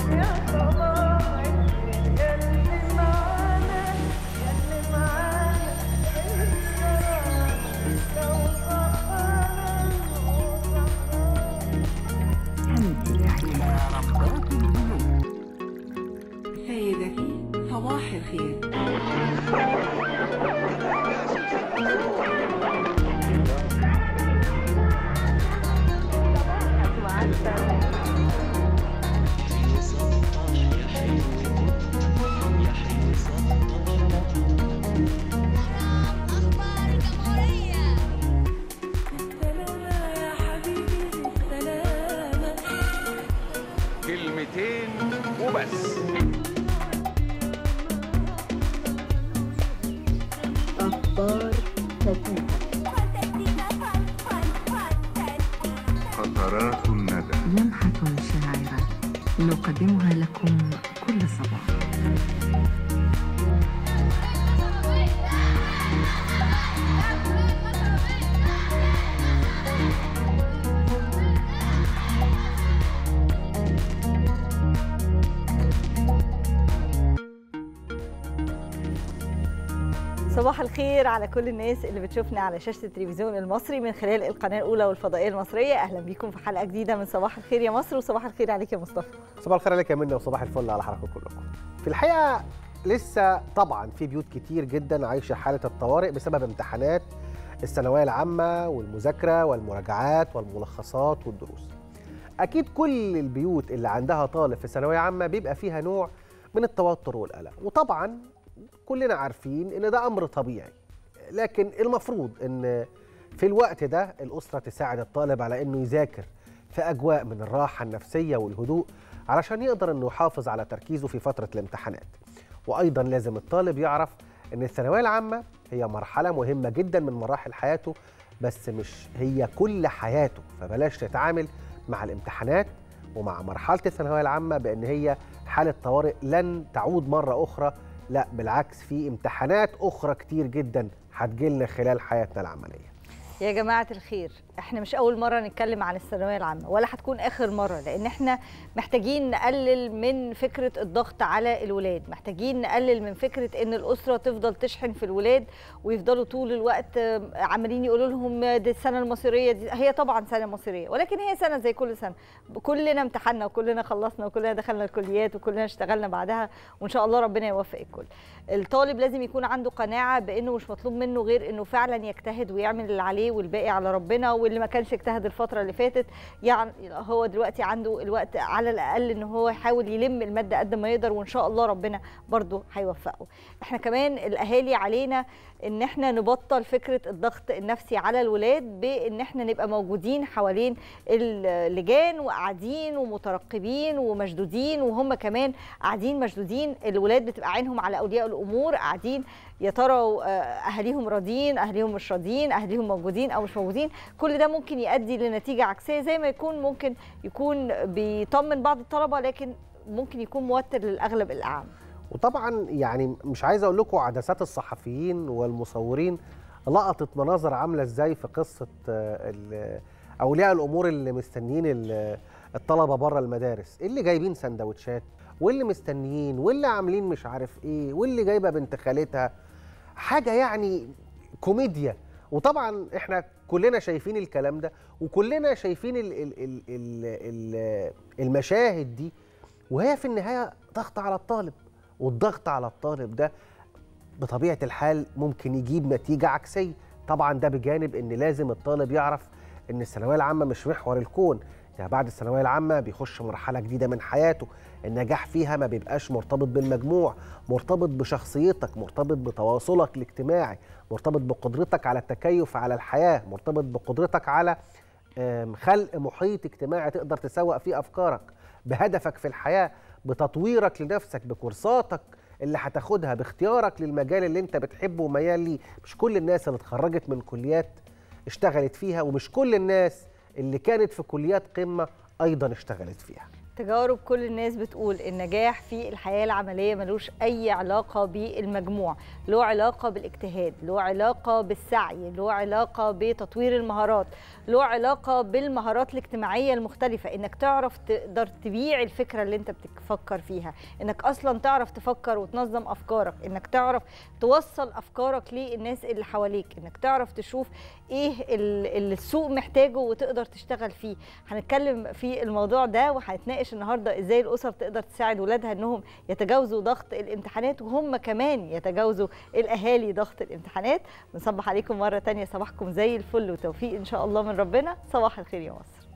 سيدتي صباح الخير أخبار الجمهورية كلمتين وبس قطرات الندى لمحة شاعرة نقدمها لكم كل صباح صباح الخير على كل الناس اللي بتشوفنا على شاشة التلفزيون المصري من خلال القناة الأولى والفضائية المصرية أهلا بيكم في حلقة جديدة من صباح الخير يا مصر وصباح الخير عليك يا مصطفى صباح الخير عليك يا منى وصباح الفل على حضراتكم كلكم. في الحقيقه لسه طبعا في بيوت كتير جدا عايشه حاله الطوارئ بسبب امتحانات الثانويه العامه والمذاكره والمراجعات والملخصات والدروس. اكيد كل البيوت اللي عندها طالب في ثانويه عامه بيبقى فيها نوع من التوتر والقلق، وطبعا كلنا عارفين ان ده امر طبيعي. لكن المفروض ان في الوقت ده الاسره تساعد الطالب على انه يذاكر في اجواء من الراحه النفسيه والهدوء علشان يقدر انه يحافظ على تركيزه في فتره الامتحانات. وايضا لازم الطالب يعرف ان الثانويه العامه هي مرحله مهمه جدا من مراحل حياته بس مش هي كل حياته فبلاش تتعامل مع الامتحانات ومع مرحله الثانويه العامه بان هي حاله طوارئ لن تعود مره اخرى لا بالعكس في امتحانات اخرى كتير جدا هتجيلنا خلال حياتنا العمليه يا جماعة الخير احنا مش أول مرة نتكلم عن الثانوية العامة ولا هتكون آخر مرة لأن احنا محتاجين نقلل من فكرة الضغط على الولاد محتاجين نقلل من فكرة إن الأسرة تفضل تشحن في الولاد ويفضلوا طول الوقت آه، عمالين يقولوا لهم دي السنة المصيرية دي هي طبعا سنة مصيرية ولكن هي سنة زي كل سنة كلنا امتحنا وكلنا خلصنا وكلنا دخلنا الكليات وكلنا اشتغلنا بعدها وإن شاء الله ربنا يوفق الكل الطالب لازم يكون عنده قناعة بأنه مش مطلوب منه غير أنه فعلا يجتهد ويعمل اللي عليه والباقي على ربنا واللي ما كانش اجتهد الفترة اللي فاتت يعني هو دلوقتي عنده الوقت على الأقل أنه هو يحاول يلم المادة قد ما يقدر وإن شاء الله ربنا برضه هيوفقه احنا كمان الأهالي علينا ان احنا نبطل فكره الضغط النفسي على الولاد بان احنا نبقى موجودين حوالين اللجان وقاعدين ومترقبين ومشدودين وهم كمان قاعدين مشدودين الولاد بتبقى عينهم على اولياء الامور قاعدين يا ترى آه، اهاليهم راضيين اهاليهم مش راضيين اهاليهم موجودين او مش موجودين كل ده ممكن يؤدي لنتيجه عكسيه زي ما يكون ممكن يكون بيطمن بعض الطلبه لكن ممكن يكون موتر للاغلب الاعم وطبعا يعني مش عايز اقول لكم عدسات الصحفيين والمصورين لقطت مناظر عامله ازاي في قصه آه، ال- اولياء الامور اللي مستنيين ال- الطلبه بره المدارس اللي جايبين سندوتشات واللي مستنيين واللي عاملين مش عارف ايه واللي جايبه بنت خالتها حاجه يعني كوميديا وطبعا احنا كلنا شايفين الكلام ده وكلنا شايفين ال ال ال ال ال المشاهد دي وهي في النهايه ضغط على الطالب والضغط على الطالب ده بطبيعه الحال ممكن يجيب نتيجه عكسيه طبعا ده بجانب ان لازم الطالب يعرف ان الثانويه العامه مش محور الكون يعني بعد الثانويه العامه بيخش مرحله جديده من حياته النجاح فيها ما بيبقاش مرتبط بالمجموع مرتبط بشخصيتك مرتبط بتواصلك الاجتماعي مرتبط بقدرتك على التكيف على الحياه مرتبط بقدرتك على آم، خلق محيط اجتماعي تقدر تسوق فيه افكارك بهدفك في الحياه بتطويرك لنفسك بكورساتك اللي هتاخدها باختيارك للمجال اللي انت بتحبه وميال ليه مش كل الناس اللي اتخرجت من كليات اشتغلت فيها ومش كل الناس اللي كانت في كليات قمه ايضا اشتغلت فيها تجارب كل الناس بتقول النجاح في الحياة العملية ملوش أي علاقة بالمجموع له علاقة بالاجتهاد له علاقة بالسعي له علاقة بتطوير المهارات له علاقة بالمهارات الاجتماعية المختلفة إنك تعرف تقدر تبيع الفكرة اللي أنت بتفكر فيها إنك أصلا تعرف تفكر وتنظم أفكارك إنك تعرف توصل أفكارك للناس اللي حواليك إنك تعرف تشوف إيه ال- اللي السوق محتاجه وتقدر تشتغل فيه هنتكلم في الموضوع ده وهنتناقش النهارده ازاي الاسر تقدر تساعد ولادها انهم يتجاوزوا ضغط الامتحانات وهم كمان يتجاوزوا الاهالي ضغط الامتحانات بنصبح عليكم مره تانية صباحكم زي الفل وتوفيق ان شاء الله من ربنا صباح الخير يا مصر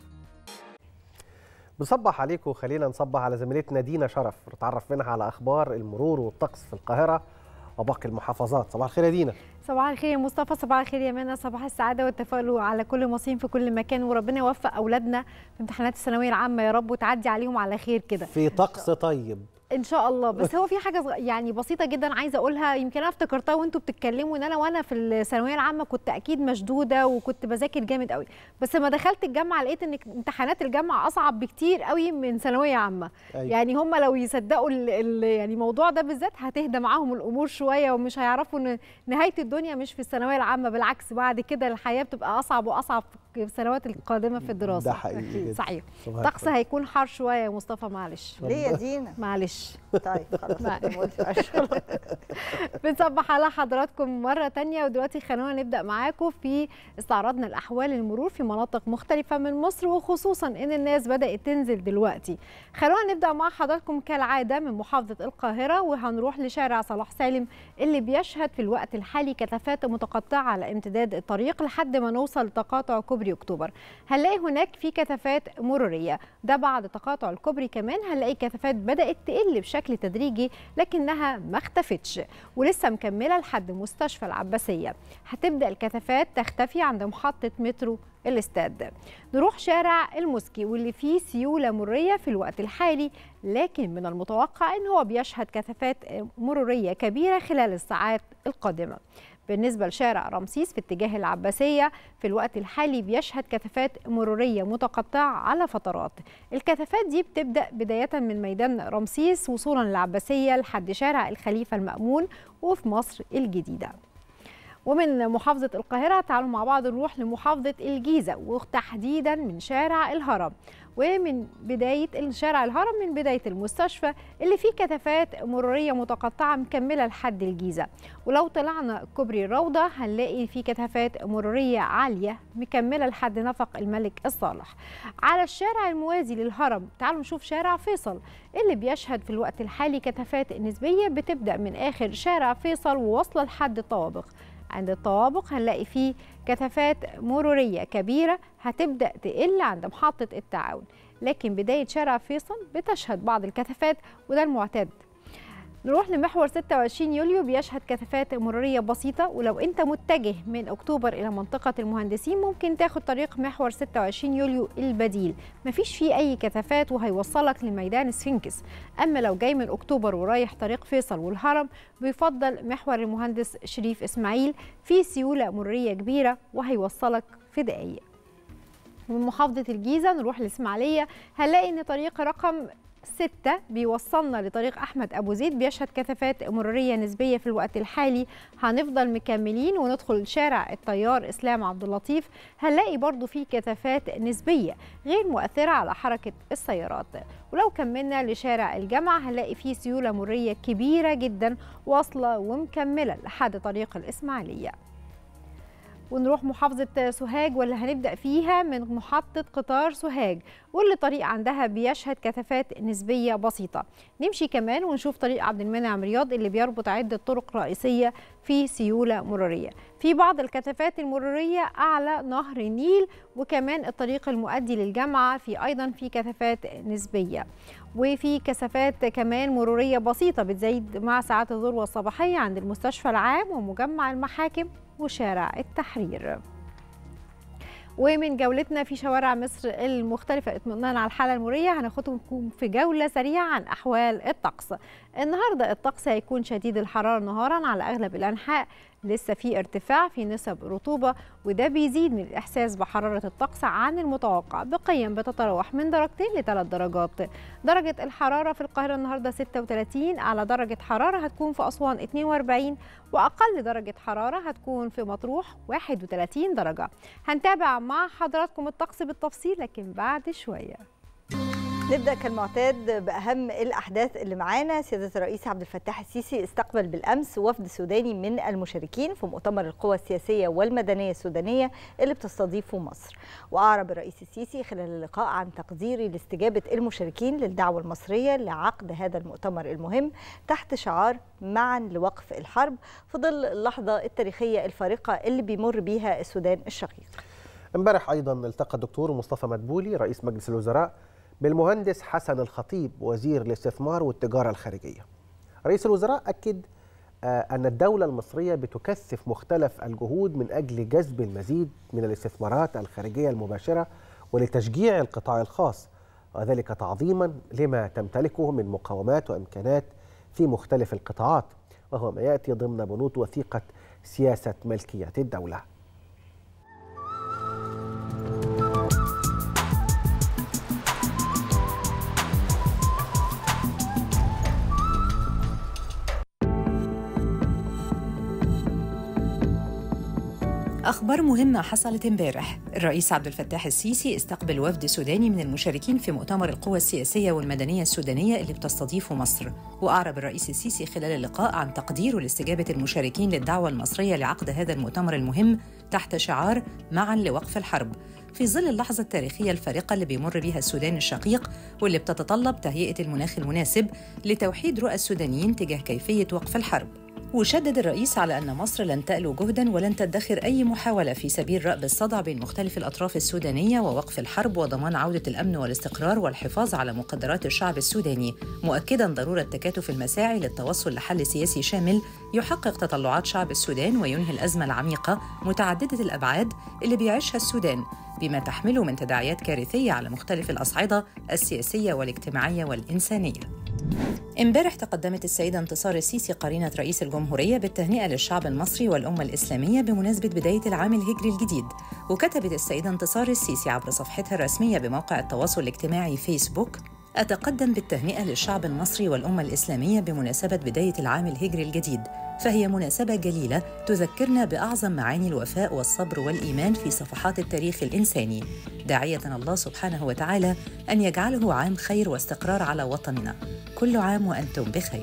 بصبح عليكم خلينا نصبح على زميلتنا دينا شرف نتعرف منها على اخبار المرور والطقس في القاهره وباقي المحافظات صباح الخير يا دينا صباح الخير يا مصطفى صباح الخير يا منى صباح السعاده والتفاؤل على كل المصريين في كل مكان وربنا يوفق اولادنا في امتحانات الثانويه العامه يا رب وتعدي عليهم على خير كده في طقس طيب ان شاء الله بس هو في حاجه صغ... يعني بسيطه جدا عايزه اقولها يمكن انا افتكرتها وانتوا بتتكلموا ان انا وانا في الثانويه العامه كنت اكيد مشدوده وكنت بذاكر جامد قوي بس لما دخلت الجامعه لقيت ان امتحانات الجامعه اصعب بكتير قوي من ثانويه عامه أيوة. يعني هم لو يصدقوا ال... ال... يعني الموضوع ده بالذات هتهدى معاهم الامور شويه ومش هيعرفوا ان نهايه الدنيا مش في الثانويه العامه بالعكس بعد كده الحياه بتبقى اصعب واصعب في السنوات القادمه في الدراسه ده حقيقي جدا. صحيح صباح الطقس الفل. هيكون حار شويه يا مصطفى معلش ليه يا دينا معلش طيب خلاص ما- ما قلتش. بنصبح على حضراتكم مرة تانية ودلوقتي خلونا نبدأ معاكم في استعراضنا الأحوال المرور في مناطق مختلفة من مصر وخصوصا إن الناس بدأت تنزل دلوقتي خلونا نبدأ مع حضراتكم كالعادة من محافظة القاهرة وهنروح لشارع صلاح سالم اللي بيشهد في الوقت الحالي كثافات متقطعة على امتداد الطريق لحد ما نوصل لتقاطع كوبري أكتوبر هنلاقي هناك في كثافات مرورية ده بعد تقاطع الكوبري كمان هنلاقي كثافات بدأت تقل بشكل تدريجي لكنها ما اختفتش ولسه مكملة لحد مستشفى العباسية هتبدأ الكثافات تختفي عند محطة مترو الاستاد نروح شارع المسكي واللي فيه سيولة مرية في الوقت الحالي لكن من المتوقع ان هو بيشهد كثافات مرورية كبيرة خلال الساعات القادمة بالنسبة لشارع رمسيس في اتجاه العباسية في الوقت الحالي بيشهد كثافات مرورية متقطعة على فترات الكثافات دي بتبدأ بداية من ميدان رمسيس وصولا للعباسية لحد شارع الخليفة المأمون وفي مصر الجديدة ومن محافظة القاهرة تعالوا مع بعض نروح لمحافظة الجيزة وتحديدا من شارع الهرم ومن بداية شارع الهرم من بداية المستشفى اللي فيه كثافات مرورية متقطعة مكملة لحد الجيزة ولو طلعنا كوبري الروضة هنلاقي فيه كثافات مرورية عالية مكملة لحد نفق الملك الصالح على الشارع الموازي للهرم تعالوا نشوف شارع فيصل اللي بيشهد في الوقت الحالي كثافات نسبية بتبدأ من آخر شارع فيصل وواصلة لحد الطوابق عند الطوابق هنلاقي فيه كثافات مرورية كبيرة هتبدأ تقل عند محطة التعاون لكن بداية شارع فيصل بتشهد بعض الكثافات وده المعتاد نروح لمحور 26 يوليو بيشهد كثافات مرورية بسيطة ولو انت متجه من اكتوبر الى منطقة المهندسين ممكن تاخد طريق محور 26 يوليو البديل مفيش فيه اي كثافات وهيوصلك لميدان سفنكس اما لو جاي من اكتوبر ورايح طريق فيصل والهرم بيفضل محور المهندس شريف اسماعيل فيه سيولة مرورية كبيرة وهيوصلك في دقايق من محافظة الجيزة نروح لإسماعيلية هنلاقي إن طريق رقم ستة بيوصلنا لطريق أحمد أبو زيد بيشهد كثافات مرورية نسبية في الوقت الحالي هنفضل مكملين وندخل شارع الطيار إسلام عبد اللطيف هنلاقي برضو فيه كثافات نسبية غير مؤثرة على حركة السيارات ولو كملنا لشارع الجامعة هنلاقي فيه سيولة مرورية كبيرة جدا واصلة ومكملة لحد طريق الإسماعيلية ونروح محافظة سوهاج واللي هنبدأ فيها من محطة قطار سوهاج واللي طريق عندها بيشهد كثافات نسبية بسيطة نمشي كمان ونشوف طريق عبد المنعم رياض اللي بيربط عدة طرق رئيسية في سيولة مرورية في بعض الكثافات المرورية أعلى نهر النيل وكمان الطريق المؤدي للجامعة في أيضا في كثافات نسبية وفي كثافات كمان مرورية بسيطة بتزيد مع ساعات الذروة الصباحية عند المستشفى العام ومجمع المحاكم وشارع التحرير ومن جولتنا في شوارع مصر المختلفة اطمئنان على الحالة المرورية هناخدكم في جولة سريعة عن أحوال الطقس النهاردة الطقس هيكون شديد الحرارة نهارا على أغلب الأنحاء لسه في ارتفاع في نسب الرطوبة وده بيزيد من الإحساس بحرارة الطقس عن المتوقع بقيم بتتراوح من درجتين لثلاث درجات درجة الحرارة في القاهرة النهاردة 36 أعلى درجة حرارة هتكون في أسوان 42 وأقل درجة حرارة هتكون في مطروح 31 درجة هنتابع مع حضراتكم الطقس بالتفصيل لكن بعد شوية نبدا كالمعتاد باهم الاحداث اللي معانا سياده الرئيس عبد الفتاح السيسي استقبل بالامس وفد سوداني من المشاركين في مؤتمر القوى السياسيه والمدنيه السودانيه اللي بتستضيفه مصر واعرب الرئيس السيسي خلال اللقاء عن تقديره لاستجابه المشاركين للدعوه المصريه لعقد هذا المؤتمر المهم تحت شعار معا لوقف الحرب في ظل اللحظه التاريخيه الفارقه اللي بيمر بيها السودان الشقيق امبارح ايضا التقى الدكتور مصطفى مدبولي رئيس مجلس الوزراء بالمهندس حسن الخطيب وزير الاستثمار والتجاره الخارجيه. رئيس الوزراء اكد ان الدوله المصريه بتكثف مختلف الجهود من اجل جذب المزيد من الاستثمارات الخارجيه المباشره ولتشجيع القطاع الخاص وذلك تعظيما لما تمتلكه من مقاومات وامكانات في مختلف القطاعات وهو ما ياتي ضمن بنود وثيقه سياسه ملكيه الدوله. أخبار مهمة حصلت امبارح الرئيس عبد الفتاح السيسي استقبل وفد سوداني من المشاركين في مؤتمر القوى السياسية والمدنية السودانية اللي بتستضيفه مصر وأعرب الرئيس السيسي خلال اللقاء عن تقديره لاستجابة المشاركين للدعوة المصرية لعقد هذا المؤتمر المهم تحت شعار معا لوقف الحرب في ظل اللحظة التاريخية الفارقة اللي بيمر بها السودان الشقيق واللي بتتطلب تهيئة المناخ المناسب لتوحيد رؤى السودانيين تجاه كيفية وقف الحرب وشدد الرئيس على أن مصر لن تألو جهدا ولن تدخر أي محاولة في سبيل رأب الصدع بين مختلف الأطراف السودانية ووقف الحرب وضمان عودة الأمن والاستقرار والحفاظ على مقدرات الشعب السوداني مؤكدا ضرورة تكاتف المساعي للتوصل لحل سياسي شامل يحقق تطلعات شعب السودان وينهي الأزمة العميقة متعددة الأبعاد اللي بيعيشها السودان بما تحمله من تداعيات كارثية على مختلف الأصعدة السياسية والاجتماعية والإنسانية امبارح تقدمت السيدة انتصار السيسي قرينة رئيس الجمهورية بالتهنئة للشعب المصري والأمة الإسلامية بمناسبة بداية العام الهجري الجديد وكتبت السيدة انتصار السيسي عبر صفحتها الرسمية بموقع التواصل الاجتماعي فيسبوك أتقدم بالتهنئة للشعب المصري والأمة الإسلامية بمناسبة بداية العام الهجري الجديد فهي مناسبة جليلة تذكرنا بأعظم معاني الوفاء والصبر والإيمان في صفحات التاريخ الإنساني داعية الله سبحانه وتعالى أن يجعله عام خير واستقرار على وطننا كل عام وأنتم بخير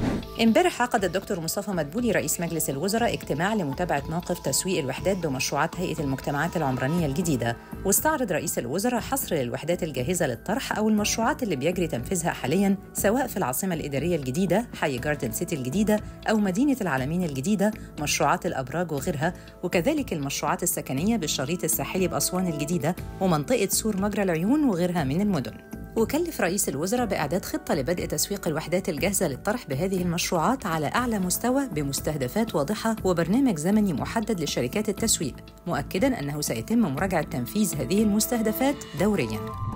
امبارح عقد الدكتور مصطفى مدبولي رئيس مجلس الوزراء اجتماع لمتابعة موقف تسويق الوحدات بمشروعات هيئة المجتمعات العمرانية الجديدة واستعرض رئيس الوزراء حصر للوحدات الجاهزة للطرح أو المشروعات اللي بيجري تنفيذها حاليا سواء في العاصمة الإدارية الجديدة حي جاردن سيتي الجديدة أو مدينة العالمين الجديدة مشروعات الأبراج وغيرها وكذلك المشروعات السكنية بالشريط الساحلي بأسوان الجديدة ومنطقة سور مجرى العيون وغيرها من المدن وكلف رئيس الوزراء بإعداد خطة لبدء تسويق الوحدات الجاهزة للطرح بهذه المشروعات على أعلى مستوى بمستهدفات واضحة وبرنامج زمني محدد لشركات التسويق مؤكدا أنه سيتم مراجعة تنفيذ هذه المستهدفات دورياً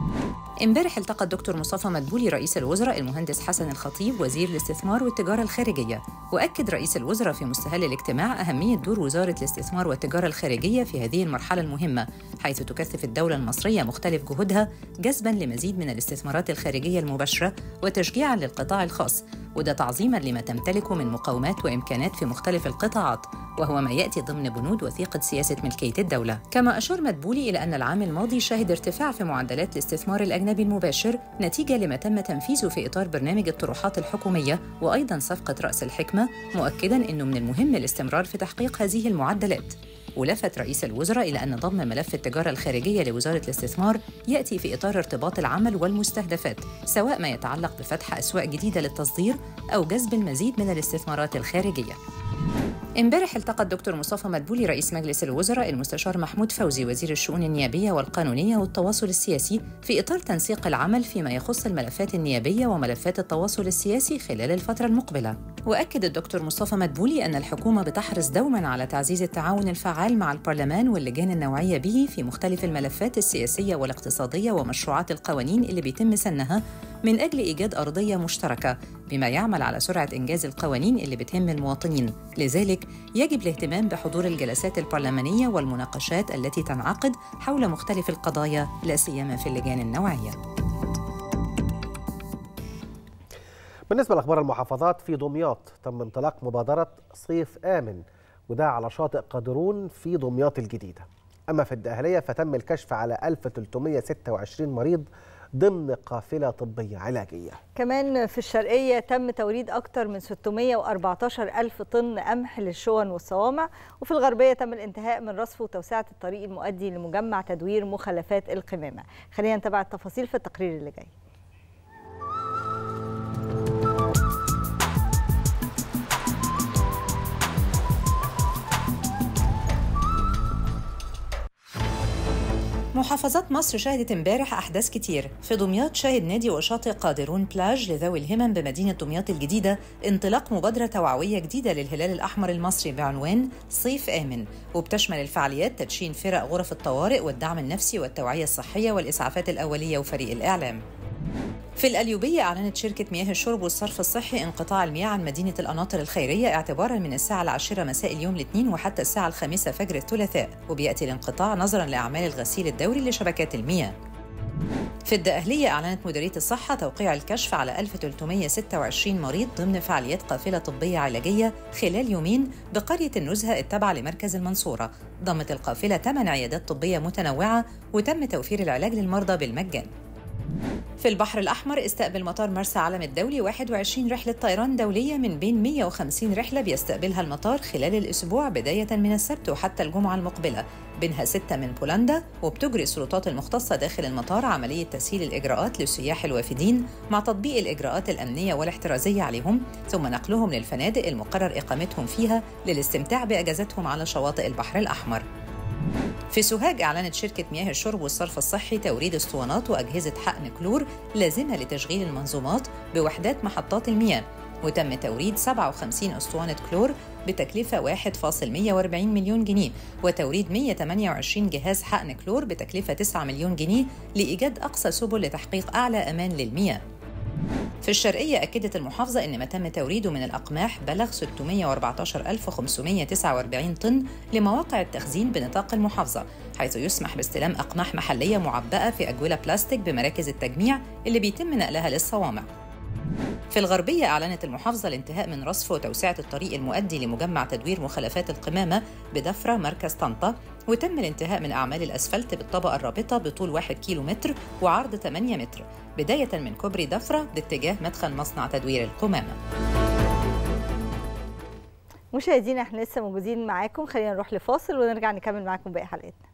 امبارح التقى الدكتور مصطفى مدبولي رئيس الوزراء المهندس حسن الخطيب وزير الاستثمار والتجارة الخارجية وأكد رئيس الوزراء في مستهل الاجتماع أهمية دور وزارة الاستثمار والتجارة الخارجية في هذه المرحلة المهمة حيث تكثف الدولة المصرية مختلف جهودها جذبا لمزيد من الاستثمارات الخارجية المباشرة وتشجيعا للقطاع الخاص وده تعظيما لما تمتلكه من مقاومات وامكانات في مختلف القطاعات وهو ما ياتي ضمن بنود وثيقه سياسه ملكيه الدوله كما اشار مدبولي الى ان العام الماضي شهد ارتفاع في معدلات الاستثمار الاجنبي المباشر نتيجه لما تم تنفيذه في اطار برنامج الطروحات الحكوميه وايضا صفقه راس الحكمه مؤكدا انه من المهم الاستمرار في تحقيق هذه المعدلات ولفت رئيس الوزراء إلى أن ضم ملف التجارة الخارجية لوزارة الاستثمار يأتي في إطار ارتباط العمل والمستهدفات سواء ما يتعلق بفتح أسواق جديدة للتصدير أو جذب المزيد من الاستثمارات الخارجية امبارح التقى الدكتور مصطفى مدبولي رئيس مجلس الوزراء المستشار محمود فوزي وزير الشؤون النيابيه والقانونيه والتواصل السياسي في اطار تنسيق العمل فيما يخص الملفات النيابيه وملفات التواصل السياسي خلال الفتره المقبله وأكد الدكتور مصطفى مدبولي أن الحكومة بتحرص دوما على تعزيز التعاون الفعال مع البرلمان واللجان النوعية به في مختلف الملفات السياسية والاقتصادية ومشروعات القوانين اللي بيتم سنها من أجل إيجاد أرضية مشتركة بما يعمل على سرعة إنجاز القوانين اللي بتهم المواطنين لذلك يجب الاهتمام بحضور الجلسات البرلمانية والمناقشات التي تنعقد حول مختلف القضايا لا سيما في اللجان النوعيه بالنسبة لأخبار المحافظات في دمياط تم انطلاق مبادرة صيف آمن وده على شاطئ قادرون في دمياط الجديدة أما في الدقهلية فتم الكشف على 1326 مريض ضمن قافلة طبية علاجية كمان في الشرقية تم توريد أكثر من 614 ألف طن قمح للشون والصوامع وفي الغربية تم الانتهاء من رصف وتوسعة الطريق المؤدي لمجمع تدوير مخلفات القمامة خلينا نتابع التفاصيل في التقرير اللي جاي محافظات مصر شهدت امبارح احداث كتير في دمياط شهد نادي وشاطئ قادرون بلاج لذوي الهمم بمدينه دمياط الجديده انطلاق مبادره توعويه جديده للهلال الاحمر المصري بعنوان صيف امن وبتشمل الفعاليات تدشين فرق غرف الطوارئ والدعم النفسي والتوعيه الصحيه والاسعافات الاوليه وفريق الاعلام في الأليوبية أعلنت شركة مياه الشرب والصرف الصحي انقطاع المياه عن مدينة القناطر الخيرية اعتبارا من الساعة العاشرة مساء اليوم الاثنين وحتى الساعة الخامسة فجر الثلاثاء وبيأتي الانقطاع نظرا لأعمال الغسيل الدوري لشبكات المياه في الدقهلية أعلنت مديرية الصحة توقيع الكشف على 1326 مريض ضمن فعاليات قافلة طبية علاجية خلال يومين بقرية النزهة التابعة لمركز المنصورة ضمت القافلة 8 عيادات طبية متنوعة وتم توفير العلاج للمرضى بالمجان في البحر الأحمر استقبل مطار مرسى علم الدولي 21 رحلة طيران دولية من بين 150 رحلة بيستقبلها المطار خلال الأسبوع بداية من السبت وحتى الجمعة المقبلة بينها ستة من بولندا وبتجري السلطات المختصة داخل المطار عملية تسهيل الإجراءات للسياح الوافدين مع تطبيق الإجراءات الأمنية والاحترازية عليهم ثم نقلهم للفنادق المقرر إقامتهم فيها للاستمتاع بأجازتهم على شواطئ البحر الأحمر في سوهاج أعلنت شركة مياه الشرب والصرف الصحي توريد اسطوانات وأجهزة حقن كلور لازمة لتشغيل المنظومات بوحدات محطات المياه وتم توريد 57 اسطوانة كلور بتكلفة 1.140 مليون جنيه وتوريد 128 جهاز حقن كلور بتكلفة 9 مليون جنيه لإيجاد أقصى سبل لتحقيق أعلى أمان للمياه في الشرقية أكدت المحافظة أن ما تم توريده من الأقماح بلغ 614549 طن لمواقع التخزين بنطاق المحافظة حيث يسمح باستلام أقماح محلية معبأة في أجولة بلاستيك بمراكز التجميع اللي بيتم نقلها للصوامع في الغربية أعلنت المحافظة الانتهاء من رصف وتوسعة الطريق المؤدي لمجمع تدوير مخلفات القمامة بدفرة مركز طنطا وتم الانتهاء من أعمال الأسفلت بالطبقة الرابطة بطول 1 كيلو متر وعرض 8 متر بداية من كوبري دفرة باتجاه مدخل مصنع تدوير القمامة مشاهدينا احنا لسه موجودين معاكم خلينا نروح لفاصل ونرجع نكمل معاكم باقي حلقتنا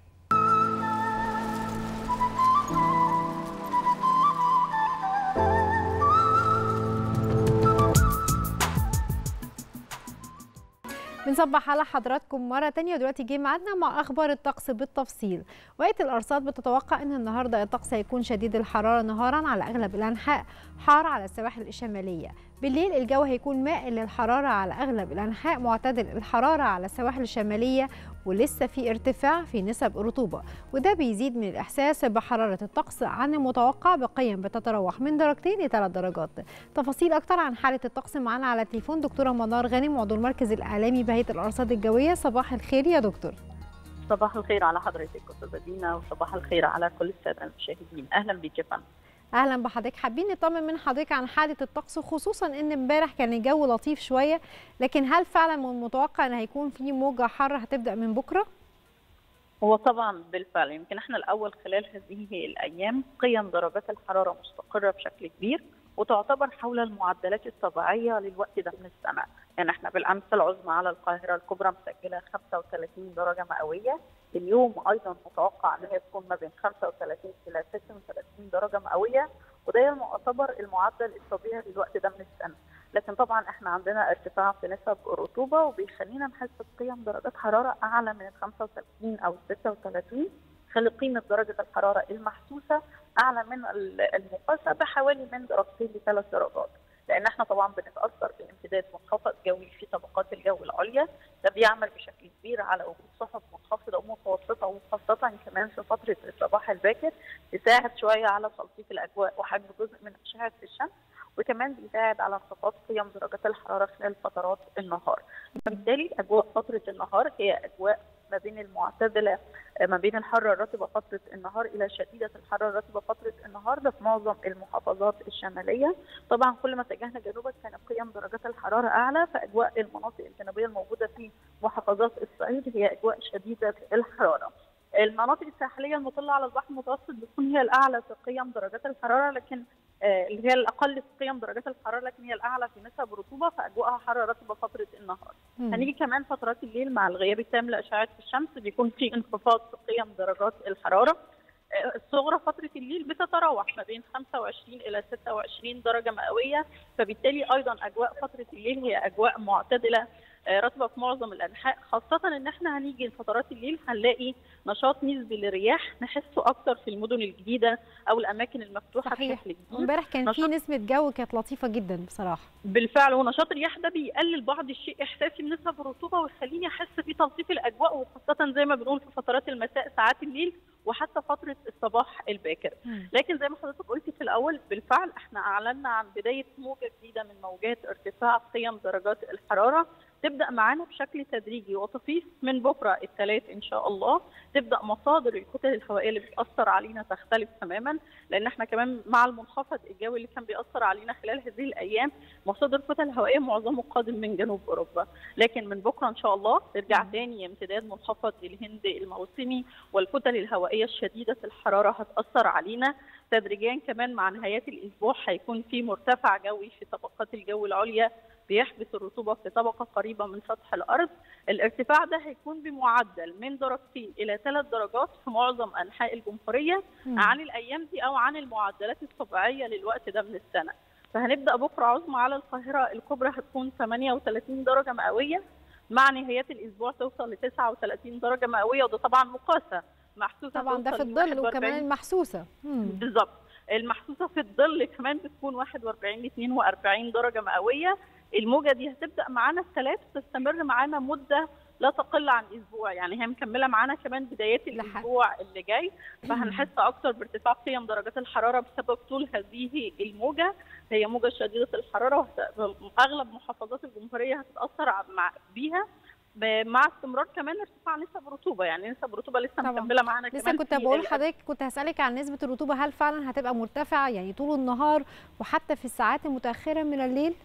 بنصبح على حضراتكم مرة تانية ودلوقتي جه ميعادنا مع أخبار الطقس بالتفصيل وقت الأرصاد بتتوقع أن النهاردة الطقس هيكون شديد الحرارة نهارا على أغلب الأنحاء حار على السواحل الشمالية بالليل الجو هيكون مائل للحرارة على أغلب الأنحاء معتدل الحرارة على السواحل الشمالية ولسه في ارتفاع في نسب الرطوبة وده بيزيد من الإحساس بحرارة الطقس عن المتوقع بقيم بتتراوح من درجتين لثلاث درجات تفاصيل أكتر عن حالة الطقس معانا على التليفون دكتورة منار غانم عضو المركز الإعلامي بهيئة الأرصاد الجوية صباح الخير يا دكتور صباح الخير على حضرتك استاذه دينا وصباح الخير على كل الساده المشاهدين اهلا بيك يا فندم اهلا بحضرتك حابين نطمن من حضرتك عن حاله الطقس خصوصا ان امبارح كان الجو لطيف شويه لكن هل فعلا من المتوقع ان هيكون في موجه حاره هتبدا من بكره هو طبعا بالفعل يمكن احنا الاول خلال هذه الايام قيم درجات الحراره مستقره بشكل كبير وتعتبر حول المعدلات الطبيعيه للوقت ده من السنه يعني احنا بالامس العظمى على القاهره الكبرى مسجله 35 درجه مئويه اليوم ايضا متوقع ان هي تكون ما بين 35 الى 36 درجه مئويه وده يعتبر المعدل الطبيعي للوقت ده من السنه لكن طبعا احنا عندنا ارتفاع في نسب الرطوبه وبيخلينا نحس بقيم درجات حراره اعلى من ال 35 او 36 خلي قيمه درجه الحراره المحسوسه اعلى من المقاسه بحوالي من درجتين لثلاث درجات لان احنا طبعا بنتاثر بامتداد امتداد منخفض جوي في طبقات الجو العليا ده بيعمل بشكل كبير على وجود سحب منخفضه ومتوسطه وخاصه كمان في فتره الصباح الباكر يساعد شويه على تلطيف الاجواء وحجب جزء من اشعه الشمس وكمان بيساعد على انخفاض قيم درجات الحراره خلال فترات النهار. فبالتالي اجواء فتره النهار هي اجواء ما بين المعتدله ما بين الحاره الرطبه فتره النهار الى شديده الحراره الرطبه فتره النهار ده في معظم المحافظات الشماليه طبعا كل ما اتجهنا جنوبا كانت قيم درجات الحراره اعلى فاجواء المناطق الجنوبيه الموجوده في محافظات الصعيد هي اجواء شديده الحراره المناطق الساحليه المطله على البحر المتوسط بتكون هي الاعلى في قيم درجات الحراره لكن اللي هي الاقل في قيم درجات الحراره لكن هي الاعلى في نسب الرطوبه فاجواءها حاره رطبه فتره النهار. مم. هنيجي كمان فترات الليل مع الغياب التام لاشعه الشمس بيكون في انخفاض في قيم درجات الحراره. الصغرى فتره الليل بتتراوح ما بين 25 الى 26 درجه مئويه فبالتالي ايضا اجواء فتره الليل هي اجواء معتدله رطبه في معظم الانحاء خاصه ان احنا هنيجي لفترات الليل هنلاقي نشاط نسبي للرياح نحسه اكتر في المدن الجديده او الاماكن المفتوحه صحيح بشكل كبير امبارح كان في نشاط- نسمه جو كانت لطيفه جدا بصراحه بالفعل ونشاط الرياح ده بيقلل بعض الشيء احساسي من نسب الرطوبه ويخليني احس بتلطيف الاجواء وخاصه زي ما بنقول في فترات المساء ساعات الليل وحتى فتره الصباح الباكر مم. لكن زي ما حضرتك قلتي في الاول بالفعل احنا اعلنا عن بدايه موجه جديده من موجات ارتفاع قيم درجات الحراره تبدا معانا بشكل تدريجي وطفيف من بكره الثلاث ان شاء الله تبدا مصادر الكتل الهوائيه اللي بتاثر علينا تختلف تماما لان احنا كمان مع المنخفض الجوي اللي كان بيأثر علينا خلال هذه الايام مصادر الكتل الهوائيه معظمه قادم من جنوب اوروبا لكن من بكره ان شاء الله ترجع تاني امتداد منخفض الهند الموسمي والكتل الهوائيه الشديده الحراره هتأثر علينا تدريجيا كمان مع نهايات الاسبوع هيكون في مرتفع جوي في طبقات الجو العليا بيحبس الرطوبه في طبقه قريبه من سطح الارض الارتفاع ده هيكون بمعدل من درجتين الى ثلاث درجات في معظم انحاء الجمهوريه مم. عن الايام دي او عن المعدلات الطبيعيه للوقت ده من السنه فهنبدا بكره عظمى على القاهره الكبرى هتكون 38 درجه مئويه مع نهايات الاسبوع توصل ل 39 درجه مئويه وده طبعا مقاسه محسوسه طبعا ده في توصل ل الظل 41 وكمان المحسوسه مم. بالظبط المحسوسه في الظل كمان بتكون 41 ل 42 درجه مئويه الموجه دي هتبدا معانا الثلاث وتستمر معانا مده لا تقل عن اسبوع يعني هي مكمله معانا كمان بدايات لحد- الاسبوع اللي جاي فهنحس اكتر بارتفاع قيم درجات الحراره بسبب طول هذه الموجه هي موجه شديده الحراره وهت- اغلب محافظات الجمهوريه هتتاثر ع- مع بيها ب- مع استمرار كمان ارتفاع نسب الرطوبه يعني نسب الرطوبه لسه طبعاً. مكمله معانا لسه كمان كنت في بقول ال- لحضرتك كنت هسألك عن نسبة الرطوبة هل فعلا هتبقى مرتفعة يعني طول النهار وحتى في الساعات المتأخرة من الليل؟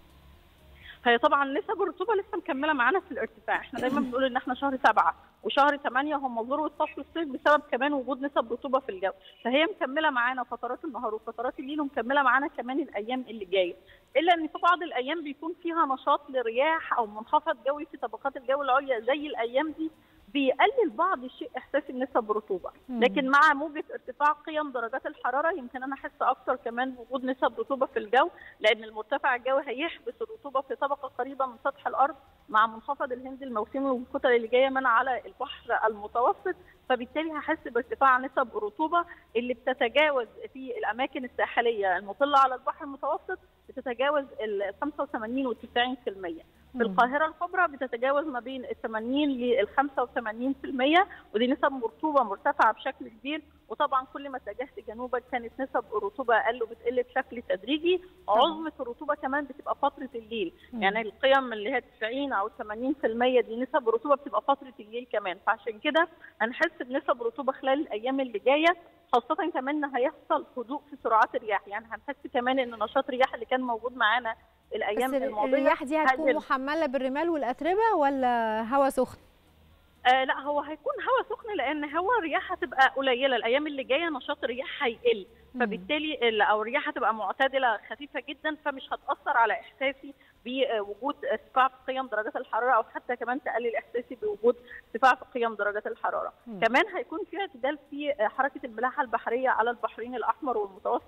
هي طبعا نسب الرطوبه لسه مكمله معانا في الارتفاع احنا دايما بنقول ان احنا شهر سبعة وشهر ثمانية هم ذروه فصل الصيف بسبب كمان وجود نسب رطوبه في الجو فهي مكمله معانا فترات النهار وفترات الليل ومكمله معانا كمان الايام اللي جايه الا ان في بعض الايام بيكون فيها نشاط لرياح او منخفض جوي في طبقات الجو العليا زي الايام دي بيقلل بعض الشيء احساس النسب الرطوبه مم. لكن مع موجه ارتفاع قيم درجات الحراره يمكن انا احس اكتر كمان بوجود نسب رطوبه في الجو لان المرتفع الجوي هيحبس الرطوبه في طبقه قريبه من سطح الارض مع منخفض الهند الموسمي والكتل اللي جايه من على البحر المتوسط فبالتالي هحس بارتفاع نسب الرطوبه اللي بتتجاوز في الاماكن الساحليه المطله على البحر المتوسط بتتجاوز ال 85 و 90% في القاهرة الكبرى بتتجاوز ما بين ال 80 لل 85% ودي نسب رطوبة مرتفعة بشكل كبير وطبعا كل ما اتجهت جنوبا كانت نسب الرطوبة أقل وبتقل بشكل تدريجي عظمة الرطوبة كمان بتبقى فترة الليل مم. يعني القيم اللي هي 90 أو 80% دي نسب الرطوبة بتبقى فترة الليل كمان فعشان كده هنحس بنسب رطوبة خلال الأيام اللي جاية خاصة كمان إن هيحصل هدوء في سرعات الرياح يعني هنحس كمان إن نشاط الرياح اللي كان موجود معانا الأيام بس الماضية الرياح دي هتكون هيقل. محملة بالرمال والأتربة ولا هواء سخن؟ آه لا هو هيكون هواء سخن لان هو الرياح هتبقى قليله الايام اللي جايه نشاط الرياح هيقل مم. فبالتالي ال- او الرياح هتبقى معتدله خفيفه جدا فمش هتاثر على احساسي بوجود ارتفاع في قيم درجات الحراره او حتى كمان تقلل احساسي بوجود ارتفاع في قيم درجات الحراره مم. كمان هيكون في اعتدال في حركه الملاحه البحريه على البحرين الاحمر والمتوسط لان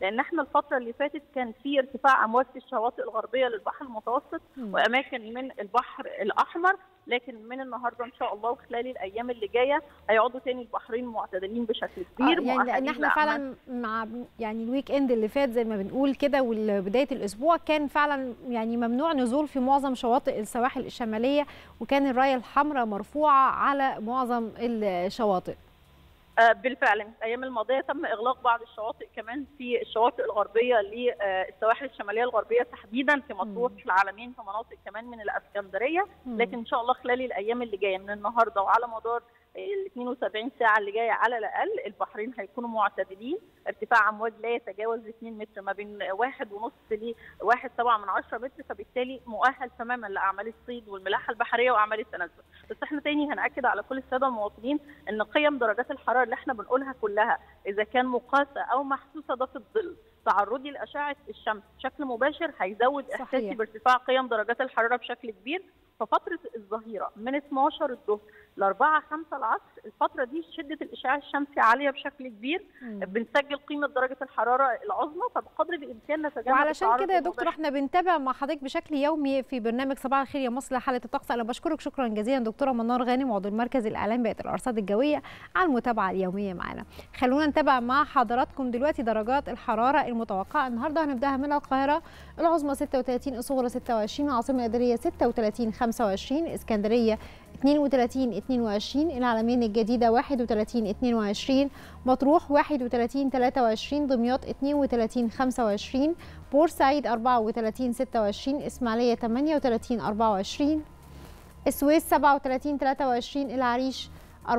لان احنا الفتره اللي فاتت كان في ارتفاع امواج في الشواطئ الغربيه للبحر المتوسط مم. واماكن من البحر الاحمر لكن من النهارده ان شاء الله وخلال الايام اللي جايه هيقعدوا تاني البحرين معتدلين بشكل كبير آه، يعني لان مؤهلين احنا لأعمال فعلا مع يعني الويك اند اللي فات زي ما بنقول كده وبدايه الاسبوع كان فعلا يعني ممنوع نزول في معظم شواطئ السواحل الشماليه وكان الرايه الحمراء مرفوعه على معظم الشواطئ آه، بالفعل من الايام الماضيه تم اغلاق بعض الشواطئ كمان في الشواطئ الغربيه للسواحل الشماليه الغربيه تحديدا في مطروح مم. في العالمين في مناطق كمان من الاسكندريه مم. لكن ان شاء الله خلال الايام اللي جايه من النهارده وعلى مدار ال 72 ساعه اللي جايه على الاقل البحرين هيكونوا معتدلين ارتفاع امواج لا يتجاوز 2 متر ما بين واحد ونص ل واحد طبعا من 10 متر فبالتالي مؤهل تماما لاعمال الصيد والملاحه البحريه واعمال التنزل بس احنا تاني هناكد على كل الساده المواطنين ان قيم درجات الحراره اللي احنا بنقولها كلها اذا كان مقاسه او محسوسه ده في الظل تعرضي لاشعه الشمس بشكل مباشر هيزود صحيح. احساسي بارتفاع قيم درجات الحراره بشكل كبير ففتره الظهيره من 12 الظهر ل 4 5 العصر الفتره دي شده الاشعاع الشمسي عاليه بشكل كبير مم. بنسجل قيمه درجه الحراره العظمى فبقدر الامكان نتجنب وعلشان التعرض كده يا دكتور المباشر. احنا بنتابع مع حضرتك بشكل يومي في برنامج صباح الخير يا مصر لحاله الطقس انا بشكرك شكرا جزيلا دكتوره منار غانم عضو المركز الاعلامي بهيئه الارصاد الجويه على المتابعه اليوميه معنا خلونا نتابع مع حضراتكم دلوقتي درجات الحراره المتوقعه النهارده هنبداها من القاهره العظمى 36 الصغرى 26 العاصمه الاداريه 36 25 اسكندريه 32 22 العلمين الجديدة 31 22 مطروح 31 23 دمياط 32 25 بورسعيد 34 26 إسماعيلية 38 24 السويس 37 23 العريش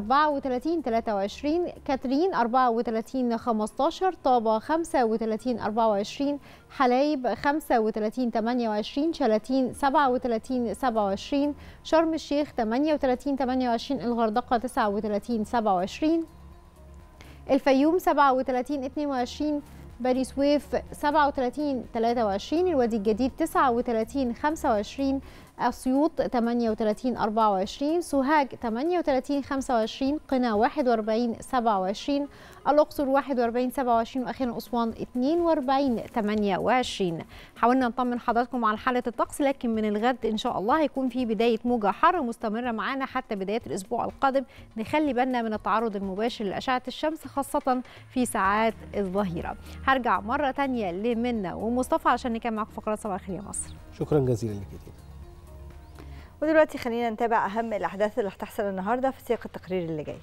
34 23 كاترين 34 15 طابة 35 24 حلايب 35 28 شلاتين 37 27 شرم الشيخ 38 28 الغردقة 39 27 الفيوم 37 22 بني سويف 37 23 الوادي الجديد 39 25 أسيوط 38 24 سوهاج 38 25 قنا 41 27 الأقصر 41 27 وأخيرا أسوان 42 28 حاولنا نطمن حضراتكم على حالة الطقس لكن من الغد إن شاء الله هيكون في بداية موجة حر مستمرة معانا حتى بداية الأسبوع القادم نخلي بالنا من التعرض المباشر لأشعة الشمس خاصة في ساعات الظهيرة هرجع مرة تانية لمنى ومصطفى عشان نكمل معاكم فقرات صباح الخير يا مصر شكرا جزيلا لك يا دينا. ودلوقتي خلينا نتابع اهم الاحداث اللي هتحصل النهارده في سياق التقرير اللي جاي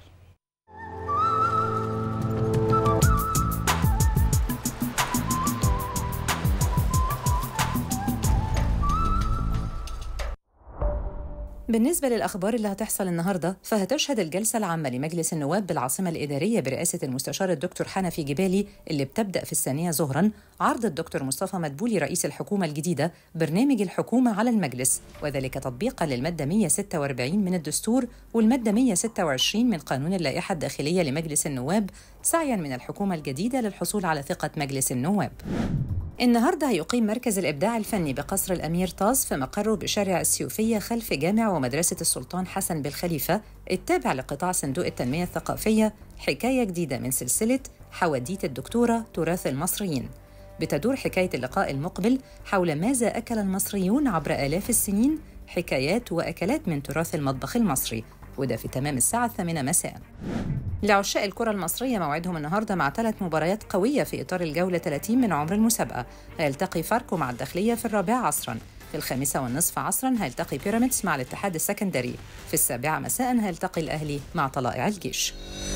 بالنسبة للأخبار اللي هتحصل النهاردة فهتشهد الجلسة العامة لمجلس النواب بالعاصمة الإدارية برئاسة المستشار الدكتور حنفي جبالي اللي بتبدأ في الثانية ظهرا عرض الدكتور مصطفى مدبولي رئيس الحكومة الجديدة برنامج الحكومة على المجلس وذلك تطبيقا للمادة 146 من الدستور والمادة 126 من قانون اللائحة الداخلية لمجلس النواب سعيا من الحكومة الجديدة للحصول على ثقة مجلس النواب النهارده هيقيم مركز الإبداع الفني بقصر الأمير طاز في مقره بشارع السيوفية خلف جامع ومدرسة السلطان حسن بالخليفة التابع لقطاع صندوق التنمية الثقافية حكاية جديدة من سلسلة حواديت الدكتورة تراث المصريين بتدور حكاية اللقاء المقبل حول ماذا أكل المصريون عبر آلاف السنين حكايات وأكلات من تراث المطبخ المصري وده في تمام الساعة الثامنة مساءً لعشاق الكرة المصرية موعدهم النهاردة مع ثلاث مباريات قوية في إطار الجولة 30 من عمر المسابقة هيلتقي فاركو مع الداخلية في الرابعة عصرا في الخامسة والنصف عصرا هيلتقي بيراميدز مع الاتحاد السكندري في السابعة مساء هيلتقي الأهلي مع طلائع الجيش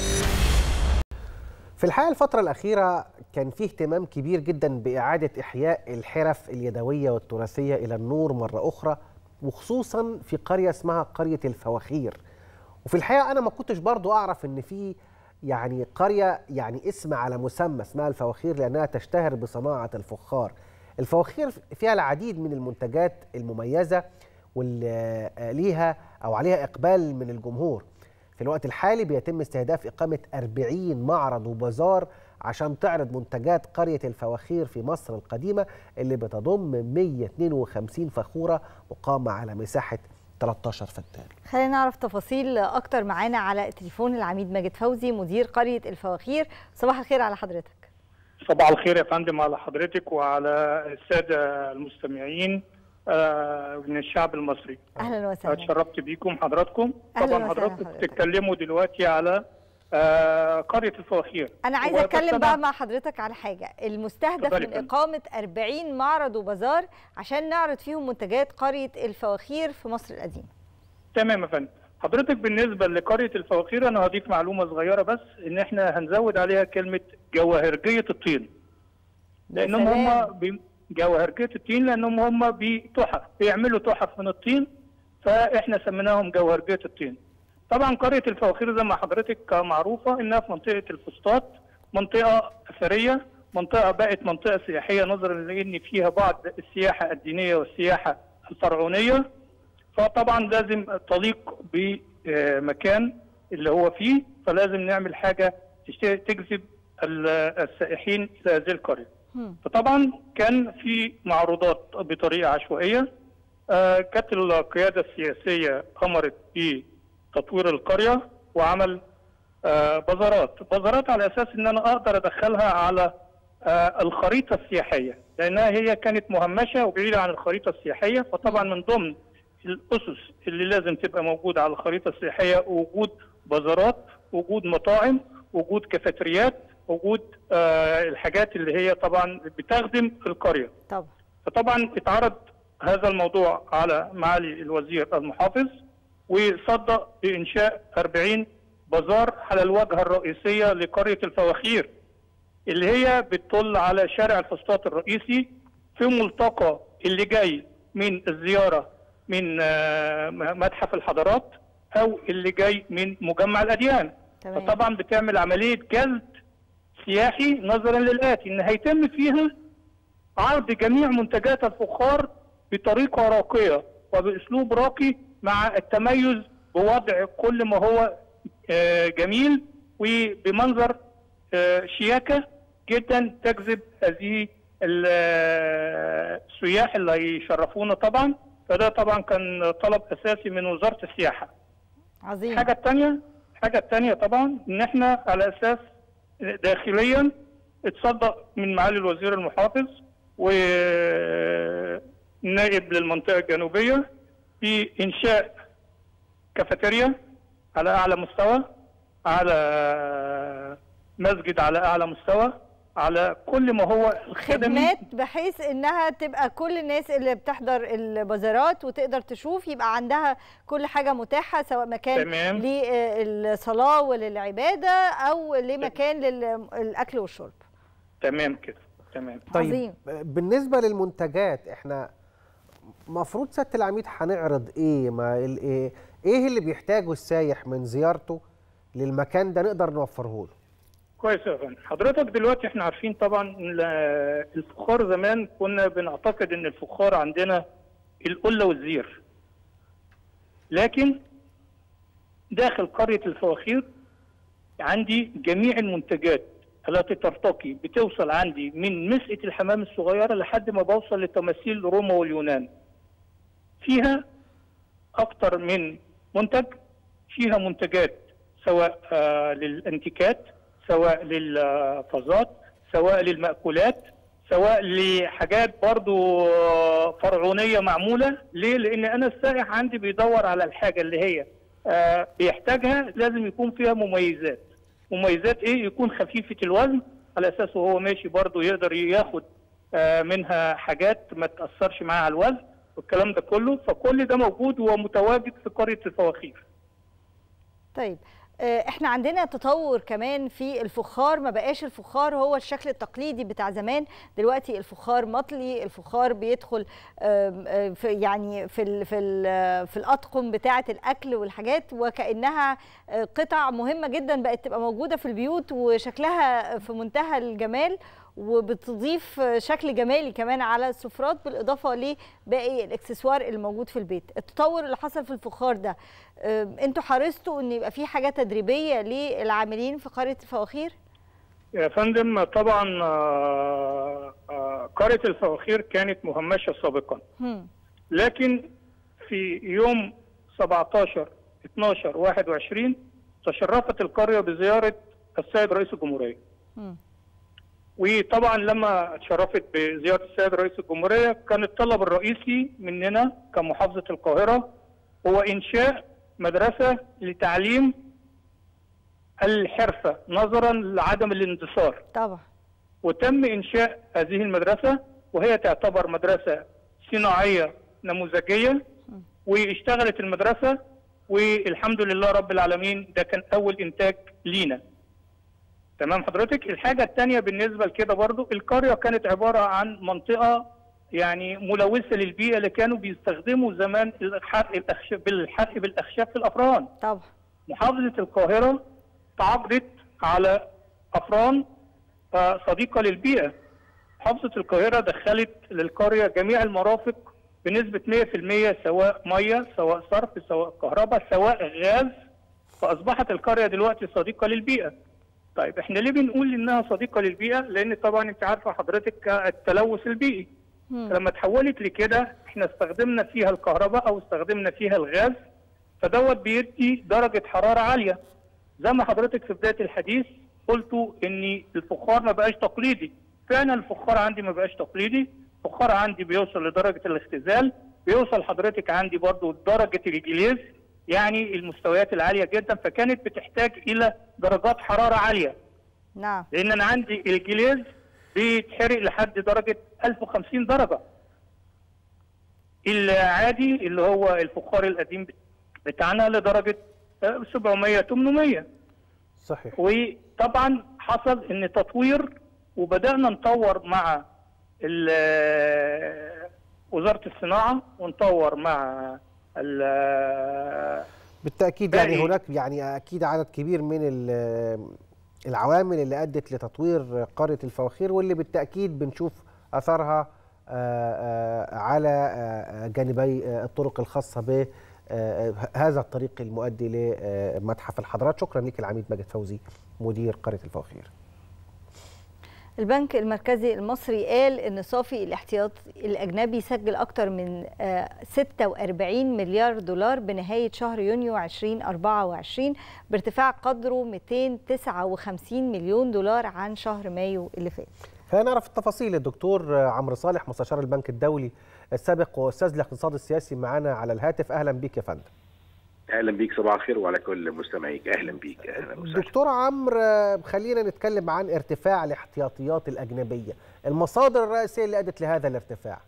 في الحقيقه الفتره الاخيره كان فيه اهتمام كبير جدا باعاده احياء الحرف اليدويه والتراثيه الى النور مره اخرى وخصوصا في قريه اسمها قريه الفواخير وفي الحقيقه انا ما كنتش برضو اعرف ان في يعني قريه يعني اسم على مسمى اسمها الفواخير لانها تشتهر بصناعه الفخار الفواخير فيها العديد من المنتجات المميزه واللي ليها او عليها اقبال من الجمهور في الوقت الحالي بيتم استهداف إقامة 40 معرض وبازار عشان تعرض منتجات قرية الفواخير في مصر القديمة اللي بتضم 152 فخورة مقامة على مساحة 13 فدان خلينا نعرف تفاصيل اكتر معانا على تليفون العميد ماجد فوزي مدير قريه الفواخير صباح الخير على حضرتك صباح الخير يا فندم على حضرتك وعلى الساده المستمعين آه، من الشعب المصري اهلا وسهلا اتشرفت بيكم حضراتكم أهلاً طبعا وسهلاً حضراتكم حضرتك. بتتكلموا دلوقتي على آه، قريه الفواخير انا عايزه وبس اتكلم أنا- بقى مع حضرتك على حاجه المستهدف اتفضلي من يا فندم. اقامه 40 معرض وبازار عشان نعرض فيهم منتجات قريه الفواخير في مصر القديمه تمام يا فندم حضرتك بالنسبه لقريه الفواخير انا هضيف معلومه صغيره بس ان احنا هنزود عليها كلمه جواهرجيه الطين لانهم سلام. هم بي- جواهرجيه الطين لانهم هم بتحف بيعملوا تحف من الطين فاحنا سميناهم جواهرجيه الطين طبعا قريه الفواخير زي ما حضرتك معروفه انها في منطقه الفسطاط منطقه اثريه منطقه بقت منطقه سياحيه نظرا لان فيها بعض السياحه الدينيه والسياحه الفرعونيه فطبعا لازم تليق بمكان اللي هو فيه فلازم نعمل حاجه تشت- تجذب ال- السائحين الى هذه القريه. هم. فطبعا كان في معروضات بطريقه عشوائيه آه، كانت القياده السياسيه امرت بتطوير القريه وعمل آه، بازارات، بازارات على اساس ان انا اقدر ادخلها على آه، الخريطه السياحيه لانها هي كانت مهمشه وبعيده عن الخريطه السياحيه فطبعا من ضمن الاسس اللي لازم تبقى موجوده على الخريطه السياحيه وجود بازارات، وجود مطاعم، وجود كافيتريات، وجود آه، الحاجات اللي هي طبعا بتخدم القريه. طبعا فطبعا اتعرض هذا الموضوع على معالي الوزير المحافظ وصدق بإنشاء 40 بازار على الواجهة الرئيسية لقرية الفواخير اللي هي بتطل على شارع الفسطاط الرئيسي في ملتقى اللي جاي من الزيارة من آه، متحف الحضارات أو اللي جاي من مجمع الأديان تمام فطبعا بتعمل عملية جلد سياحي نظرا للآتي إن هيتم فيها عرض جميع منتجات الفخار بطريقة راقية وبأسلوب راقي مع التميز بوضع كل ما هو آه، جميل وبمنظر آه، شياكة جدا تجذب هذه ال- آه، السياح اللي هيشرفونا طبعا فده طبعا كان طلب أساسي من وزارة السياحة عظيم الحاجة التانية الحاجة التانية طبعا إن إحنا على أساس داخليا اتصدق من معالي الوزير المحافظ والنائب للمنطقة الجنوبية في إنشاء كافيتيريا على أعلى مستوى على مسجد على أعلى مستوى على كل ما هو الخدمي خدمات بحيث انها تبقى كل الناس اللي بتحضر البازارات وتقدر تشوف يبقى عندها كل حاجه متاحه سواء مكان تمام. للصلاه وللعباده او لمكان للاكل والشرب تمام كده تمام طيب عظيم. بالنسبه للمنتجات احنا مفروض سياده العميد هنعرض ايه ما ال- ايه ايه اللي بيحتاجه السايح من زيارته للمكان ده نقدر نوفره له كويس يا فندم حضرتك دلوقتي احنا عارفين طبعا ال- الفخار زمان كنا بنعتقد ان الفخار عندنا القله والزير لكن داخل قريه الفواخير عندي جميع المنتجات التي ترتقي بتوصل عندي من مسقه الحمام الصغيره لحد ما بوصل لتماثيل روما واليونان فيها اكتر من منتج فيها منتجات سواء آه، للانتيكات سواء للفازات سواء للمأكولات سواء لحاجات برضو آه، فرعونية معمولة ليه؟ لأن أنا السائح عندي بيدور على الحاجة اللي هي آه، بيحتاجها لازم يكون فيها مميزات مميزات إيه؟ يكون خفيفة الوزن على أساس وهو ماشي برضو يقدر ياخد آه، منها حاجات ما تأثرش معاه على الوزن والكلام ده كله فكل ده موجود ومتواجد في قرية الفواخير طيب آه، احنا عندنا تطور كمان في الفخار ما بقاش الفخار هو الشكل التقليدي بتاع زمان دلوقتي الفخار مطلي الفخار بيدخل آم، آه، في يعني في ال في ال في الاطقم بتاعه الاكل والحاجات وكانها آه، قطع مهمه جدا بقت تبقى موجوده في البيوت وشكلها في منتهى الجمال وبتضيف شكل جمالي كمان على السفرات بالاضافه لباقي الاكسسوار اللي موجود في البيت التطور اللي حصل في الفخار ده آم، انتوا حرصتوا ان يبقى في حاجه تدريبيه للعاملين في قريه الفواخير يا فندم طبعا آه، آه، قرية الفواخير كانت مهمشة سابقا هم. لكن في يوم 17 12 21 تشرفت القرية بزيارة السيد رئيس الجمهورية هم. وطبعا لما اتشرفت بزياره السيد رئيس الجمهوريه كان الطلب الرئيسي مننا كمحافظه القاهره هو انشاء مدرسه لتعليم الحرفه نظرا لعدم الاندثار طبعا وتم انشاء هذه المدرسه وهي تعتبر مدرسه صناعيه نموذجيه واشتغلت المدرسه والحمد لله رب العالمين ده كان اول انتاج لينا تمام حضرتك الحاجه الثانيه بالنسبه لكده برضو القريه كانت عباره عن منطقه يعني ملوثه للبيئه اللي كانوا بيستخدموا زمان الحرق الاخشاب بالحرق بالاخشاب في الافران طبعا محافظه القاهره تعاقدت على افران آه، صديقه للبيئه محافظه القاهره دخلت للقريه جميع المرافق بنسبه 100% سواء ميه سواء صرف سواء كهرباء سواء غاز فاصبحت القريه دلوقتي صديقه للبيئه طيب احنا ليه بنقول انها صديقه للبيئه لان طبعا انت عارفه حضرتك التلوث البيئي لما تحولت لكده احنا استخدمنا فيها الكهرباء او استخدمنا فيها الغاز فدوت بيدي درجه حراره عاليه زي ما حضرتك في بدايه الحديث قلتوا ان الفخار ما بقاش تقليدي فعلا الفخار عندي ما بقاش تقليدي الفخار عندي بيوصل لدرجه الاختزال بيوصل حضرتك عندي برضو لدرجه الجليز يعني المستويات العاليه جدا فكانت بتحتاج الى درجات حراره عاليه نعم لان انا عندي الجليز بيتحرق لحد درجه 1050 درجه العادي اللي هو الفخار القديم بتاعنا لدرجه آه، 700 800 صحيح وطبعا حصل ان تطوير وبدانا نطور مع ال- وزاره الصناعه ونطور مع ال- بالتاكيد يعني باقي- هناك يعني اكيد عدد كبير من ال- العوامل اللي ادت لتطوير قريه الفواخير واللي بالتاكيد بنشوف اثرها آه، آه، على آه، جانبي آه، الطرق الخاصه ب آه، هذا الطريق المؤدي لمتحف الحضارات شكرا لك العميد ماجد فوزي مدير قريه الفواخير البنك المركزي المصري قال ان صافي الاحتياط الاجنبي سجل اكثر من آه، 46 مليار دولار بنهايه شهر يونيو 2024 بارتفاع قدره 259 مليون دولار عن شهر مايو اللي فات خلينا نعرف التفاصيل الدكتور عمرو صالح مستشار البنك الدولي السابق واستاذ الاقتصاد السياسي معانا على الهاتف اهلا بك يا فندم اهلا بيك صباح الخير وعلى كل مستمعيك اهلا بيك اهلا وسهلا دكتور عمرو آه، خلينا نتكلم عن ارتفاع الاحتياطيات الاجنبيه المصادر الرئيسيه اللي ادت لهذا الارتفاع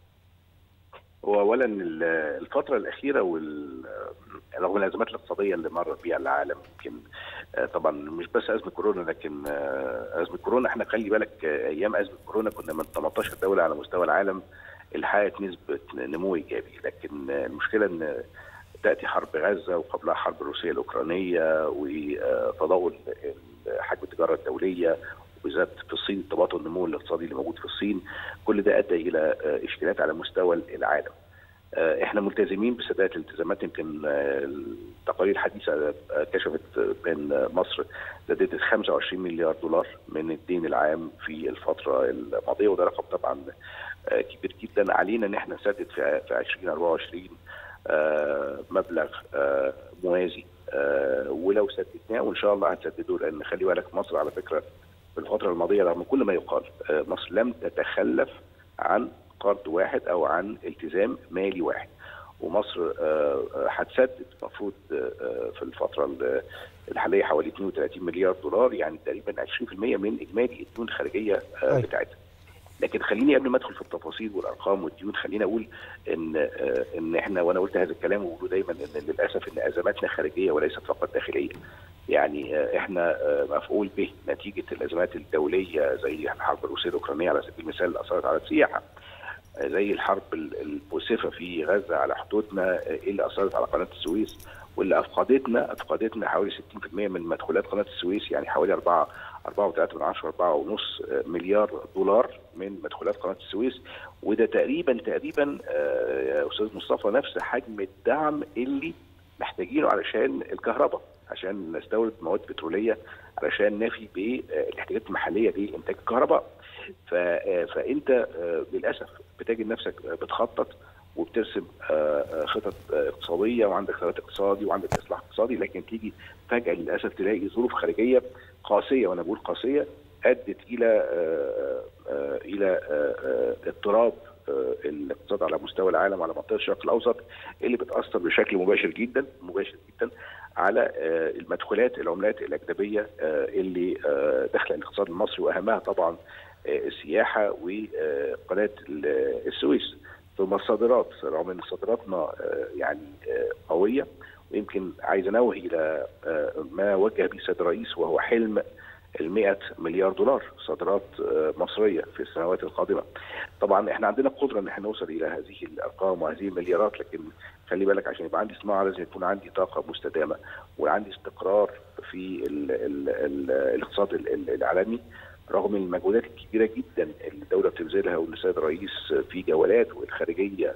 هو اولا ال- الفتره الاخيره وال رغم الازمات الاقتصاديه اللي مرت بيها العالم يمكن آه، طبعا مش بس ازمه كورونا لكن آه، ازمه كورونا احنا خلي بالك آه، ايام ازمه كورونا كنا من 18 دوله على مستوى العالم اللي حققت نسبه نمو ايجابي لكن آه، المشكله ان تاتي حرب غزه وقبلها حرب الروسيه الاوكرانيه وتضاؤل حجم التجاره الدوليه وبالذات في الصين التباطؤ النمو الاقتصادي اللي موجود في الصين كل ده ادى الى آه، اشكالات على مستوى العالم. آه، احنا ملتزمين بسداد الالتزامات يمكن آه، التقارير الحديثه آه، كشفت آه، بان مصر سددت 25 مليار دولار من الدين العام في الفتره الماضيه وده رقم طبعا آه، كبير جدا علينا ان احنا نسدد في في 2024 آه، مبلغ آه، موازي آه، ولو سددناه وان شاء الله هنسدده لان خلي بالك مصر على فكره في الفتره الماضيه رغم كل ما يقال آه، مصر لم تتخلف عن قرض واحد او عن التزام مالي واحد ومصر آه، آه، هتسدد المفروض آه، في الفتره ال- الحاليه حوالي 32 مليار دولار يعني تقريبا 20% من اجمالي الديون الخارجيه آه، أيوة. بتاعتها لكن خليني قبل ما ادخل في التفاصيل والارقام والديون خليني اقول ان آه، ان احنا وانا قلت هذا الكلام وبقوله دايما ان للاسف ان ازماتنا خارجيه وليست فقط داخليه يعني آه، احنا آه، مفعول به نتيجه الازمات الدوليه زي الحرب الروسيه الاوكرانيه على سبيل المثال اللي اثرت على السياحه آه، زي الحرب ال- المؤسفه في غزه على حدودنا آه، اللي اثرت على قناه السويس واللي افقدتنا افقدتنا حوالي 60% من مدخولات قناه السويس يعني حوالي 4 4.3 من 10 4.5 مليار دولار من مدخولات قناه السويس وده تقريبا تقريبا آه، يا استاذ مصطفى نفس حجم الدعم اللي محتاجينه علشان الكهرباء عشان نستورد مواد بتروليه علشان نفي بالاحتياجات المحليه لانتاج الكهرباء ف- آه، فانت آه، للاسف بتجد نفسك بتخطط وبترسم آه، آه، خطط آه، اقتصاديه وعندك ثبات اقتصادي وعندك اصلاح اقتصادي لكن تيجي فجاه للاسف تلاقي ظروف خارجيه قاسيه وانا بقول قاسيه ادت الى آه، آه، الى آه، آه، اضطراب آه، الاقتصاد على مستوى العالم على منطقه الشرق الاوسط اللي بتاثر بشكل مباشر جدا مباشر جدا على آه، المدخولات العملات الاجنبيه آه، اللي آه، داخله الاقتصاد المصري واهمها طبعا آه، السياحه وقناه ال- السويس ثم الصادرات رغم ان صادراتنا آه، يعني آه، قويه ويمكن عايز انوه الى آه، ما وجه به السيد الرئيس وهو حلم ال 100 مليار دولار صادرات آه، مصريه في السنوات القادمه. طبعا احنا عندنا قدره ان احنا نوصل الى هذه الارقام وهذه المليارات لكن خلي بالك عشان يبقى عندي صناعه لازم يكون عندي طاقه مستدامه وعندي استقرار في ال ال ال الاقتصاد ال- ال- العالمي رغم المجهودات الكبيره جدا اللي الدوله بتبذلها والسيد الرئيس في جولات والخارجيه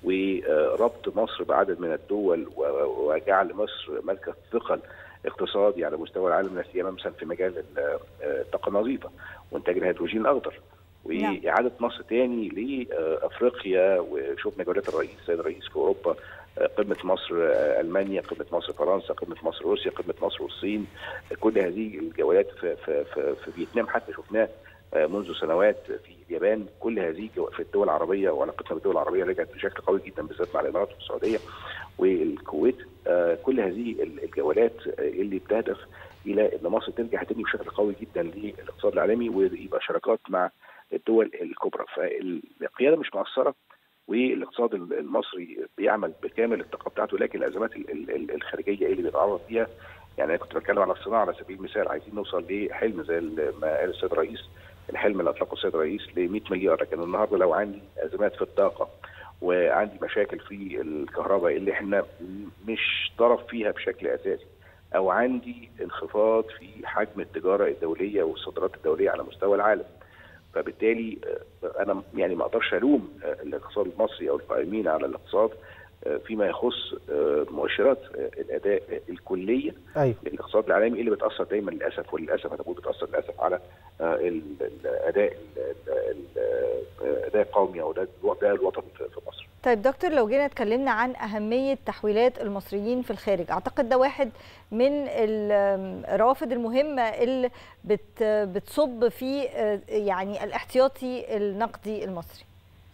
وربط مصر بعدد من الدول و- وجعل مصر مركز ثقل اقتصادي على مستوى العالم لا سيما مثلا في مجال ال- الطاقه النظيفه وانتاج الهيدروجين الاخضر واعاده مصر تاني لافريقيا وشفنا جولات الرئيس السيد الرئيس في اوروبا آه، قمه مصر آه، المانيا قمه مصر فرنسا قمه مصر روسيا قمه مصر والصين كل هذه الجولات في, في, في, في فيتنام حتى شفناه آه، منذ سنوات في اليابان كل هذه جو- في الدول العربيه وعلاقتنا بالدول العربيه رجعت بشكل قوي جدا بالذات مع الامارات والسعوديه والكويت آه، كل هذه الجولات آه، اللي بتهدف الى ان مصر ترجع تاني بشكل قوي جدا للاقتصاد العالمي ويبقى شراكات مع الدول الكبرى فالقياده مش مقصره والاقتصاد المصري بيعمل بكامل الطاقه بتاعته لكن الازمات ال- ال- ال- الخارجيه اللي بيتعرض ليها يعني انا كنت بتكلم على الصناعه على سبيل المثال عايزين نوصل لحلم زي ما قال السيد الرئيس الحلم اللي اطلقه السيد الرئيس ل 100 مليار لكن النهارده لو عندي ازمات في الطاقه وعندي مشاكل في الكهرباء اللي احنا مش طرف فيها بشكل اساسي او عندي انخفاض في حجم التجاره الدوليه والصادرات الدوليه على مستوى العالم فبالتالي آه، انا يعني ما اقدرش الوم آه، الاقتصاد المصري او القائمين على الاقتصاد آه، فيما يخص آه، مؤشرات آه، الاداء الكليه ايوه للاقتصاد العالمي اللي بتاثر دايما للاسف وللاسف انا بقول بتاثر للاسف على آه، ال- الاداء ال- ال- الاداء القومي او الاداء الوطني في في مصر. طيب دكتور لو جينا اتكلمنا عن أهمية تحويلات المصريين في الخارج أعتقد ده واحد من ال- الروافد المهمة اللي بت بتصب في آه، يعني الاحتياطي النقدي المصري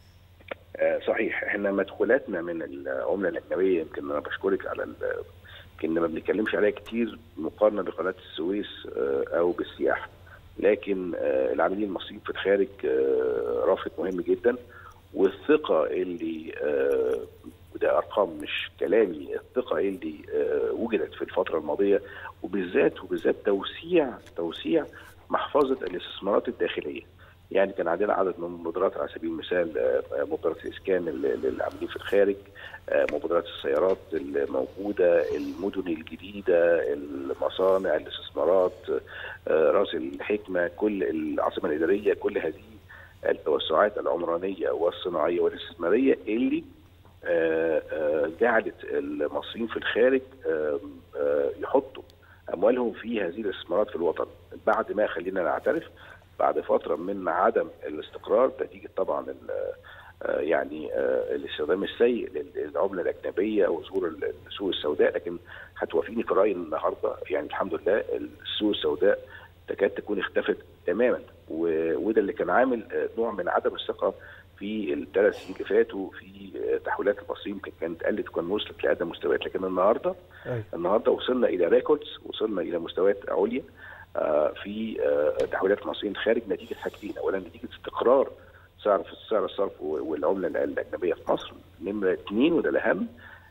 آه، صحيح احنا مدخولاتنا من العمله الاجنبيه يمكن انا بشكرك على ال- يمكن ما بنتكلمش عليها كتير مقارنه بقناه السويس آه، او بالسياحه لكن آه، العاملين المصريين في الخارج آه، رافد مهم جدا والثقه اللي آه، وده ارقام مش كلامي الثقه اللي آه، وجدت في الفتره الماضيه وبالذات وبالذات توسيع توسيع محفظه الاستثمارات الداخليه يعني كان عندنا عدد من المبادرات على سبيل المثال آه، مبادره الاسكان لل- للعاملين في الخارج آه، مبادرات السيارات الموجوده المدن الجديده المصانع الاستثمارات آه، راس الحكمه كل العاصمه الاداريه كل هذه التوسعات العمرانيه والصناعيه والاستثماريه اللي آه، آه، جعلت المصريين في الخارج آه، آه، يحطوا اموالهم في هذه الاستثمارات في الوطن بعد ما خلينا نعترف بعد فتره من عدم الاستقرار نتيجه طبعا ال- آه، يعني آه، الاستخدام السيء لل- للعمله الاجنبيه وظهور السوق السوداء لكن هتوافيني في رايي النهارده يعني الحمد لله السوق السوداء تكاد تكون اختفت تماما و- وده اللي كان عامل آه، نوع من عدم الثقه في الثلاث سنين اللي فاتوا في آه، تحويلات المصريين يمكن كانت قلت وكان وصلت لادنى مستويات لكن النهارده أيوة. النهارده وصلنا الى ريكوردز وصلنا الى مستويات عليا آه، في آه، تحويلات المصريين خارج نتيجه حاجتين اولا نتيجه استقرار سعر في سعر الصرف والعمله الاجنبيه في مصر نمره اثنين وده الاهم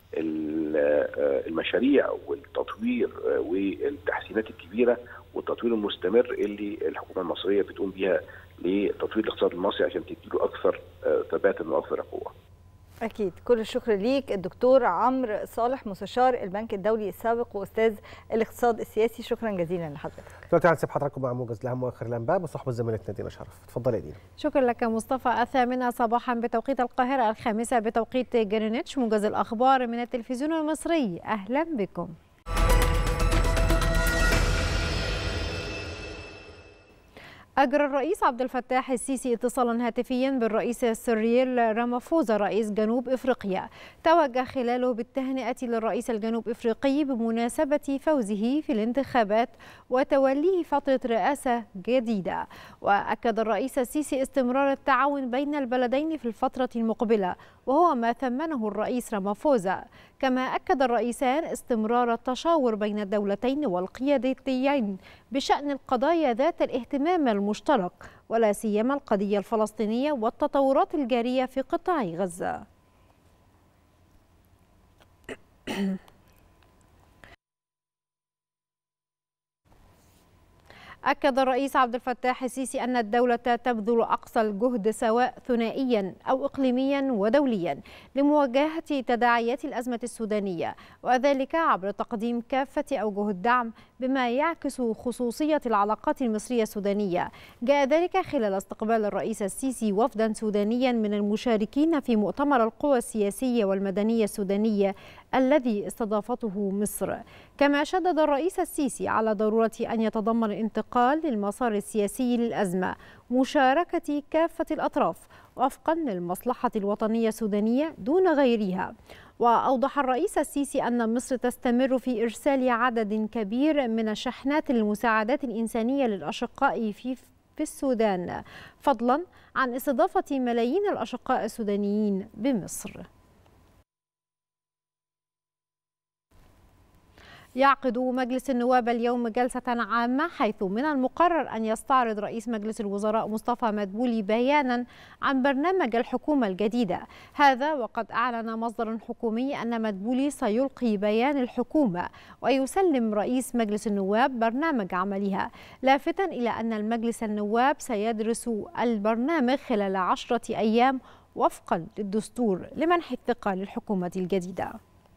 ال- آه، المشاريع والتطوير آه، والتحسينات الكبيره والتطوير المستمر اللي الحكومه المصريه بتقوم بيها لتطوير الاقتصاد المصري عشان تديله اكثر آه، ثباتا واكثر قوه. أكيد كل الشكر ليك الدكتور عمرو صالح مستشار البنك الدولي السابق وأستاذ الاقتصاد السياسي شكرا جزيلا لحضرتك دلوقتي هنسيب حضراتكم مع موجز الاهم واخر الانباء بصحبه زميلتنا دينا شرف اتفضلي يا دينا شكرا لك مصطفى الثامنة صباحا بتوقيت القاهرة الخامسة بتوقيت جرينتش موجز الأخبار من التلفزيون المصري أهلا بكم أجرى الرئيس عبد الفتاح السيسي اتصالا هاتفيا بالرئيس سيريل رامافوزا رئيس جنوب افريقيا توجه خلاله بالتهنئة للرئيس الجنوب افريقي بمناسبة فوزه في الانتخابات وتوليه فترة رئاسة جديدة وأكد الرئيس السيسي استمرار التعاون بين البلدين في الفترة المقبلة وهو ما ثمنه الرئيس رامافوزا كما أكد الرئيسان استمرار التشاور بين الدولتين والقيادتين بشأن القضايا ذات الاهتمام المشترك ولا سيما القضية الفلسطينية والتطورات الجارية في قطاع غزة أكد الرئيس عبد الفتاح السيسي أن الدولة تبذل أقصى الجهد سواء ثنائيا أو إقليميا ودوليا لمواجهة تداعيات الأزمة السودانية وذلك عبر تقديم كافة أوجه الدعم بما يعكس خصوصية العلاقات المصرية السودانية جاء ذلك خلال استقبال الرئيس السيسي وفدا سودانيا من المشاركين في مؤتمر القوى السياسية والمدنية السودانية الذي استضافته مصر كما شدد الرئيس السيسي على ضرورة أن يتضمن الانتقال للمسار السياسي للأزمة مشاركة كافة الأطراف وفقا للمصلحة الوطنية السودانية دون غيرها وأوضح الرئيس السيسي أن مصر تستمر في إرسال عدد كبير من الشحنات للمساعدات الإنسانية للأشقاء في في السودان فضلا عن استضافة ملايين الأشقاء السودانيين بمصر يعقد مجلس النواب اليوم جلسة عامة حيث من المقرر أن يستعرض رئيس مجلس الوزراء مصطفى مدبولي بيانا عن برنامج الحكومة الجديدة هذا وقد أعلن مصدر حكومي أن مدبولي سيلقي بيان الحكومة ويسلم رئيس مجلس النواب برنامج عملها لافتا إلى أن المجلس النواب سيدرس البرنامج خلال عشرة أيام وفقا للدستور لمنح الثقة للحكومة الجديدة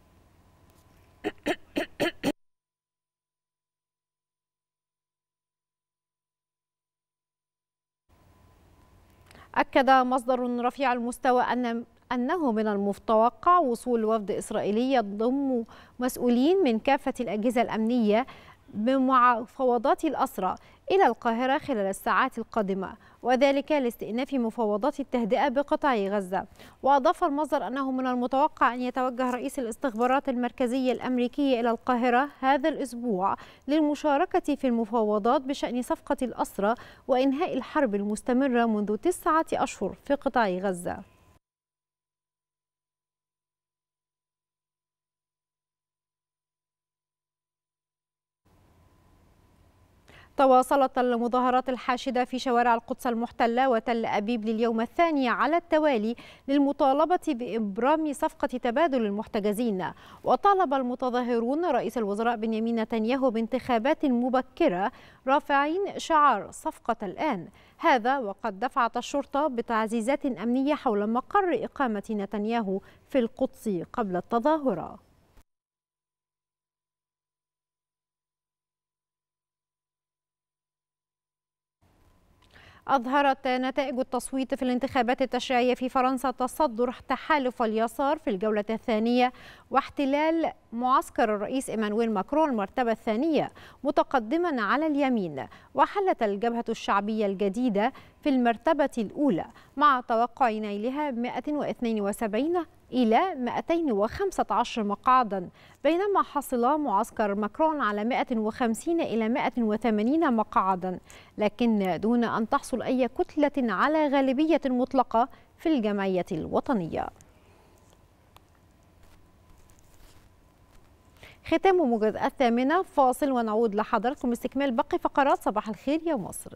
أكد مصدر رفيع المستوى أن أنه من المتوقع وصول وفد إسرائيلي يضم مسؤولين من كافة الأجهزة الأمنية بمفاوضات الأسرى إلى القاهرة خلال الساعات القادمة وذلك لاستئناف مفاوضات التهدئة بقطاع غزة وأضاف المصدر أنه من المتوقع أن يتوجه رئيس الاستخبارات المركزية الأمريكية إلى القاهرة هذا الأسبوع للمشاركة في المفاوضات بشأن صفقة الأسرى وإنهاء الحرب المستمرة منذ تسعة أشهر في قطاع غزة تواصلت المظاهرات الحاشدة في شوارع القدس المحتلة وتل أبيب لليوم الثاني على التوالي للمطالبة بإبرام صفقة تبادل المحتجزين وطالب المتظاهرون رئيس الوزراء بنيامين نتنياهو بانتخابات مبكرة رافعين شعار صفقة الآن هذا وقد دفعت الشرطة بتعزيزات أمنية حول مقر إقامة نتنياهو في القدس قبل التظاهرة أظهرت نتائج التصويت في الانتخابات التشريعية في فرنسا تصدر تحالف اليسار في الجولة الثانية واحتلال معسكر الرئيس إيمانويل ماكرون المرتبة الثانية متقدما على اليمين وحلت الجبهة الشعبية الجديدة في المرتبة الأولى مع توقع نيلها 172 إلى 215 مقعدا بينما حصل معسكر ماكرون على 150 إلى 180 مقعدا لكن دون أن تحصل أي كتلة على غالبية مطلقة في الجمعية الوطنية ختام موجز الثامنة فاصل ونعود لحضراتكم استكمال باقي فقرات صباح الخير يا مصر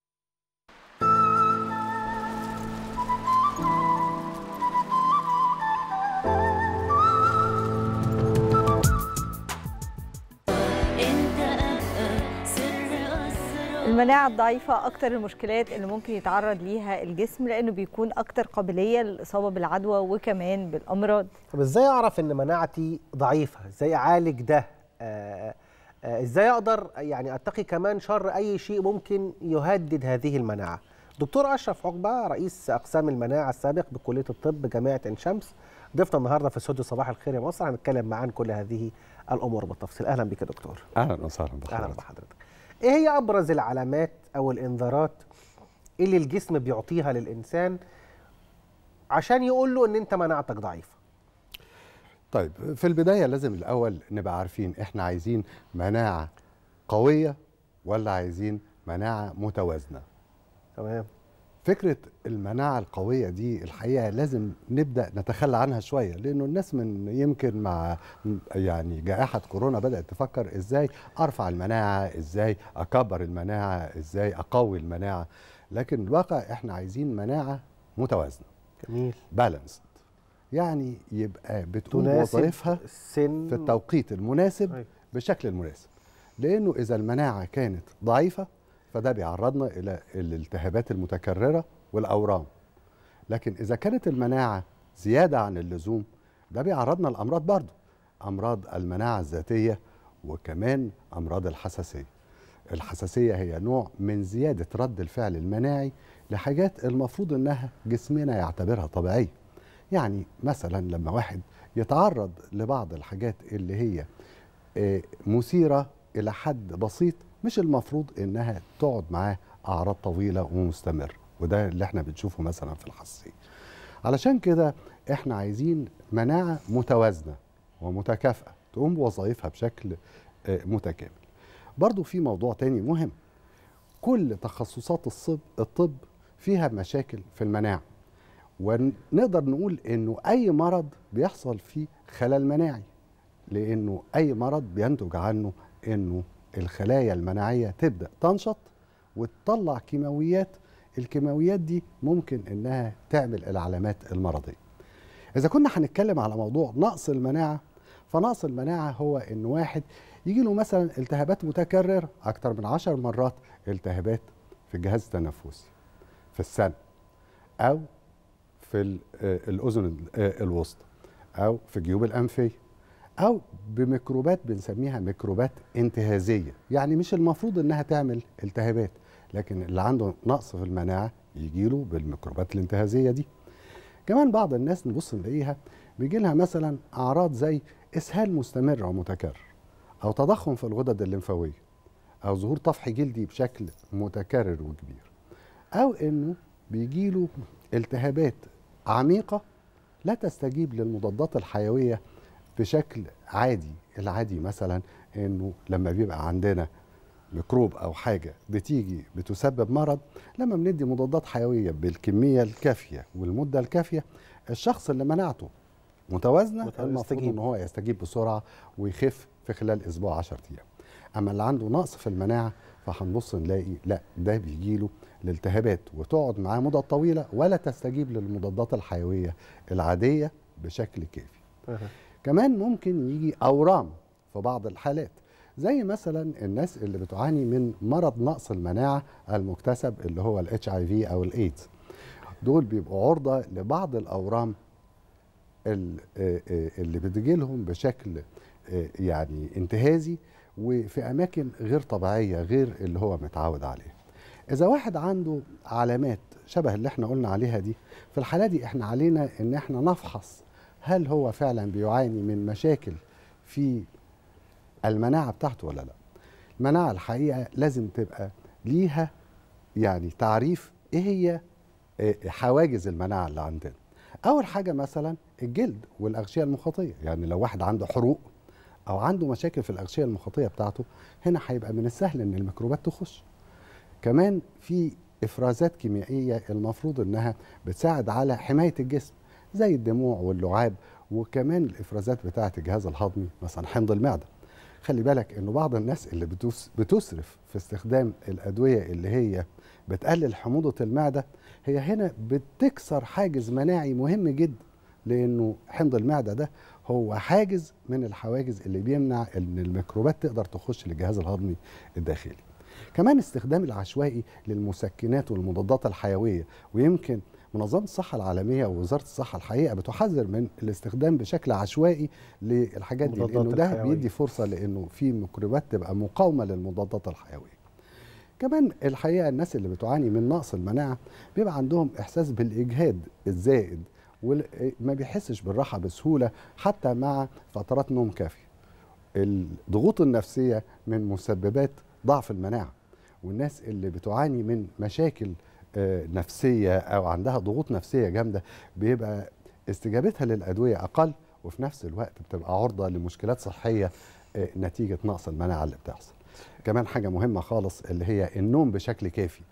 المناعة الضعيفة أكتر المشكلات اللي ممكن يتعرض ليها الجسم لأنه بيكون أكتر قابلية للإصابة بالعدوى وكمان بالأمراض طب ازاي اعرف ان مناعتي ضعيفه ازاي اعالج ده آه، آه، ازاي اقدر يعني اتقي كمان شر اي شيء ممكن يهدد هذه المناعه دكتور اشرف عقبه رئيس اقسام المناعه السابق بكليه الطب جامعه عين شمس ضيفنا النهارده في استوديو صباح الخير يا مصر هنتكلم معاه عن كل هذه الامور بالتفصيل اهلا بك يا دكتور اهلا وسهلا اهلا بحضرتك بحضرتك ايه هي ابرز العلامات او الانذارات اللي الجسم بيعطيها للانسان عشان يقول له ان انت مناعتك ضعيفه طيب في البدايه لازم الاول نبقى عارفين احنا عايزين مناعه قويه ولا عايزين مناعه متوازنه تمام فكره المناعه القويه دي الحقيقه لازم نبدا نتخلى عنها شويه لانه الناس من يمكن مع يعني جائحه كورونا بدات تفكر ازاي ارفع المناعه ازاي اكبر المناعه ازاي اقوي المناعه لكن الواقع احنا عايزين مناعه متوازنه جميل بالانسد يعني يبقى بتقوم تناسب بوظائفها السن في التوقيت المناسب أيوة. بالشكل المناسب لانه اذا المناعه كانت ضعيفه فده بيعرضنا الى الالتهابات المتكرره والاورام لكن اذا كانت المناعه زياده عن اللزوم ده بيعرضنا لامراض برضه امراض المناعه الذاتيه وكمان امراض الحساسيه الحساسيه هي نوع من زياده رد الفعل المناعي لحاجات المفروض انها جسمنا يعتبرها طبيعيه يعني مثلا لما واحد يتعرض لبعض الحاجات اللي هي آه، مثيره الى حد بسيط مش المفروض انها تقعد معاه اعراض طويله ومستمره وده اللي احنا بنشوفه مثلا في الحساسيه علشان كده احنا عايزين مناعه متوازنه ومتكافئه تقوم بوظائفها بشكل آه، متكامل برضو في موضوع تاني مهم كل تخصصات الصب الطب فيها مشاكل في المناعه ونقدر نقول انه اي مرض بيحصل فيه خلل مناعي لانه اي مرض بينتج عنه انه الخلايا المناعيه تبدا تنشط وتطلع كيماويات الكيماويات دي ممكن انها تعمل العلامات المرضيه اذا كنا هنتكلم على موضوع نقص المناعه فنقص المناعه هو ان واحد يجي له مثلا التهابات متكرره اكتر من عشر مرات التهابات في الجهاز التنفسي في السنه او في ال- آه، الاذن ال- آه، الوسطى او في الجيوب الانفيه او بميكروبات بنسميها ميكروبات انتهازيه يعني مش المفروض انها تعمل التهابات لكن اللي عنده نقص في المناعه يجيله بالميكروبات الانتهازيه دي كمان بعض الناس نبص نلاقيها بيجي لها مثلا اعراض زي اسهال مستمر ومتكرر او تضخم في الغدد الليمفاويه او ظهور طفح جلدي بشكل متكرر وكبير او انه بيجيله التهابات عميقه لا تستجيب للمضادات الحيويه بشكل عادي العادي مثلا انه لما بيبقى عندنا ميكروب او حاجه بتيجي بتسبب مرض لما بندي مضادات حيويه بالكميه الكافيه والمده الكافيه الشخص اللي مناعته متوازنه مت- المفروض يستجيب. ان هو يستجيب بسرعه ويخف في خلال اسبوع 10 ايام اما اللي عنده نقص في المناعه فهنبص نلاقي لا ده بيجيله الالتهابات وتقعد معاه مده طويله ولا تستجيب للمضادات الحيويه العاديه بشكل كافي أها. كمان ممكن يجي اورام في بعض الحالات زي مثلا الناس اللي بتعاني من مرض نقص المناعه المكتسب اللي هو الاتش اي في او الايدز دول بيبقوا عرضه لبعض الاورام ال- آه، آه، اللي بتجي لهم بشكل آه، يعني انتهازي وفي اماكن غير طبيعيه غير اللي هو متعود عليه اذا واحد عنده علامات شبه اللي احنا قلنا عليها دي في الحاله دي احنا علينا ان احنا نفحص هل هو فعلا بيعاني من مشاكل في المناعه بتاعته ولا لا المناعه الحقيقه لازم تبقى ليها يعني تعريف ايه هي آه، حواجز المناعه اللي عندنا اول حاجه مثلا الجلد والاغشيه المخاطيه يعني لو واحد عنده حروق او عنده مشاكل في الاغشيه المخاطيه بتاعته هنا هيبقى من السهل ان الميكروبات تخش كمان في افرازات كيميائيه المفروض انها بتساعد على حمايه الجسم زي الدموع واللعاب وكمان الافرازات بتاعه الجهاز الهضمي مثلا حمض المعده خلي بالك انه بعض الناس اللي بتس بتسرف في استخدام الادويه اللي هي بتقلل حموضه المعده هي هنا بتكسر حاجز مناعي مهم جدا لانه حمض المعده ده هو حاجز من الحواجز اللي بيمنع ان الميكروبات تقدر تخش للجهاز الهضمي الداخلي كمان استخدام العشوائي للمسكنات والمضادات الحيويه ويمكن منظمه الصحه العالميه ووزاره الصحه الحقيقه بتحذر من الاستخدام بشكل عشوائي للحاجات دي المضادات لانه ده الحيوية. بيدي فرصه لانه في ميكروبات تبقى مقاومه للمضادات الحيويه كمان الحقيقه الناس اللي بتعاني من نقص المناعه بيبقى عندهم احساس بالاجهاد الزائد وما بيحسش بالراحه بسهوله حتى مع فترات نوم كافيه الضغوط النفسيه من مسببات ضعف المناعه والناس اللي بتعاني من مشاكل آه، نفسيه او عندها ضغوط نفسيه جامده بيبقى استجابتها للادويه اقل وفي نفس الوقت بتبقى عرضه لمشكلات صحيه آه، نتيجه نقص المناعه اللي بتحصل. كمان حاجه مهمه خالص اللي هي النوم بشكل كافي.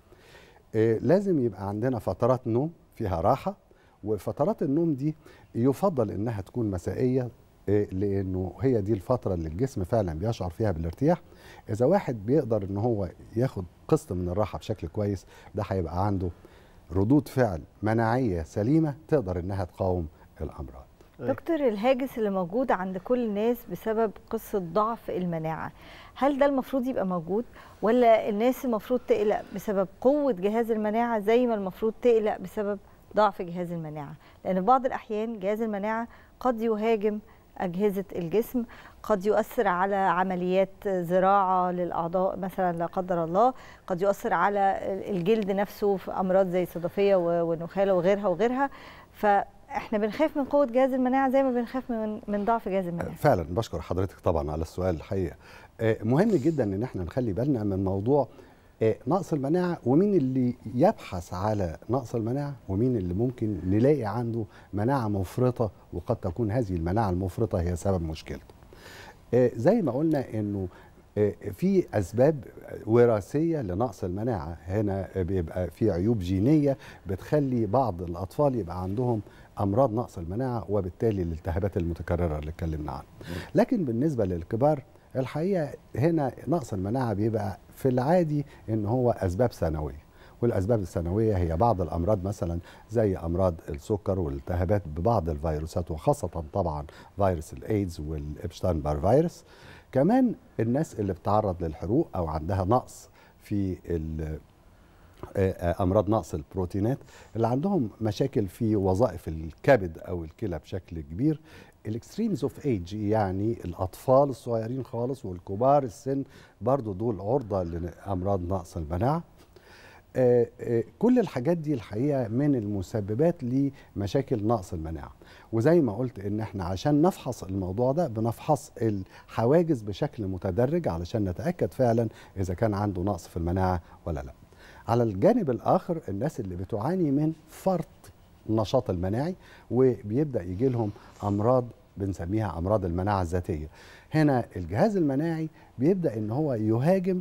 آه، لازم يبقى عندنا فترات نوم فيها راحه وفترات النوم دي يفضل انها تكون مسائيه آه، لانه هي دي الفتره اللي الجسم فعلا بيشعر فيها بالارتياح اذا واحد بيقدر ان هو ياخد قسط من الراحه بشكل كويس ده هيبقى عنده ردود فعل مناعيه سليمه تقدر انها تقاوم الامراض دكتور الهاجس اللي موجود عند كل الناس بسبب قصة ضعف المناعة هل ده المفروض يبقى موجود ولا الناس المفروض تقلق بسبب قوة جهاز المناعة زي ما المفروض تقلق بسبب ضعف جهاز المناعة لأن في بعض الأحيان جهاز المناعة قد يهاجم أجهزة الجسم قد يؤثر على عمليات زراعة للأعضاء مثلا لا قدر الله قد يؤثر على الجلد نفسه في أمراض زي الصدفية والنخالة وغيرها وغيرها فإحنا بنخاف من قوة جهاز المناعة زي ما بنخاف من من ضعف جهاز المناعة فعلا بشكر حضرتك طبعا على السؤال الحقيقه آه، مهم جدا ان احنا نخلي بالنا من موضوع آه، نقص المناعه ومين اللي يبحث على نقص المناعه ومين اللي ممكن نلاقي عنده مناعه مفرطه وقد تكون هذه المناعه المفرطه هي سبب مشكلته. آه، زي ما قلنا انه آه، في اسباب وراثيه لنقص المناعه هنا بيبقى في عيوب جينيه بتخلي بعض الاطفال يبقى عندهم امراض نقص المناعه وبالتالي الالتهابات المتكرره اللي اتكلمنا عنها لكن بالنسبه للكبار الحقيقه هنا نقص المناعه بيبقى في العادي ان هو اسباب ثانويه والاسباب الثانويه هي بعض الامراض مثلا زي امراض السكر والالتهابات ببعض الفيروسات وخاصه طبعا فيروس الايدز والابشتاين بار فيروس كمان الناس اللي بتعرض للحروق او عندها نقص في ال- آه، آه، امراض نقص البروتينات اللي عندهم مشاكل في وظائف الكبد او الكلى بشكل كبير الاكستريمز اوف ايج يعني الاطفال الصغيرين خالص والكبار السن برضو دول عرضه لامراض نقص المناعه آه، آه، كل الحاجات دي الحقيقه من المسببات لمشاكل نقص المناعه وزي ما قلت ان احنا عشان نفحص الموضوع ده بنفحص الحواجز بشكل متدرج علشان نتاكد فعلا اذا كان عنده نقص في المناعه ولا لا على الجانب الاخر الناس اللي بتعاني من فرط النشاط المناعي وبيبدا يجي لهم امراض بنسميها امراض المناعه الذاتيه هنا الجهاز المناعي بيبدا ان هو يهاجم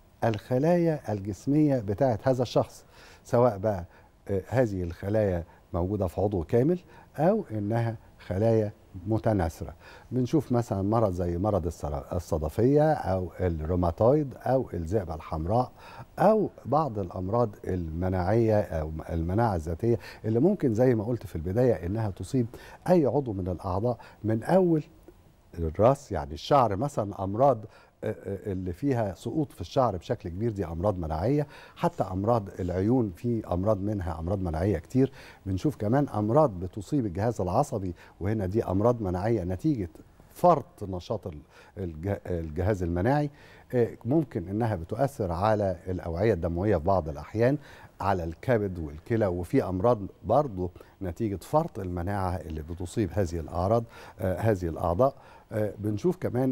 الخلايا الجسميه بتاعه هذا الشخص سواء بقى آه، هذه الخلايا موجوده في عضو كامل او انها خلايا متناثره بنشوف مثلا مرض زي مرض السر- الصدفيه او الروماتويد او الذئبه الحمراء او بعض الامراض المناعيه او المناعه الذاتيه اللي ممكن زي ما قلت في البدايه انها تصيب اي عضو من الاعضاء من اول الراس يعني الشعر مثلا امراض آه، آه، اللي فيها سقوط في الشعر بشكل كبير دي امراض مناعيه حتى امراض العيون في امراض منها امراض مناعيه كتير بنشوف كمان امراض بتصيب الجهاز العصبي وهنا دي امراض مناعيه نتيجه فرط نشاط ال- الج- الجهاز المناعي آه، ممكن انها بتؤثر على الاوعيه الدمويه في بعض الاحيان على الكبد والكلى وفي امراض برضه نتيجه فرط المناعه اللي بتصيب هذه الاعراض آه، هذه الاعضاء آه، بنشوف كمان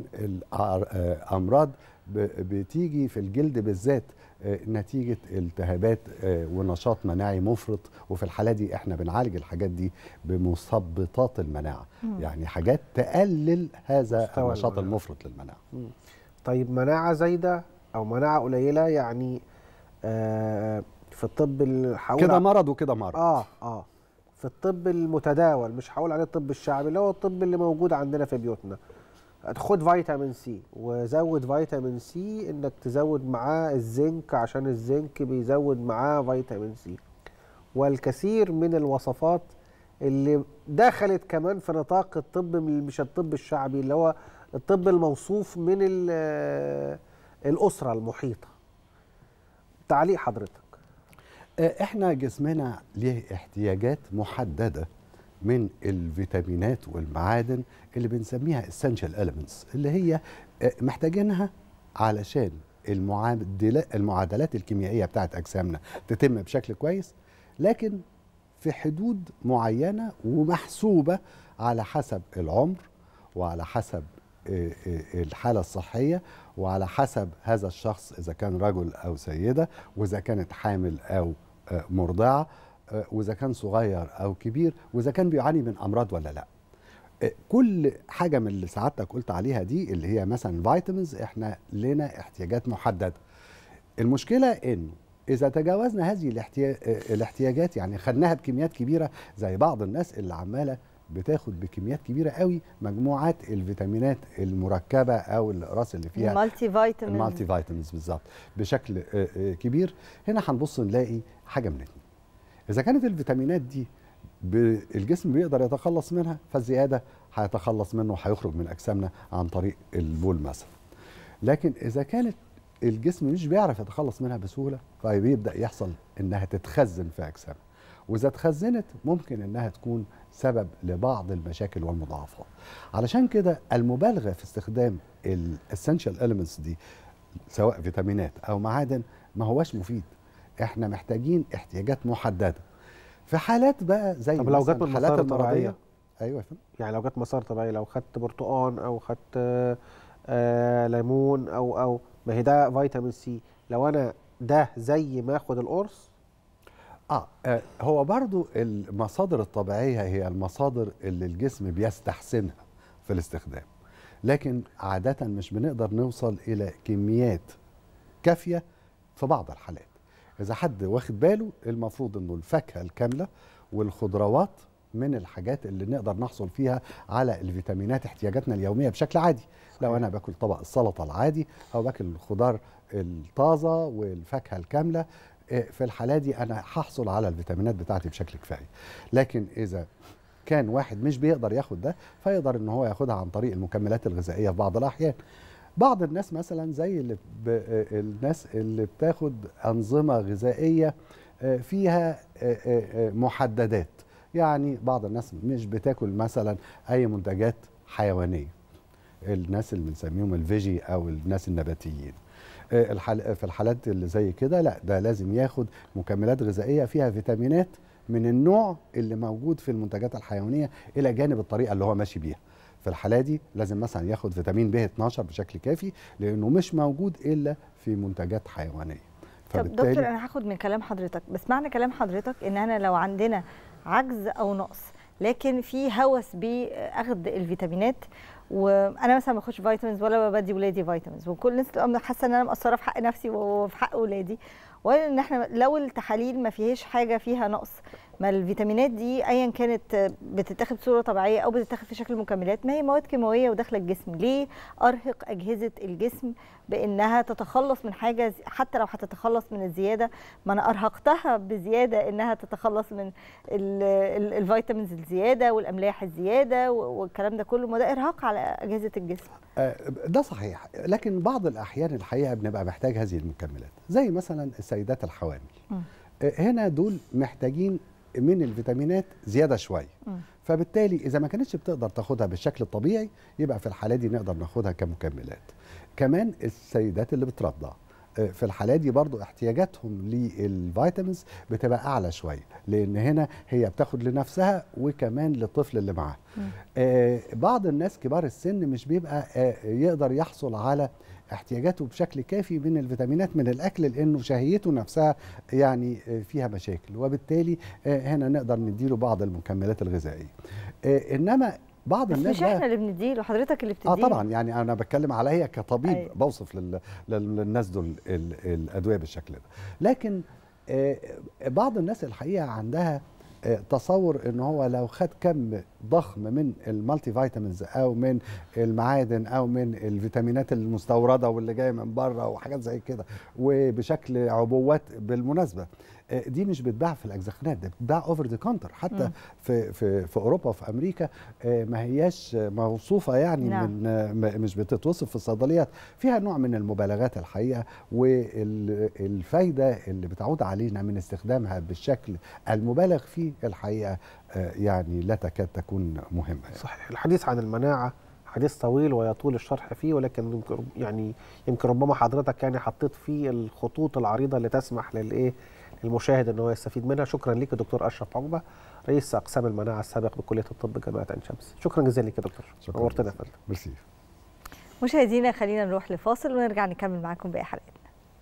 الامراض بتيجي في الجلد بالذات آه، نتيجه التهابات آه، ونشاط مناعي مفرط وفي الحاله دي احنا بنعالج الحاجات دي بمثبطات المناعه مم. يعني حاجات تقلل هذا مستوى النشاط المناعة. المفرط للمناعه مم. طيب مناعة زايدة أو مناعة قليلة يعني آه في الطب الحول كده مرض وكده مرض اه اه في الطب المتداول مش هقول عليه الطب الشعبي اللي هو الطب اللي موجود عندنا في بيوتنا خد فيتامين سي وزود فيتامين سي انك تزود معاه الزنك عشان الزنك بيزود معاه فيتامين سي والكثير من الوصفات اللي دخلت كمان في نطاق الطب من- مش الطب الشعبي اللي هو الطب الموصوف من ال- الأسرة المحيطة تعليق حضرتك آه، احنا جسمنا ليه احتياجات محدده من الفيتامينات والمعادن اللي بنسميها essential elements اللي هي آه، محتاجينها علشان المعادلات المعادلات الكيميائيه بتاعت اجسامنا تتم بشكل كويس لكن في حدود معينه ومحسوبه على حسب العمر وعلى حسب آه، آه، الحاله الصحيه وعلى حسب هذا الشخص اذا كان رجل او سيده واذا كانت حامل او آه، مرضعه آه، واذا كان صغير او كبير واذا كان بيعاني من امراض ولا لا آه، كل حاجه من اللي سعادتك قلت عليها دي اللي هي مثلا فيتامينز احنا لنا احتياجات محدده المشكله انه اذا تجاوزنا هذه الاحتيا- آه، الاحتياجات يعني خدناها بكميات كبيره زي بعض الناس اللي عماله بتاخد بكميات كبيره قوي مجموعات الفيتامينات المركبه او الاقراص اللي فيها المالتي فيتامين المالتي فيتامينز بالظبط بشكل آه، آه، كبير هنا هنبص نلاقي حاجه من اتنين اذا كانت الفيتامينات دي ب- الجسم بيقدر يتخلص منها فالزياده هيتخلص منه وهيخرج من اجسامنا عن طريق البول مثلا لكن اذا كانت الجسم مش بيعرف يتخلص منها بسهوله فبيبدا يحصل انها تتخزن في اجسامنا واذا اتخزنت ممكن انها تكون سبب لبعض المشاكل والمضاعفات علشان كده المبالغه في استخدام الاسنشال اليمنتس دي سواء فيتامينات او معادن ما هوش مفيد احنا محتاجين احتياجات محدده في حالات بقى زي طب لو مثلاً جت من الحالات مصادر المرضيه طبيعية؟ ايوه يا فندم يعني لو جت مسار طبيعي لو خدت برتقان او خدت آه، آه ليمون او او ما هي ده فيتامين سي لو انا ده زي ما اخد القرص آه, اه هو برضو المصادر الطبيعيه هي المصادر اللي الجسم بيستحسنها في الاستخدام لكن عاده مش بنقدر نوصل الى كميات كافيه في بعض الحالات اذا حد واخد باله المفروض انه الفاكهه الكامله والخضروات من الحاجات اللي نقدر نحصل فيها على الفيتامينات احتياجاتنا اليوميه بشكل عادي لو انا باكل طبق السلطه العادي او باكل الخضار الطازه والفاكهه الكامله آه، في الحاله دي انا هحصل على الفيتامينات بتاعتي بشكل كفايه لكن اذا كان واحد مش بيقدر ياخد ده فيقدر ان هو ياخدها عن طريق المكملات الغذائيه في بعض الاحيان بعض الناس مثلا زي اللي ب... آه، الناس اللي بتاخد انظمه غذائيه آه، فيها آه، آه، آه، محددات يعني بعض الناس مش بتاكل مثلا اي منتجات حيوانيه الناس اللي بنسميهم الفيجي او الناس النباتيين آه، الحال في الحالات اللي زي كده لا ده لازم ياخد مكملات غذائيه فيها فيتامينات من النوع اللي موجود في المنتجات الحيوانيه الى جانب الطريقه اللي هو ماشي بيها في الحاله دي لازم مثلا ياخد فيتامين ب 12 بشكل كافي لانه مش موجود الا في منتجات حيوانيه طب دكتور انا هاخد من كلام حضرتك بس معنى كلام حضرتك ان انا لو عندنا عجز او نقص لكن في هوس باخذ الفيتامينات وانا مثلا ما باخدش فيتامينز ولا بدي ولادي فيتامينز وكل الناس تبقى حاسه ان انا مقصره في حق نفسي وفي حق ولادي وان احنا لو التحاليل ما فيهاش حاجه فيها نقص ما الفيتامينات دي ايا كانت بتتاخد بصوره طبيعيه او بتتاخد في شكل مكملات ما هي مواد كيماويه وداخله الجسم ليه ارهق اجهزه الجسم بانها تتخلص من حاجه حتى لو هتتخلص من الزياده ما انا ارهقتها بزياده انها تتخلص من ال ال الفيتامينز الزياده والاملاح الزياده والكلام ده كله ما ده ارهاق على اجهزه الجسم ده صحيح لكن بعض الاحيان الحقيقه بنبقى محتاج هذه المكملات زي مثلا السيدات الحوامل م. هنا دول محتاجين من الفيتامينات زياده شويه فبالتالي اذا ما كانتش بتقدر تاخدها بالشكل الطبيعي يبقى في الحاله دي نقدر ناخدها كمكملات كمان السيدات اللي بترضع في الحالة دي برضو احتياجاتهم للفيتامينز بتبقى أعلى شوية لأن هنا هي بتاخد لنفسها وكمان للطفل اللي معاها آه بعض الناس كبار السن مش بيبقى آه يقدر يحصل على احتياجاته بشكل كافي من الفيتامينات من الاكل لانه شهيته نفسها يعني فيها مشاكل وبالتالي هنا نقدر نديله بعض المكملات الغذائيه انما بعض بس الناس مش احنا اللي بنديله حضرتك اللي بتديه اه طبعا يعني انا بتكلم عليا كطبيب أيوة. بوصف لل... للناس دول ال... الادويه بالشكل ده لكن آه بعض الناس الحقيقه عندها آه تصور ان هو لو خد كم ضخم من المالتي فيتامينز او من المعادن او من الفيتامينات المستورده واللي جايه من بره وحاجات زي كده وبشكل عبوات بالمناسبه دي مش بتتباع في الاجزخانات ده بتتباع اوفر ذا كونتر حتى م. في في في اوروبا وفي امريكا ما هياش موصوفه يعني نعم. من مش بتتوصف في الصيدليات فيها نوع من المبالغات الحقيقه والفايده اللي بتعود علينا من استخدامها بالشكل المبالغ فيه الحقيقه يعني لا تكاد تكون مهمه يعني. صحيح الحديث عن المناعه حديث طويل ويطول الشرح فيه ولكن يمكن يعني يمكن ربما حضرتك يعني حطيت فيه الخطوط العريضه اللي تسمح للايه المشاهد ان هو يستفيد منها شكرا ليك دكتور اشرف عقبه رئيس اقسام المناعه السابق بكليه الطب جامعه عين شمس شكرا جزيلا ليك يا دكتور شكرا نورتنا يا فندم ميرسي مشاهدينا خلينا نروح لفاصل ونرجع نكمل معاكم باقي حلقتنا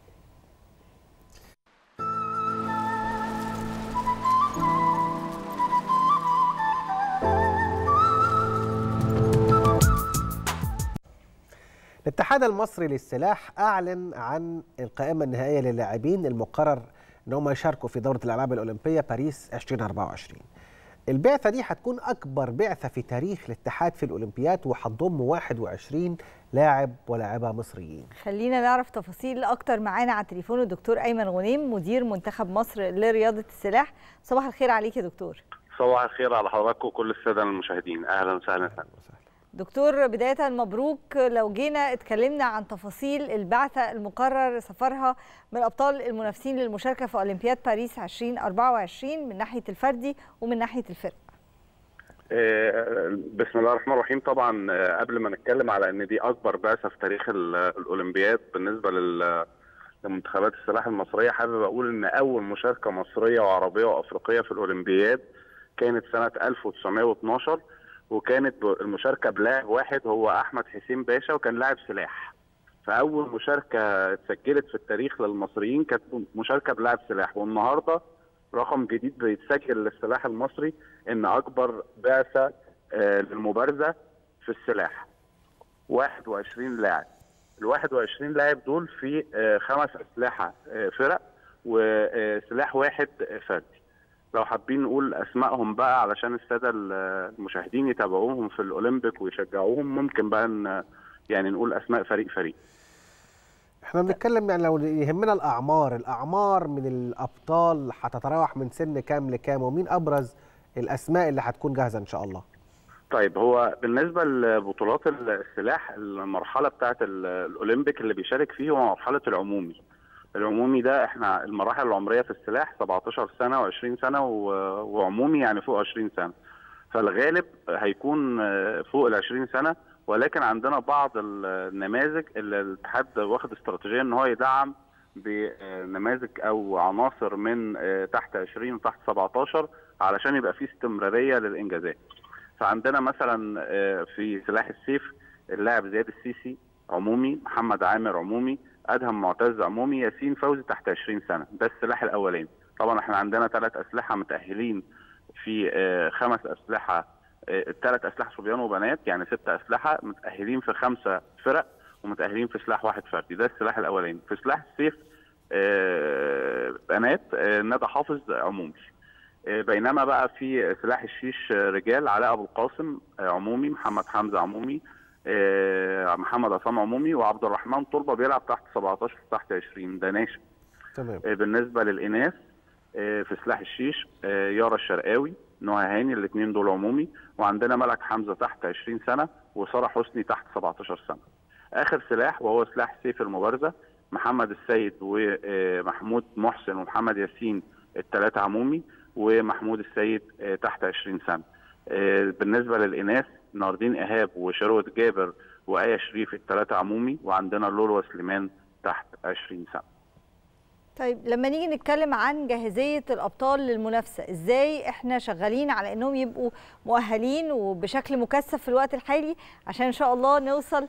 الاتحاد المصري للسلاح اعلن عن القائمه النهائيه للاعبين المقرر ان هم يشاركوا في دوره الالعاب الاولمبيه باريس 2024 البعثه دي هتكون اكبر بعثه في تاريخ الاتحاد في الاولمبياد وهتضم 21 لاعب ولاعبه مصريين خلينا نعرف تفاصيل اكتر معانا على التليفون الدكتور ايمن غنيم مدير منتخب مصر لرياضه السلاح صباح الخير عليك يا دكتور صباح الخير على حضراتكم وكل الساده المشاهدين اهلا وسهلا دكتور بداية مبروك لو جينا اتكلمنا عن تفاصيل البعثة المقرر سفرها من أبطال المنافسين للمشاركة في أولمبياد باريس 2024 من ناحية الفردي ومن ناحية الفرق بسم الله الرحمن الرحيم طبعا قبل ما نتكلم على ان دي اكبر بعثه في تاريخ الاولمبياد بالنسبه لمنتخبات السلاح المصريه حابب اقول ان اول مشاركه مصريه وعربيه وافريقيه في الاولمبياد كانت سنه 1912 وكانت المشاركه بلاعب واحد هو احمد حسين باشا وكان لاعب سلاح فاول مشاركه اتسجلت في التاريخ للمصريين كانت مشاركه بلاعب سلاح والنهارده رقم جديد بيتسجل للسلاح المصري ان اكبر بعثه للمبارزه في السلاح 21 لاعب ال 21 لاعب دول في خمس اسلحه فرق وسلاح واحد فردي لو حابين نقول اسمائهم بقى علشان الساده المشاهدين يتابعوهم في الاولمبيك ويشجعوهم ممكن بقى ان يعني نقول اسماء فريق فريق احنا بنتكلم يعني لو يهمنا الاعمار الاعمار من الابطال هتتراوح من سن كام لكام ومين ابرز الاسماء اللي هتكون جاهزه ان شاء الله طيب هو بالنسبه لبطولات السلاح المرحله بتاعه الاولمبيك اللي بيشارك فيه هو مرحله العمومي العمومي ده احنا المراحل العمريه في السلاح 17 سنه و20 سنه وعمومي يعني فوق 20 سنه فالغالب هيكون فوق ال 20 سنه ولكن عندنا بعض النماذج اللي الاتحاد واخد استراتيجيه ان هو يدعم بنماذج او عناصر من تحت 20 وتحت 17 علشان يبقى في استمراريه للانجازات فعندنا مثلا في سلاح السيف اللاعب زياد السيسي عمومي محمد عامر عمومي ادهم معتز عمومي ياسين فوزي تحت 20 سنه ده السلاح الاولاني طبعا احنا عندنا ثلاث اسلحه متاهلين في خمس اسلحه ثلاث اسلحه صبيان وبنات يعني ست اسلحه متاهلين في خمسه فرق ومتاهلين في سلاح واحد فردي ده السلاح الاولاني في سلاح السيف بنات ندى حافظ عمومي بينما بقى في سلاح الشيش رجال علاء ابو القاسم عمومي محمد حمزه عمومي محمد عصام عمومي وعبد الرحمن طلبه بيلعب تحت 17 تحت 20 ده ناشئ تمام بالنسبه للاناث في سلاح الشيش يارا الشرقاوي نهى هاني الاثنين دول عمومي وعندنا ملك حمزه تحت 20 سنه وساره حسني تحت 17 سنه اخر سلاح وهو سلاح سيف المبارزه محمد السيد ومحمود محسن ومحمد ياسين الثلاثه عمومي ومحمود السيد تحت 20 سنه بالنسبه للاناث ناردين ايهاب وشروت جابر وايه شريف الثلاثه عمومي وعندنا لولو سليمان تحت 20 سنه طيب لما نيجي نتكلم عن جاهزيه الابطال للمنافسه ازاي احنا شغالين على انهم يبقوا مؤهلين وبشكل مكثف في الوقت الحالي عشان ان شاء الله نوصل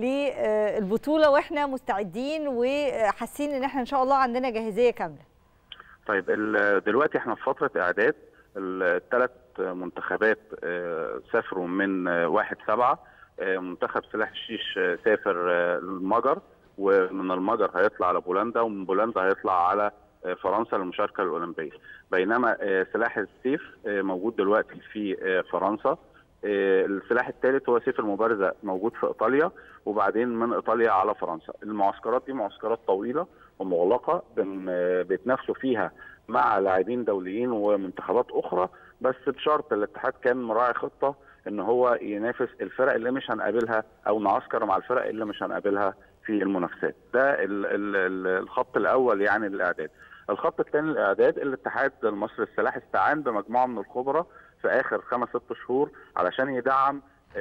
للبطوله واحنا مستعدين وحاسين ان احنا ان شاء الله عندنا جاهزيه كامله طيب دلوقتي احنا في فتره اعداد الثلاث منتخبات سافروا من واحد سبعة منتخب سلاح الشيش سافر المجر ومن المجر هيطلع على بولندا ومن بولندا هيطلع على فرنسا للمشاركه الاولمبيه بينما سلاح السيف موجود دلوقتي في فرنسا السلاح الثالث هو سيف المبارزه موجود في ايطاليا وبعدين من ايطاليا على فرنسا المعسكرات دي معسكرات طويله ومغلقه بيتنافسوا فيها مع لاعبين دوليين ومنتخبات اخرى بس بشرط الاتحاد كان مراعي خطه ان هو ينافس الفرق اللي مش هنقابلها او نعسكر مع الفرق اللي مش هنقابلها في المنافسات ده ال ال الخط الاول يعني للاعداد الخط الثاني للاعداد الاتحاد المصري للسلاح استعان بمجموعه من الخبراء في اخر خمس ست شهور علشان يدعم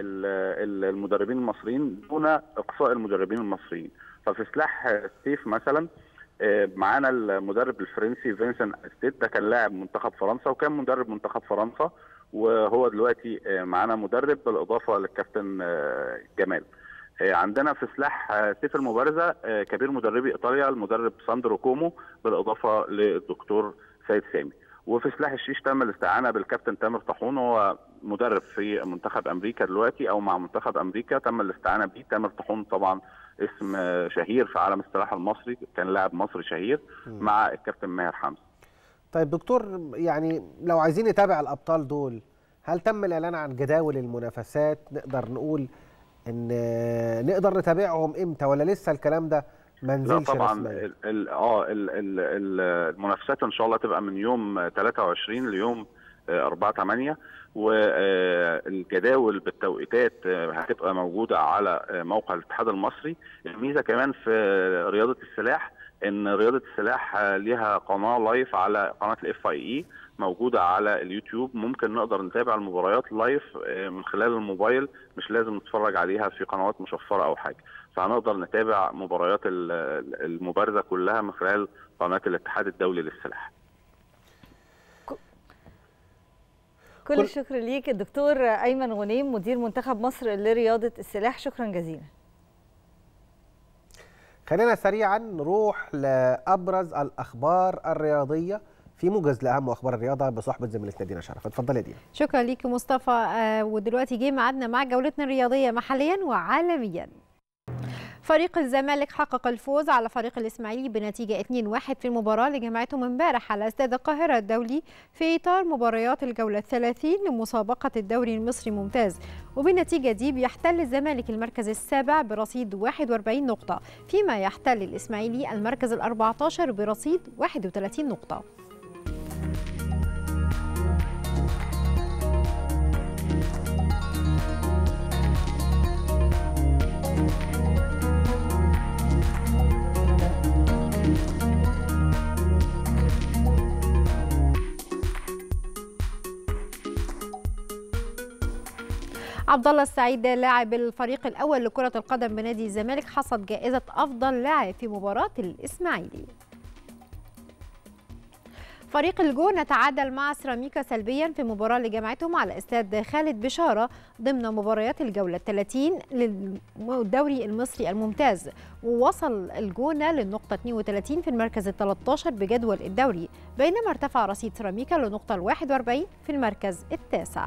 المدربين المصريين دون اقصاء المدربين المصريين ففي سلاح السيف مثلا معانا المدرب الفرنسي فينسن استيت ده كان لاعب منتخب فرنسا وكان مدرب منتخب فرنسا وهو دلوقتي معانا مدرب بالاضافه للكابتن جمال آه، عندنا في سلاح آه، سيف المبارزه آه، كبير مدربي ايطاليا المدرب ساندرو كومو بالاضافه للدكتور سيد سامي وفي سلاح الشيش تم الاستعانه بالكابتن تامر طاحون هو مدرب في منتخب امريكا دلوقتي او مع منتخب امريكا تم الاستعانه بيه تامر طاحون طبعا اسم آه، شهير في عالم السلاح المصري كان لاعب مصري شهير مع الكابتن ماهر حمزه طيب دكتور يعني لو عايزين نتابع الابطال دول هل تم الاعلان عن جداول المنافسات نقدر نقول ان نقدر نتابعهم امتى ولا لسه الكلام ده ما لا نزلش طبعا رسميا ال- ال- اه ال- ال- ال- المنافسات ان شاء الله تبقى من يوم آه، 23 ليوم آه، 4 8 والجداول بالتوقيتات آه، هتبقى موجوده على آه، موقع الاتحاد المصري الميزه كمان في رياضه السلاح ان رياضه السلاح آه، ليها قناه لايف على قناه الاف اي اي موجوده على اليوتيوب ممكن نقدر نتابع المباريات لايف آه، من خلال الموبايل مش لازم نتفرج عليها في قنوات مشفره او حاجه فهنقدر نتابع مباريات ال- ال- المبارزه كلها من خلال قناه الاتحاد الدولي للسلاح كل الشكر ليك الدكتور ايمن غنيم مدير منتخب مصر لرياضه السلاح شكرا جزيلا خلينا سريعا نروح لابرز الاخبار الرياضيه في موجز لاهم اخبار الرياضه بصحبه زميلتنا دينا شرف اتفضلي يا دينا شكرا ليك مصطفى آه، ودلوقتي جه ميعادنا مع جولتنا الرياضيه محليا وعالميا فريق الزمالك حقق الفوز على فريق الإسماعيلي بنتيجة 2-1 في المباراة اللي جمعتهم امبارح على استاد القاهرة الدولي في إطار مباريات الجولة الثلاثين لمسابقة الدوري المصري ممتاز وبالنتيجة دي بيحتل الزمالك المركز السابع برصيد 41 نقطة فيما يحتل الإسماعيلي المركز ال 14 برصيد 31 نقطة عبد الله السعيد لاعب الفريق الاول لكره القدم بنادي الزمالك حصد جائزه افضل لاعب في مباراه الاسماعيلي فريق الجونة تعادل مع سيراميكا سلبيا في مباراة اللي جمعتهم على استاد خالد بشارة ضمن مباريات الجولة 30 للدوري المصري الممتاز ووصل الجونة للنقطة 32 في المركز ال 13 بجدول الدوري بينما ارتفع رصيد سيراميكا للنقطة 41 في المركز التاسع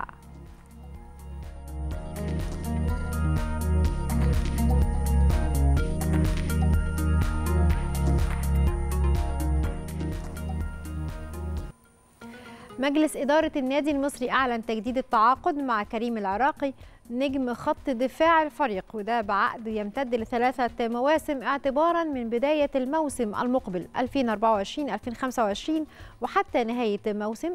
مجلس إدارة النادي المصري أعلن تجديد التعاقد مع كريم العراقي نجم خط دفاع الفريق وده بعقد يمتد لثلاثة مواسم اعتبارا من بداية الموسم المقبل 2024-2025 وحتى نهاية موسم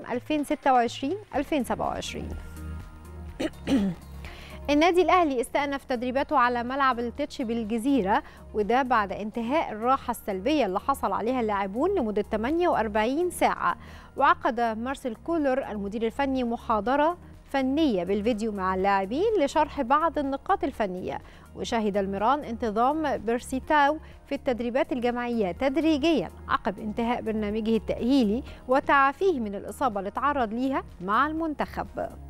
2026-2027 النادي الأهلي استأنف تدريباته على ملعب التتش بالجزيرة وده بعد انتهاء الراحة السلبية اللي حصل عليها اللاعبون لمدة 48 ساعة وعقد مارسيل كولر المدير الفني محاضرة فنية بالفيديو مع اللاعبين لشرح بعض النقاط الفنية وشهد الميران انتظام بيرسيتاو في التدريبات الجماعية تدريجيا عقب انتهاء برنامجه التأهيلي وتعافيه من الإصابة اللي تعرض ليها مع المنتخب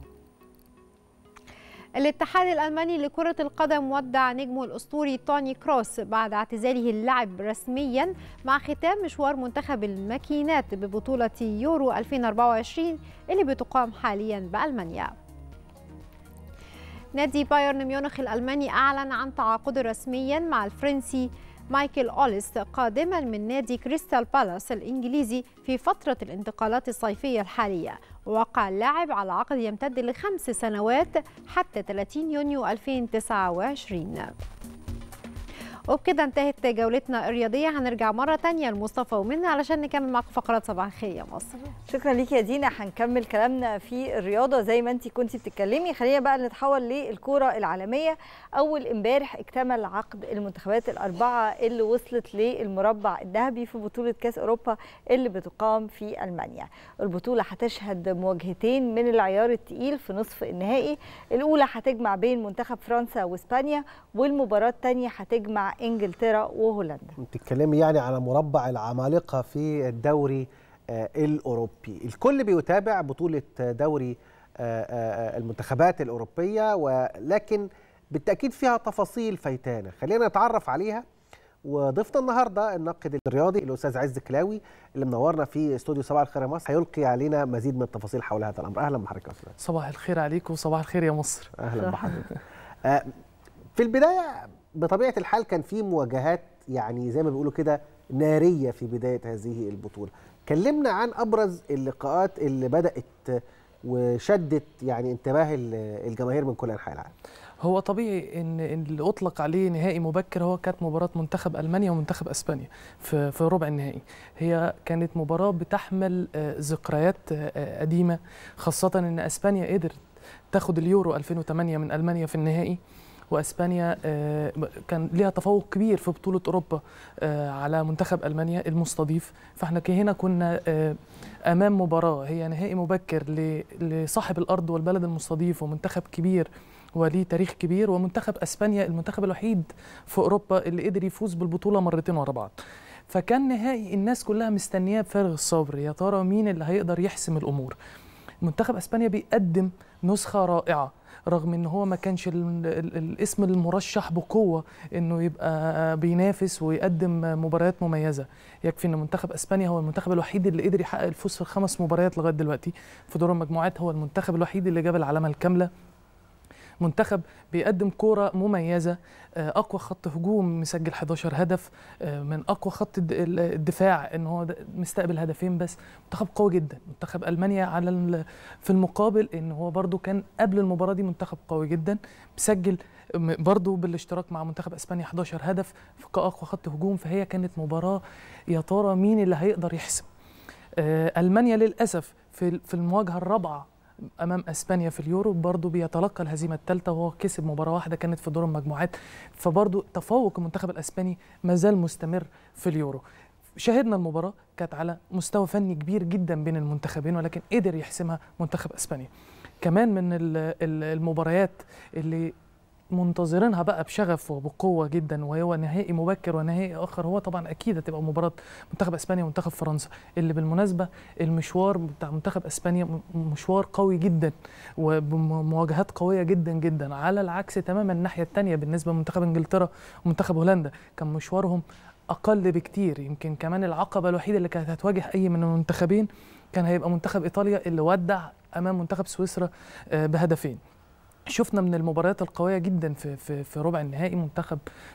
الاتحاد الألماني لكرة القدم ودع نجمه الأسطوري توني كروس بعد اعتزاله اللعب رسميا مع ختام مشوار منتخب الماكينات ببطولة يورو 2024 اللي بتقام حاليا بألمانيا نادي بايرن ميونخ الألماني أعلن عن تعاقده رسميا مع الفرنسي مايكل أوليس قادما من نادي كريستال بالاس الإنجليزي في فترة الانتقالات الصيفية الحالية ووقع اللاعب على عقد يمتد لخمس سنوات حتى 30 يونيو 2029 وبكده انتهت جولتنا الرياضية هنرجع مرة تانية لمصطفى ومنى علشان نكمل معاكم فقرات صباح الخير يا مصر شكرا ليك يا دينا هنكمل كلامنا في الرياضه زي ما انت كنتي بتتكلمي خلينا بقى نتحول للكوره العالميه اول امبارح اكتمل عقد المنتخبات الاربعه اللي وصلت للمربع الذهبي في بطوله كاس اوروبا اللي بتقام في المانيا البطوله هتشهد مواجهتين من العيار الثقيل في نصف النهائي الاولى هتجمع بين منتخب فرنسا واسبانيا والمباراه الثانيه هتجمع انجلترا وهولندا بتتكلمي يعني على مربع العمالقه في الدوري آه، الاوروبي الكل بيتابع بطوله دوري آه، آه، المنتخبات الاوروبيه ولكن بالتاكيد فيها تفاصيل فايتانا خلينا نتعرف عليها وضيفنا النهارده الناقد الرياضي الاستاذ عز كلاوي اللي منورنا في استوديو صباح الخير يا مصر هيلقي علينا مزيد من التفاصيل حول هذا الامر اهلا بحضرتك يا استاذ صباح الخير عليكم وصباح الخير يا مصر اهلا بحضرتك آه، في البدايه بطبيعه الحال كان في مواجهات يعني زي ما بيقولوا كده ناريه في بدايه هذه البطوله كلمنا عن ابرز اللقاءات اللي بدات وشدت يعني انتباه ال- الجماهير من كل انحاء العالم هو طبيعي ان إن اللي اطلق عليه نهائي مبكر هو كانت مباراه منتخب المانيا ومنتخب اسبانيا في في ربع النهائي هي كانت مباراه بتحمل آه، ذكريات آه، قديمه خاصه ان اسبانيا قدرت تاخد اليورو 2008 من المانيا في النهائي واسبانيا آه، كان ليها تفوق كبير في بطوله اوروبا آه، على منتخب المانيا المستضيف فاحنا ك- هنا كنا آه، امام مباراه هي نهائي مبكر ل- لصاحب الارض والبلد المستضيف ومنتخب كبير وليه تاريخ كبير ومنتخب اسبانيا المنتخب الوحيد في اوروبا اللي قدر يفوز بالبطوله مرتين ورا بعض فكان نهائي الناس كلها مستنياه بفارغ الصبر يا ترى مين اللي هيقدر يحسم الامور منتخب اسبانيا بيقدم نسخه رائعه رغم ان هو ما كانش ال ال الاسم المرشح بقوه انه يبقى بينافس ويقدم مباريات مميزه يكفي ان منتخب اسبانيا هو المنتخب الوحيد اللي قدر يحقق الفوز في الخمس مباريات لغايه دلوقتي في دور المجموعات هو المنتخب الوحيد اللي جاب العلامه الكامله منتخب بيقدم كوره مميزه آه، اقوى خط هجوم مسجل 11 هدف آه، من اقوى خط الد- ال- الدفاع ان هو ده- مستقبل هدفين بس منتخب قوي جدا منتخب المانيا على ال- في المقابل ان هو برضو كان قبل المباراه دي منتخب قوي جدا مسجل م- برضو بالاشتراك مع منتخب اسبانيا 11 هدف في كاقوى خط هجوم فهي كانت مباراه يا ترى مين اللي هيقدر يحسم آه، المانيا للاسف في في المواجهه الرابعه امام اسبانيا في اليورو برضه بيتلقى الهزيمه الثالثه وهو كسب مباراه واحده كانت في دور المجموعات فبرضه تفوق المنتخب الاسباني ما زال مستمر في اليورو شاهدنا المباراه كانت على مستوى فني كبير جدا بين المنتخبين ولكن قدر يحسمها منتخب اسبانيا كمان من ال- ال- المباريات اللي منتظرينها بقى بشغف وبقوه جدا وهو نهائي مبكر ونهائي اخر هو طبعا اكيد هتبقى مباراه منتخب اسبانيا ومنتخب فرنسا اللي بالمناسبه المشوار بتاع منتخب اسبانيا م- مشوار قوي جدا وبمواجهات قويه جدا جدا على العكس تماما الناحيه الثانيه بالنسبه لمنتخب انجلترا ومنتخب هولندا كان مشوارهم اقل بكتير يمكن كمان العقبه الوحيده اللي كانت هتواجه اي من المنتخبين كان هيبقى منتخب ايطاليا اللي ودع امام منتخب سويسرا آه، بهدفين شفنا من المباريات القويه جدا في في في ربع النهائي منتخب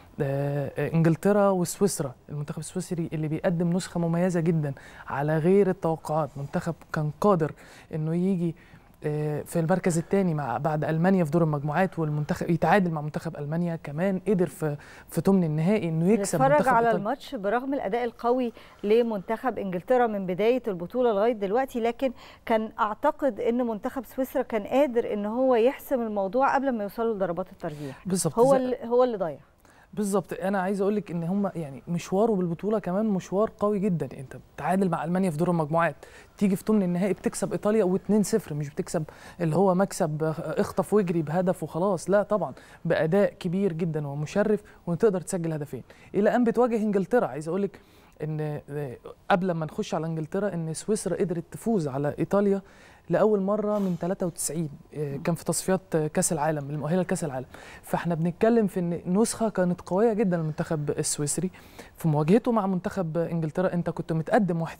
آه، آه، انجلترا وسويسرا المنتخب السويسري اللي بيقدم نسخه مميزه جدا على غير التوقعات منتخب كان قادر انه يجي آه، في المركز الثاني مع بعد المانيا في دور المجموعات والمنتخب يتعادل مع منتخب المانيا كمان قدر في في ثمن النهائي انه يكسب نتفرج منتخب على إيطاليا. الماتش برغم الاداء القوي لمنتخب انجلترا من بدايه البطوله لغايه دلوقتي لكن كان اعتقد ان منتخب سويسرا كان قادر ان هو يحسم الموضوع قبل ما يوصلوا لضربات الترجيح بالظبط هو زي- اللي هو اللي ضيع بالظبط انا عايز اقول لك ان هم يعني مشواره بالبطوله كمان مشوار قوي جدا انت بتعادل مع المانيا في دور المجموعات تيجي في ثمن النهائي بتكسب ايطاليا و2-0 مش بتكسب اللي هو مكسب اخطف واجري بهدف وخلاص لا طبعا باداء كبير جدا ومشرف وتقدر تسجل هدفين الى ان بتواجه انجلترا عايز اقول لك ان قبل ما نخش على انجلترا ان سويسرا قدرت تفوز على ايطاليا لاول مره من 93 آه، كان في تصفيات آه، كاس العالم المؤهله لكاس العالم فاحنا بنتكلم في ان نسخه كانت قويه جدا للمنتخب السويسري في مواجهته مع منتخب انجلترا انت كنت متقدم 1-0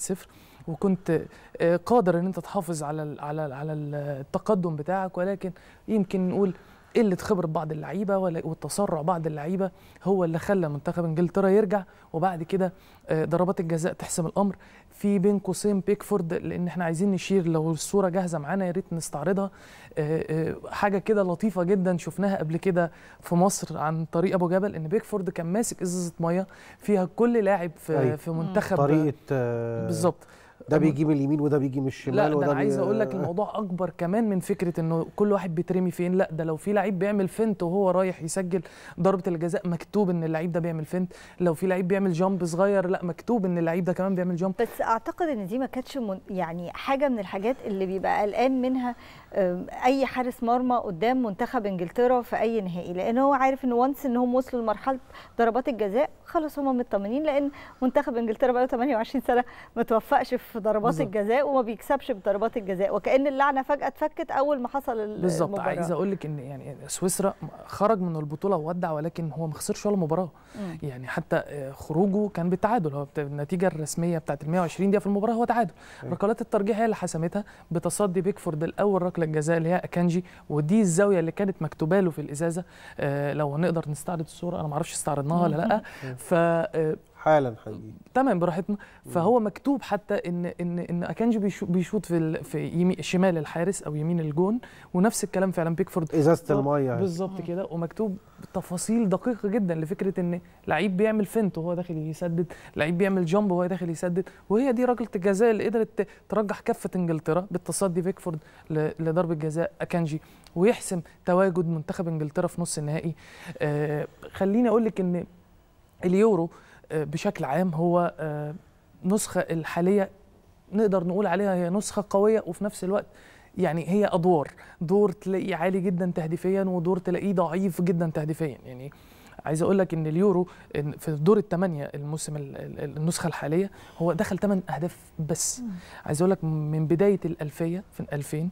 وكنت آه، قادر ان انت تحافظ على ال- على ال- على التقدم بتاعك ولكن يمكن نقول قله خبره بعض اللعيبه ولا- والتسرع بعض اللعيبه هو اللي خلى منتخب انجلترا يرجع وبعد كده آه، ضربات الجزاء تحسم الامر في بين قوسين بيكفورد لان احنا عايزين نشير لو الصوره جاهزه معانا يا ريت نستعرضها آه، آه، حاجه كده لطيفه جدا شفناها قبل كده في مصر عن طريق ابو جبل ان بيكفورد كان ماسك ازازه ميه فيها كل لاعب في أيوة. في منتخب طريقه آه، بالظبط ده بيجي من اليمين وده بيجي من الشمال لا ده وده انا عايز بي- اقول لك الموضوع اكبر كمان من فكره انه كل واحد بيترمي فين لا ده لو في لعيب بيعمل فنت وهو رايح يسجل ضربه الجزاء مكتوب ان اللعيب ده بيعمل فنت لو في لعيب بيعمل جامب صغير لا مكتوب ان اللعيب ده كمان بيعمل جامب بس اعتقد ان دي ما كانتش من يعني حاجه من الحاجات اللي بيبقى قلقان منها آم، اي حارس مرمى قدام منتخب انجلترا في اي نهائي لان هو عارف ان وانس ان هم وصلوا لمرحله ضربات الجزاء خلاص هم مطمنين لان منتخب انجلترا بقاله 28 سنه ما توفقش في ضربات بالظبط. الجزاء وما بيكسبش بضربات الجزاء وكان اللعنه فجاه اتفكت اول ما حصل ال- بالظبط المباراة. عايز اقول لك ان يعني سويسرا خرج من البطوله وودع ولكن هو ما خسرش ولا مباراه مم. يعني حتى آه، خروجه كان بالتعادل هو بت- النتيجه الرسميه بتاعت ال 120 دقيقه في المباراه هو تعادل أيوة. ركلات الترجيح هي اللي حسمتها بتصدي بيكفورد الاول ركله جزاء اللي هي اكانجي ودي الزاويه اللي كانت مكتوبه له في الازازه آه، لو نقدر نستعرض الصوره انا ما اعرفش استعرضناها ولا لا ف آه، حالا حقيقي تمام براحتنا فهو مكتوب حتى ان ان ان اكانجي بيشو- بيشوط في ال- في يمين شمال الحارس او يمين الجون ونفس الكلام فعلا بيكفورد ازازه الميه يعني. بالظبط كده ومكتوب تفاصيل دقيقه جدا لفكره ان لعيب بيعمل فنت وهو داخل يسدد لعيب بيعمل جامب وهو داخل يسدد وهي دي ركله الجزاء اللي قدرت ت- ترجح كفه انجلترا بالتصدي بيكفورد ل- لضربه جزاء اكانجي ويحسم تواجد منتخب انجلترا في نص النهائي آه خليني اقول لك ان اليورو آه، بشكل عام هو آه، نسخة الحالية نقدر نقول عليها هي نسخة قوية وفي نفس الوقت يعني هي أدوار دور تلاقيه عالي جدا تهديفيا ودور تلاقيه ضعيف جدا تهديفيا يعني عايز اقول لك ان اليورو إن في دور الثمانيه الموسم ال- ال- النسخه الحاليه هو دخل 8 اهداف بس عايز اقول لك من بدايه الالفيه في 2000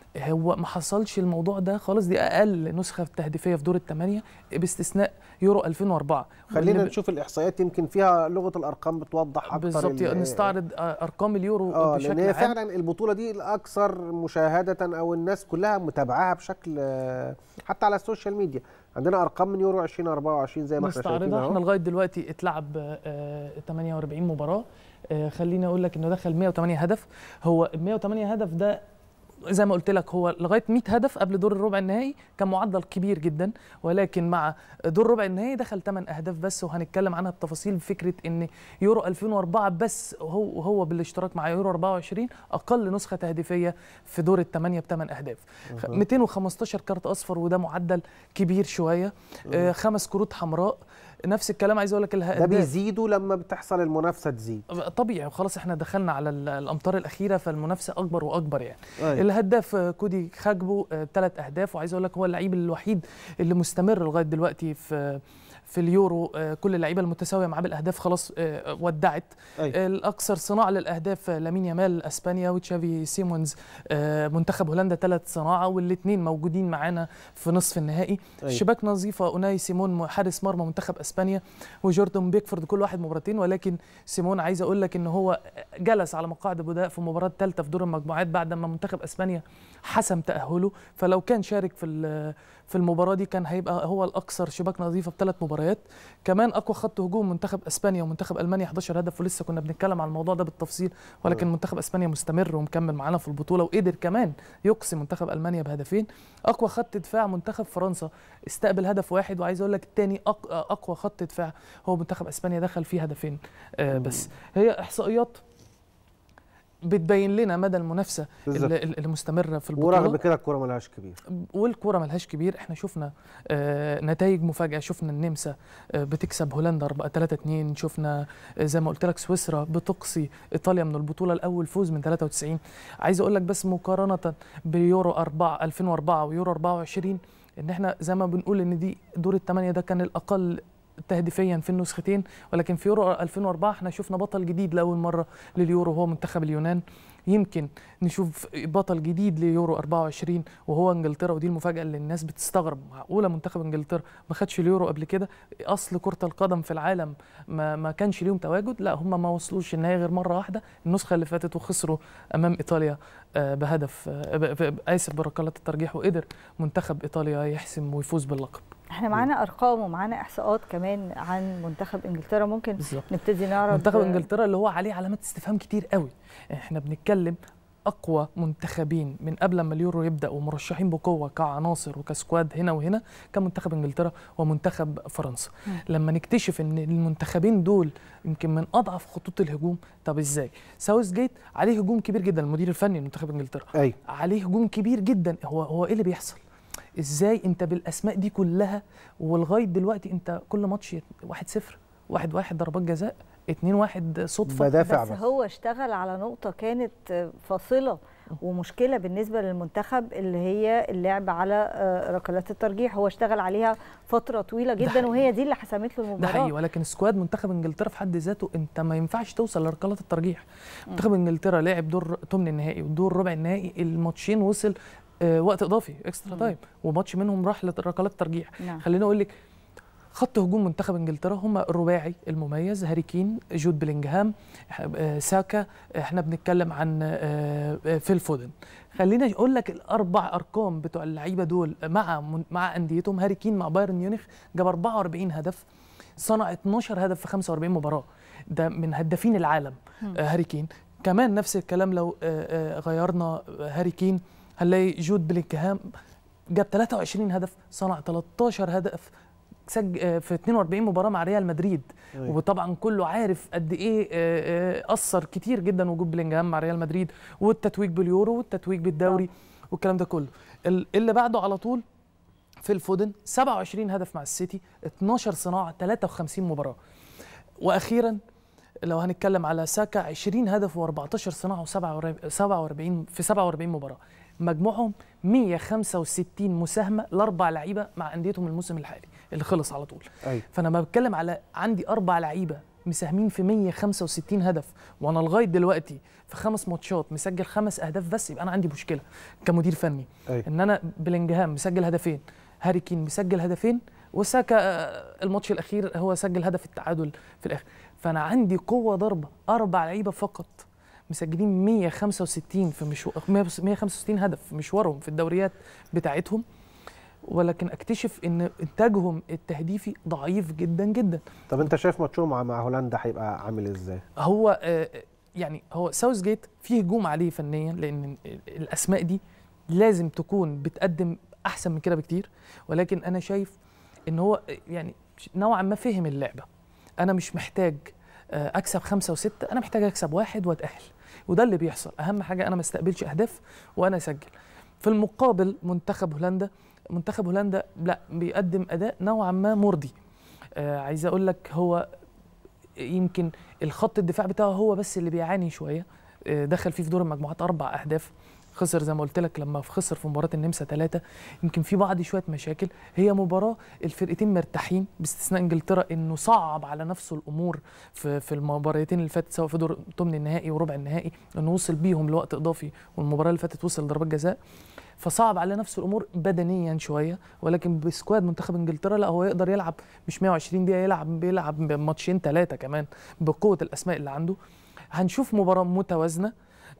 هو ما حصلش الموضوع ده خالص دي اقل نسخه تهديفيه في دور الثمانيه باستثناء يورو 2004 خلينا واللي ب- نشوف الاحصائيات يمكن فيها لغه الارقام بتوضح اكتر بالظبط ال- نستعرض آه، ارقام اليورو اه لان بشكل هي عام فعلا البطوله دي الاكثر مشاهده او الناس كلها متابعاها بشكل آه، حتى على السوشيال ميديا عندنا ارقام من يورو 2024 زي ما احنا شايفين نستعرضها احنا اهو لغايه دلوقتي اتلعب آه، 48 مباراه آه، خليني اقول لك انه دخل 108 هدف هو ال 108 هدف ده زي ما قلت لك هو لغايه 100 هدف قبل دور الربع النهائي كان معدل كبير جدا ولكن مع دور الربع النهائي دخل 8 اهداف بس وهنتكلم عنها بتفاصيل بفكره ان يورو 2004 بس هو هو بالاشتراك مع يورو 24 اقل نسخه تهديفيه في دور الثمانيه بثمان اهداف خ- أها. 215 كارت اصفر وده معدل كبير شويه آه، خمس كروت حمراء نفس الكلام عايز اقول لك ده الهداف بيزيدوا لما بتحصل المنافسه تزيد طبيعي وخلاص احنا دخلنا على ال- الامطار الاخيره فالمنافسه اكبر واكبر يعني أيوة. الهداف آه، كودي خاجبو ثلاث اهداف وعايز اقول لك هو اللعيب الوحيد اللي مستمر لغايه دلوقتي في في اليورو آه، كل اللعيبه المتساويه معاه بالاهداف خلاص آه، ودعت أيوة. الاكثر صناعه للاهداف آه، لامين يامال اسبانيا وتشافي سيمونز آه، منتخب هولندا ثلاث صناعه والاثنين موجودين معانا في نصف النهائي أيوة. شباك نظيفه اوناي سيمون حارس مرمى منتخب اسبانيا وجوردن بيكفورد كل واحد مباراتين ولكن سيمون عايز اقول لك ان هو جلس على مقاعد بداء في المباراه الثالثه في دور المجموعات بعد ما منتخب اسبانيا حسم تاهله فلو كان شارك في ال- في المباراه دي كان هيبقى هو الاكثر شباك نظيفه بثلاث مباريات كمان اقوى خط هجوم منتخب اسبانيا ومنتخب المانيا 11 هدف ولسه كنا بنتكلم عن الموضوع ده بالتفصيل ولكن منتخب اسبانيا مستمر ومكمل معانا في البطوله وقدر كمان يقصي منتخب المانيا بهدفين اقوى خط دفاع منتخب فرنسا استقبل هدف واحد وعايز اقول لك الثاني اقوى خط دفاع هو منتخب اسبانيا دخل فيه هدفين آه بس هي احصائيات بتبين لنا مدى المنافسه بالظبط. اللي اللي مستمره في البطوله ورغم كده الكوره ملهاش كبير والكرة ملهاش كبير احنا شفنا آه نتائج مفاجئة شفنا النمسا آه بتكسب هولندا 4 3 2 شفنا آه زي ما قلت لك سويسرا بتقصي ايطاليا من البطولة الاول فوز من 93 عايز اقول لك بس مقارنة بيورو 4 2004 ويورو 24 ان احنا زي ما بنقول ان دي دور الثمانية ده كان الاقل تهديفيا في النسختين ولكن في يورو 2004 احنا شفنا بطل جديد لاول مره لليورو هو منتخب اليونان يمكن نشوف بطل جديد ليورو 24 وهو انجلترا ودي المفاجاه اللي الناس بتستغرب معقوله منتخب انجلترا ما خدش اليورو قبل كده اصل كره القدم في العالم ما, ما كانش ليهم تواجد لا هم ما وصلوش النهائي غير مره واحده النسخه اللي فاتت وخسروا امام ايطاليا آه، بهدف آه، ب- ب- اسف بركلات الترجيح وقدر منتخب ايطاليا يحسم ويفوز باللقب احنا معانا ارقام ومعانا احصاءات كمان عن منتخب انجلترا ممكن بالظبط. نبتدي نعرض منتخب انجلترا اللي هو عليه علامات استفهام كتير قوي احنا بنتكلم اقوى منتخبين من قبل ما اليورو يبدا ومرشحين بقوه كعناصر وكسكواد هنا وهنا كان منتخب انجلترا ومنتخب فرنسا مم. لما نكتشف ان المنتخبين دول يمكن من اضعف خطوط الهجوم طب ازاي ساوث جيت عليه هجوم كبير جدا المدير الفني لمنتخب انجلترا ايوه عليه هجوم كبير جدا هو هو ايه اللي بيحصل ازاي انت بالاسماء دي كلها ولغايه دلوقتي انت كل ماتش 1-0 واحد واحد ضربات جزاء 2 1 صدفه بدافع بس بس هو اشتغل على نقطة كانت فاصلة ومشكله بالنسبه للمنتخب اللي هي اللعب على آه، ركلات الترجيح هو اشتغل عليها فتره طويله جدا حقيقي. وهي دي اللي حسمت له ده المباراه حقيقي ولكن سكواد منتخب انجلترا في حد ذاته انت ما ينفعش توصل لركلات الترجيح منتخب انجلترا لعب دور ثمن النهائي ودور ربع النهائي الماتشين وصل آه وقت اضافي اكسترا مم. تايم وماتش منهم راح لركلات ترجيح نعم. خليني اقول لك خط هجوم منتخب انجلترا هم الرباعي المميز هاري كين جود بلينجهام آه، ساكا احنا بنتكلم عن آه، آه، فيل فودن خلينا اقول لك الاربع ارقام بتوع اللعيبه دول مع من- مع انديتهم هاري كين مع بايرن ميونخ جاب 44 هدف صنع 12 هدف في 45 مباراه ده من هدافين العالم مم. آه، هاري كين كمان نفس الكلام لو آه، آه، غيرنا هاري كين هنلاقي جود بلينجهام جاب 23 هدف صنع 13 هدف سج آه، في 42 مباراه مع ريال مدريد أيوة. وطبعا كله عارف قد ايه آه، آه، اثر كتير جدا وجود بلينجهام مع ريال مدريد والتتويج باليورو والتتويج بالدوري والكلام ده كله ال- اللي بعده على طول في الفودن 27 هدف مع السيتي 12 صناعه 53 مباراه واخيرا لو هنتكلم على ساكا 20 هدف و14 صناعه و47 47 في 47 مباراه مجموعهم 165 مساهمه لاربع لعيبه مع انديتهم الموسم الحالي اللي خلص على طول أيوة. فانا لما بتكلم على عندي اربع لعيبه مساهمين في 165 هدف وانا لغايه دلوقتي في خمس ماتشات مسجل خمس اهداف بس يبقى انا عندي مشكله كمدير فني أيوة. ان انا بلينجهام مسجل هدفين هاري كين مسجل هدفين وساكا آه، الماتش الاخير هو سجل هدف التعادل في الاخر فانا عندي قوه ضربه اربع لعيبه فقط مسجلين 165 في مشوار 165 هدف في مشوارهم في الدوريات بتاعتهم ولكن اكتشف ان انتاجهم التهديفي ضعيف جدا جدا طب انت شايف ماتشهم مع مع هولندا هيبقى عامل ازاي؟ هو آه، يعني هو ساوث جيت فيه هجوم عليه فنيا لان ال- الاسماء دي لازم تكون بتقدم احسن من كده بكتير ولكن انا شايف ان هو يعني نوعا ما فهم اللعبه انا مش محتاج آه، اكسب خمسه وسته انا محتاج اكسب واحد واتاهل وده اللي بيحصل اهم حاجه انا ما استقبلش اهداف وانا اسجل في المقابل منتخب هولندا منتخب هولندا لا بيقدم اداء نوعا ما مرضي آه عايز اقول لك هو يمكن الخط الدفاع بتاعه هو بس اللي بيعاني شويه آه، دخل فيه في دور المجموعات اربع اهداف خسر زي ما قلت لك لما خسر في مباراه النمسا ثلاثه يمكن في بعض شويه مشاكل هي مباراه الفرقتين مرتاحين باستثناء انجلترا انه صعب على نفسه الامور في في المباراتين اللي فاتت سواء في دور ثمن النهائي وربع النهائي انه وصل بيهم لوقت اضافي والمباراه اللي فاتت وصل ضربات جزاء فصعب على نفسه الامور بدنيا شويه ولكن بسكواد منتخب انجلترا لا هو يقدر يلعب مش 120 دقيقه يلعب بيلعب ماتشين ثلاثه كمان بقوه الاسماء اللي عنده هنشوف مباراه متوازنه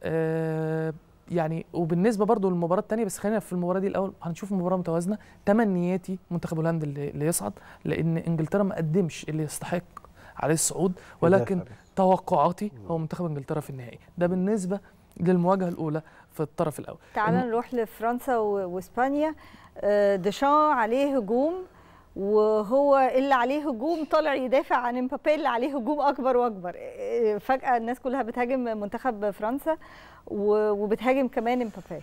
آه يعني وبالنسبه برضو للمباراه الثانيه بس خلينا في المباراه دي الاول هنشوف مباراه متوازنه تمنياتي منتخب هولندا اللي, اللي يصعد لان انجلترا ما قدمش اللي يستحق عليه الصعود ولكن يدافع. توقعاتي هو منتخب انجلترا في النهائي ده بالنسبه للمواجهه الاولى في الطرف الاول تعال نروح لفرنسا و- واسبانيا آه، ديشان عليه هجوم وهو اللي عليه هجوم طالع يدافع عن امبابي اللي عليه هجوم اكبر واكبر آه، فجاه الناس كلها بتهاجم منتخب فرنسا و- وبتهاجم كمان امبابي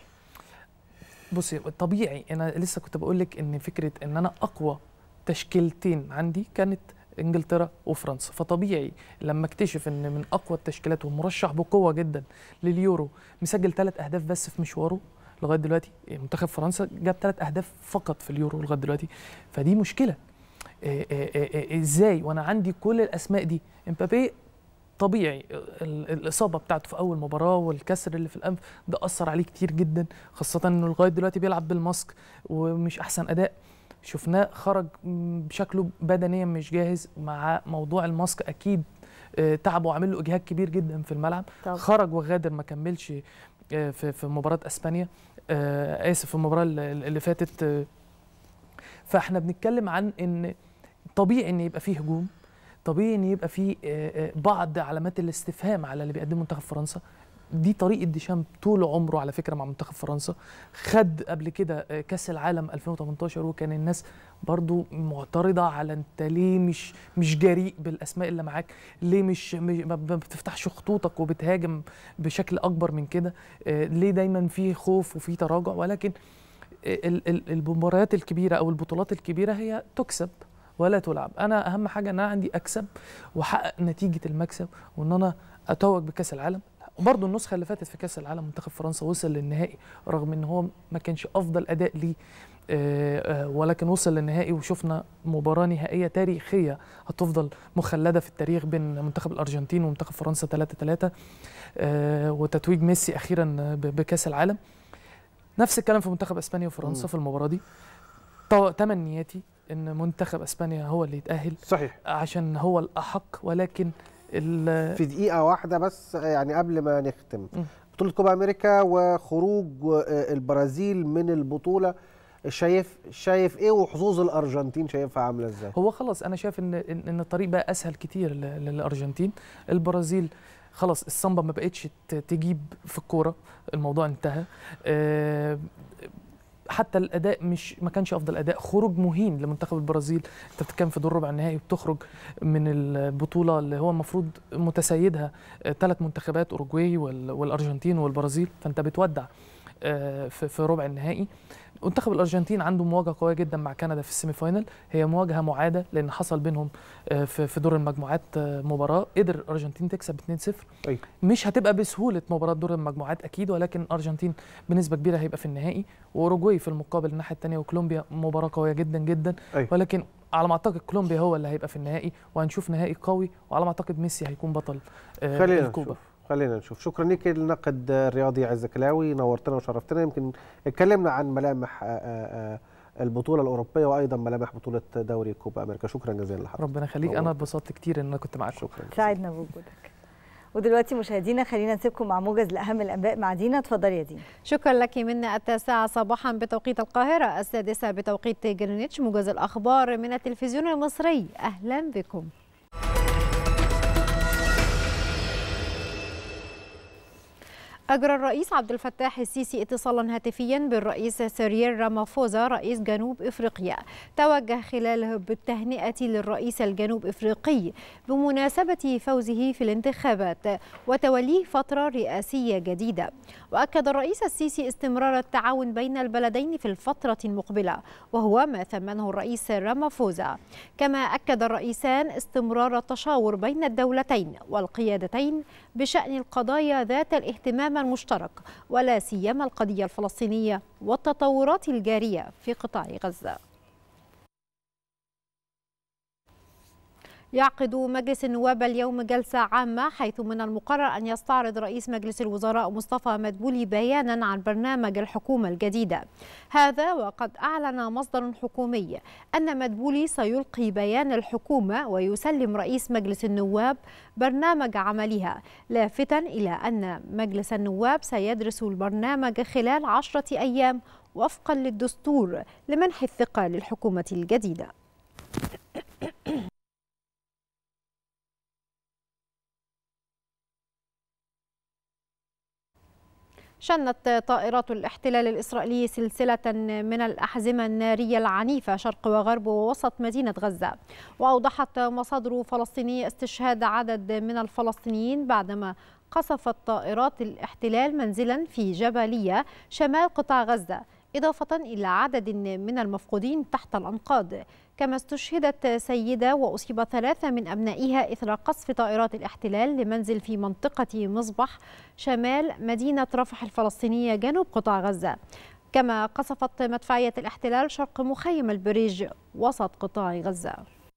بصي طبيعي انا لسه كنت بقول لك ان فكره ان انا اقوى تشكيلتين عندي كانت انجلترا وفرنسا فطبيعي لما اكتشف ان من اقوى التشكيلات ومرشح بقوه جدا لليورو مسجل ثلاث اهداف بس في مشواره لغايه دلوقتي منتخب فرنسا جاب ثلاث اهداف فقط في اليورو لغايه دلوقتي فدي مشكله إيه إيه إيه ازاي وانا عندي كل الاسماء دي امبابي طبيعي ال- الاصابه بتاعته في اول مباراه والكسر اللي في الانف ده اثر عليه كتير جدا خاصه انه لغايه دلوقتي بيلعب بالماسك ومش احسن اداء شفناه خرج م- بشكله بدنيا مش جاهز مع موضوع الماسك اكيد آه، تعبه وعامل له اجهاد كبير جدا في الملعب طبعا. خرج وغادر ما كملش آه، في في مباراه اسبانيا آه، اسف في المباراه اللي اللي فاتت آه، فاحنا بنتكلم عن ان طبيعي ان يبقى فيه هجوم طبيعي ان يبقى فيه آه، آه، بعض علامات الاستفهام على اللي بيقدمه منتخب فرنسا دي طريقه ديشام طول عمره على فكره مع منتخب فرنسا خد قبل كده آه، كاس العالم 2018 وكان الناس برضو معترضه على انت ليه مش مش جريء بالاسماء اللي معاك ليه مش مش- ما ما بتفتحش خطوطك وبتهاجم بشكل اكبر من كده آه، ليه دايما في خوف وفي تراجع ولكن ال- ال- المباريات الكبيره او البطولات الكبيره هي تكسب ولا تلعب انا اهم حاجه ان انا عندي اكسب واحقق نتيجه المكسب وان انا اتوج بكاس العالم وبرضه النسخه اللي فاتت في كاس العالم منتخب فرنسا وصل للنهائي رغم ان هو ما كانش افضل اداء ليه آه، آه، ولكن وصل للنهائي وشفنا مباراه نهائيه تاريخيه هتفضل مخلده في التاريخ بين منتخب الارجنتين ومنتخب فرنسا 3 3 وتتويج ميسي اخيرا ب- بكاس العالم نفس الكلام في منتخب اسبانيا وفرنسا مم. في المباراه دي طو- تمنياتي ان منتخب اسبانيا هو اللي يتاهل صحيح عشان هو الاحق ولكن ال- في دقيقة واحدة بس يعني قبل ما نختم بطولة كوبا أمريكا وخروج آه، البرازيل من البطولة شايف شايف إيه وحظوظ الأرجنتين شايفها عاملة إزاي؟ هو خلاص انا شايف ان ان إن الطريق بقى اسهل كتير ل- للارجنتين البرازيل خلاص السامبا ما بقتش ت- تجيب في الكوره الموضوع انتهى آه، حتى الاداء مش ما كانش افضل اداء خروج مهين لمنتخب البرازيل انت بتتكلم في دور ربع النهائي وبتخرج من البطوله اللي هو المفروض متسيدها ثلاث منتخبات اوروجواي وال- والارجنتين والبرازيل فانت بتودع آه، في في ربع النهائي منتخب الارجنتين عنده مواجهه قويه جدا مع كندا في السيمي فاينل هي مواجهه معاده لان حصل بينهم آه، في في دور المجموعات آه، مباراه قدر الارجنتين تكسب 2-0 أيوة. مش هتبقى بسهوله مباراه دور المجموعات اكيد ولكن الارجنتين بنسبه كبيره هيبقى في النهائي واوروجواي في المقابل الناحيه الثانيه وكولومبيا مباراه قويه جدا جدا أيوة. ولكن على ما اعتقد كولومبيا هو اللي هيبقى في النهائي وهنشوف نهائي قوي وعلى ما اعتقد ميسي هيكون بطل آه، خلينا الكوبا نشوف خلينا نشوف شكرا ليك الناقد الرياضي عز كلاوي نورتنا وشرفتنا يمكن اتكلمنا عن ملامح آه، آه، آه، البطولة الأوروبية وأيضا ملامح بطولة دوري كوبا أمريكا شكرا جزيلا لحضرتك ربنا يخليك انا اتبسطت كتير ان انا كنت معاك شكرا سعدنا بوجودك ودلوقتي مشاهدينا خلينا نسيبكم مع موجز لاهم الانباء مع دينا اتفضلي يا دينا شكرا لك من التاسعة صباحا بتوقيت القاهرة السادسة بتوقيت جرينتش موجز الأخبار من التلفزيون المصري أهلا بكم أجرى الرئيس عبد الفتاح السيسي اتصالا هاتفيا بالرئيس سيريل رامافوزا رئيس جنوب افريقيا توجه خلاله بالتهنئة للرئيس الجنوب افريقي بمناسبة فوزه في الانتخابات وتوليه فترة رئاسية جديدة وأكد الرئيس السيسي استمرار التعاون بين البلدين في الفترة المقبلة وهو ما ثمنه الرئيس رامافوزا كما أكد الرئيسان استمرار التشاور بين الدولتين والقيادتين بشأن القضايا ذات الاهتمام المشترك ولا سيما القضية الفلسطينية والتطورات الجارية في قطاع غزة يعقد مجلس النواب اليوم جلسة عامة حيث من المقرر أن يستعرض رئيس مجلس الوزراء مصطفى مدبولي بيانا عن برنامج الحكومة الجديدة هذا وقد أعلن مصدر حكومي أن مدبولي سيلقي بيان الحكومة ويسلم رئيس مجلس النواب برنامج عملها لافتا إلى أن مجلس النواب سيدرس البرنامج خلال عشرة أيام وفقا للدستور لمنح الثقة للحكومة الجديدة شنت طائرات الاحتلال الإسرائيلي سلسلة من الأحزمة النارية العنيفة شرق وغرب ووسط مدينة غزة وأوضحت مصادر فلسطينية استشهاد عدد من الفلسطينيين بعدما قصفت طائرات الاحتلال منزلا في جبلية شمال قطاع غزة إضافة إلى عدد من المفقودين تحت الأنقاض كما استشهدت سيدة وأصيب ثلاثة من أبنائها إثر قصف طائرات الاحتلال لمنزل في منطقة مصبح شمال مدينة رفح الفلسطينية جنوب قطاع غزة كما قصفت مدفعية الاحتلال شرق مخيم البريج وسط قطاع غزة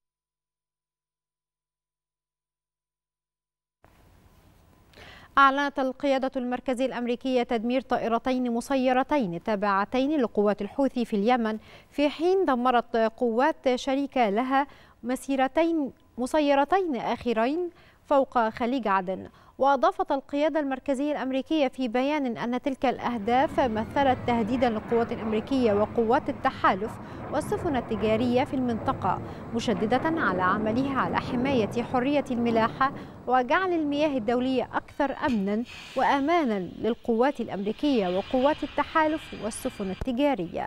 أعلنت القيادة المركزية الأمريكية تدمير طائرتين مسيرتين تابعتين لقوات الحوثي في اليمن في حين دمرت قوات شريكة لها مسيرتين مسيرتين آخرين فوق خليج عدن وأضافت القيادة المركزية الأمريكية في بيان أن تلك الأهداف مثلت تهديدا للقوات الأمريكية وقوات التحالف والسفن التجارية في المنطقة مشددة على عملها على حماية حرية الملاحة وجعل المياه الدولية أكثر أمنا وأمانا للقوات الأمريكية وقوات التحالف والسفن التجارية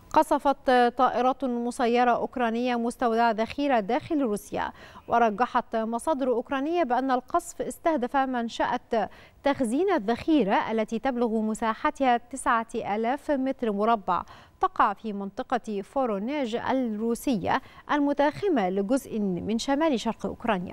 قصفت طائرة مسيرة أوكرانية مستودع ذخيرة داخل روسيا ورجحت مصادر أوكرانية بأن القصف استهدف منشأة تخزين الذخيرة التي تبلغ مساحتها 9000 متر مربع تقع في منطقة فورونيج الروسية المتاخمة لجزء من شمال شرق أوكرانيا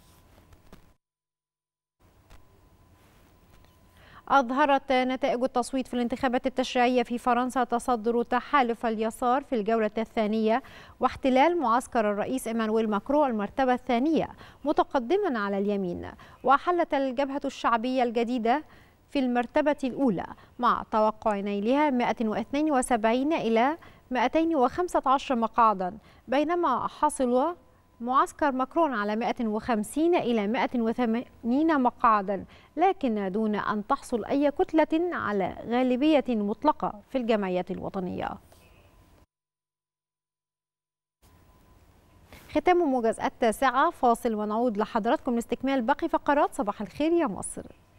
أظهرت نتائج التصويت في الانتخابات التشريعية في فرنسا تصدر تحالف اليسار في الجولة الثانية واحتلال معسكر الرئيس إيمانويل ماكرون المرتبة الثانية متقدما على اليمين وحلت الجبهة الشعبية الجديدة في المرتبة الأولى مع توقع نيلها 172 إلى 215 مقعدا بينما حصل معسكر ماكرون على 150 إلى 180 مقعدا لكن دون أن تحصل أي كتلة على غالبية مطلقة في الجمعية الوطنية ختام موجز التاسعة فاصل ونعود لحضراتكم لاستكمال باقي فقرات صباح الخير يا مصر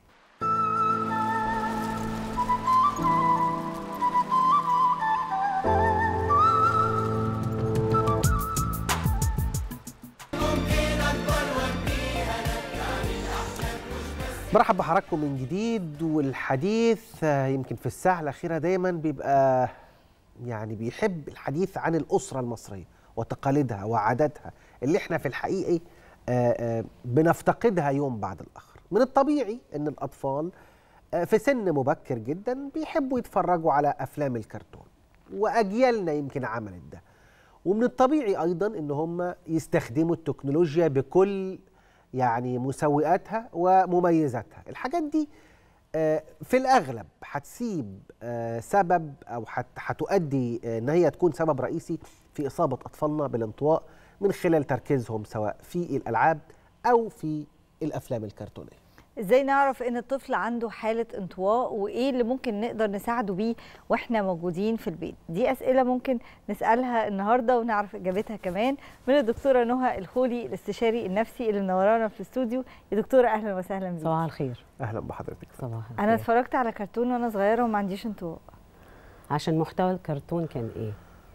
مرحب بحضراتكم من جديد والحديث آه، يمكن في الساعة الأخيرة دايما بيبقى يعني بيحب الحديث عن الأسرة المصرية وتقاليدها وعاداتها اللي احنا في الحقيقة آه، آه، بنفتقدها يوم بعد الآخر من الطبيعي أن الأطفال آه، في سن مبكر جدا بيحبوا يتفرجوا على أفلام الكرتون وأجيالنا يمكن عملت ده ومن الطبيعي أيضا أن هم يستخدموا التكنولوجيا بكل يعني مسوئاتها ومميزاتها الحاجات دي آه، في الأغلب هتسيب آه، سبب أو هت- هتؤدي آه، أن هي تكون سبب رئيسي في إصابة أطفالنا بالانطواء من خلال تركيزهم سواء في الألعاب أو في الأفلام الكرتونية ازاي نعرف ان الطفل عنده حاله انطواء وايه اللي ممكن نقدر نساعده بيه واحنا موجودين في البيت دي اسئله ممكن نسالها النهارده ونعرف اجابتها كمان من الدكتوره نهى الخولي الاستشاري النفسي اللي منورانا في الاستوديو يا دكتوره اهلا وسهلا بيك صباح الخير أهلا بحضرتك صباح انا اتفرجت على كرتون وانا صغيره وما عنديش انطواء عشان محتوى الكرتون كان ايه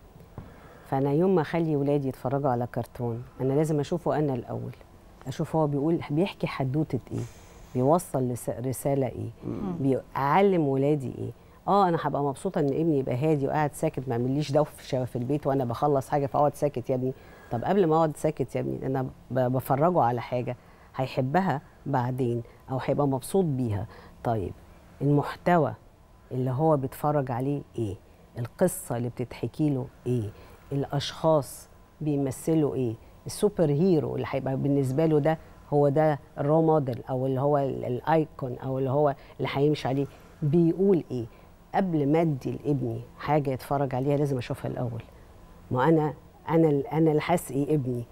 فانا يوم ما اخلي ولادي يتفرجوا على كرتون انا لازم اشوفه انا الاول اشوف هو بيقول بيحكي حدوته ايه بيوصل لس- رساله ايه بيعلم ولادي ايه اه انا هبقى مبسوطه ان ابني يبقى هادي وقاعد ساكت ما يعمليش دوشه في البيت وانا بخلص حاجه فاقعد ساكت يا ابني طب قبل ما اقعد ساكت يا ابني انا ب- بفرجه على حاجه هيحبها بعدين او هيبقى مبسوط بيها طيب المحتوى اللي هو بيتفرج عليه ايه القصه اللي بتتحكي له ايه الاشخاص بيمثلوا ايه السوبر هيرو اللي هيبقى بالنسبه له ده هو ده الرو موديل او اللي هو ال- الايكون او اللي هو اللي هيمشي عليه بيقول ايه قبل ما ادي لابني حاجه يتفرج عليها لازم اشوفها الاول ما انا انا ال- انا اللي هسقي ابني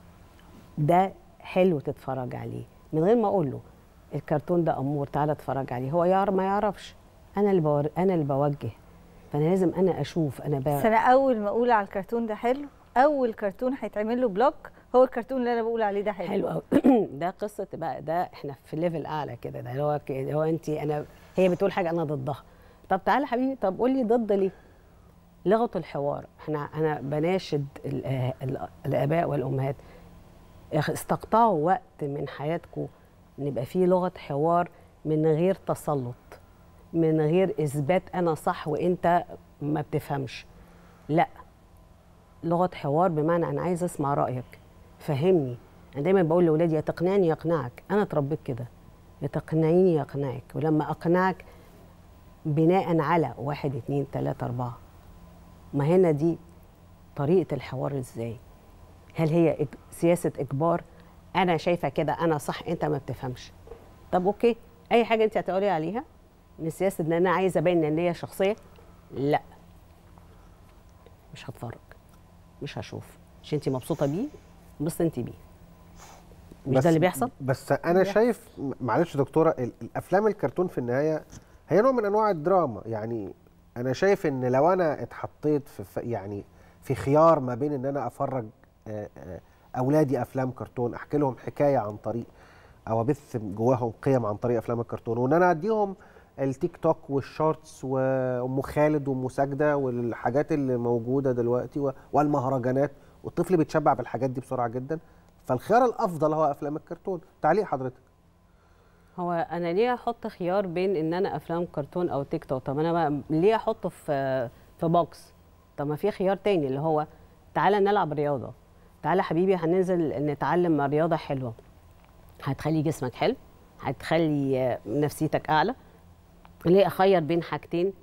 ده حلو تتفرج عليه من غير ما اقول له الكرتون ده امور تعالى اتفرج عليه هو يعرف ما يعرفش انا اللي بور... انا اللي بوجه فانا لازم انا اشوف انا ب... بس انا اول ما اقول على الكرتون ده حلو اول كرتون هيتعمل له بلوك هو الكرتون اللي انا بقول عليه ده حلو حلو قوي ده قصه بقى ده احنا في ليفل اعلى كده ده اللي هو ك- اللي هو انت انا هي بتقول حاجه انا ضدها طب تعالى حبيبي طب قول لي ضد ليه لغه الحوار احنا انا بناشد ال- ال- الاباء والامهات اخ- استقطعوا وقت من حياتكم ان يبقى فيه لغه حوار من غير تسلط من غير اثبات انا صح وانت ما بتفهمش لا لغه حوار بمعنى انا عايز اسمع رايك فهمني انا دايما بقول لاولادي يا تقنعني يقنعك انا اتربيت كده يا تقنعيني يقنعك ولما اقنعك بناء على واحد اتنين تلاته اربعه ما هنا دي طريقه الحوار ازاي هل هي إج- سياسه اجبار انا شايفه كده انا صح انت ما بتفهمش طب اوكي اي حاجه انت هتقولي عليها من سياسه ان انا عايزه ابين ان ليا شخصيه لا مش هتفرج مش هشوف مش انت مبسوطه بيه بص انت بيه مش بس- ده اللي بيحصل بس انا شايف م- معلش يا دكتوره ال- الافلام الكرتون في النهايه هي نوع من انواع الدراما يعني انا شايف ان لو انا اتحطيت في في- يعني في خيار ما بين ان انا افرج آه، آه، اولادي افلام كرتون احكي لهم حكايه عن طريق او ابث جواهم قيم عن طريق افلام الكرتون وان انا اديهم التيك توك والشورتس وام خالد وام ساجده والحاجات اللي موجوده دلوقتي و- والمهرجانات والطفل بيتشبع بالحاجات دي بسرعه جدا فالخيار الافضل هو افلام الكرتون تعليق حضرتك هو انا ليه احط خيار بين ان انا افلام كرتون او تيك توك طب انا بقى ليه احطه في في بوكس طب ما في خيار تاني اللي هو تعالى نلعب رياضه تعالى حبيبي هننزل نتعلم رياضه حلوه هتخلي جسمك حلو هتخلي آه، نفسيتك اعلى ليه اخير بين حاجتين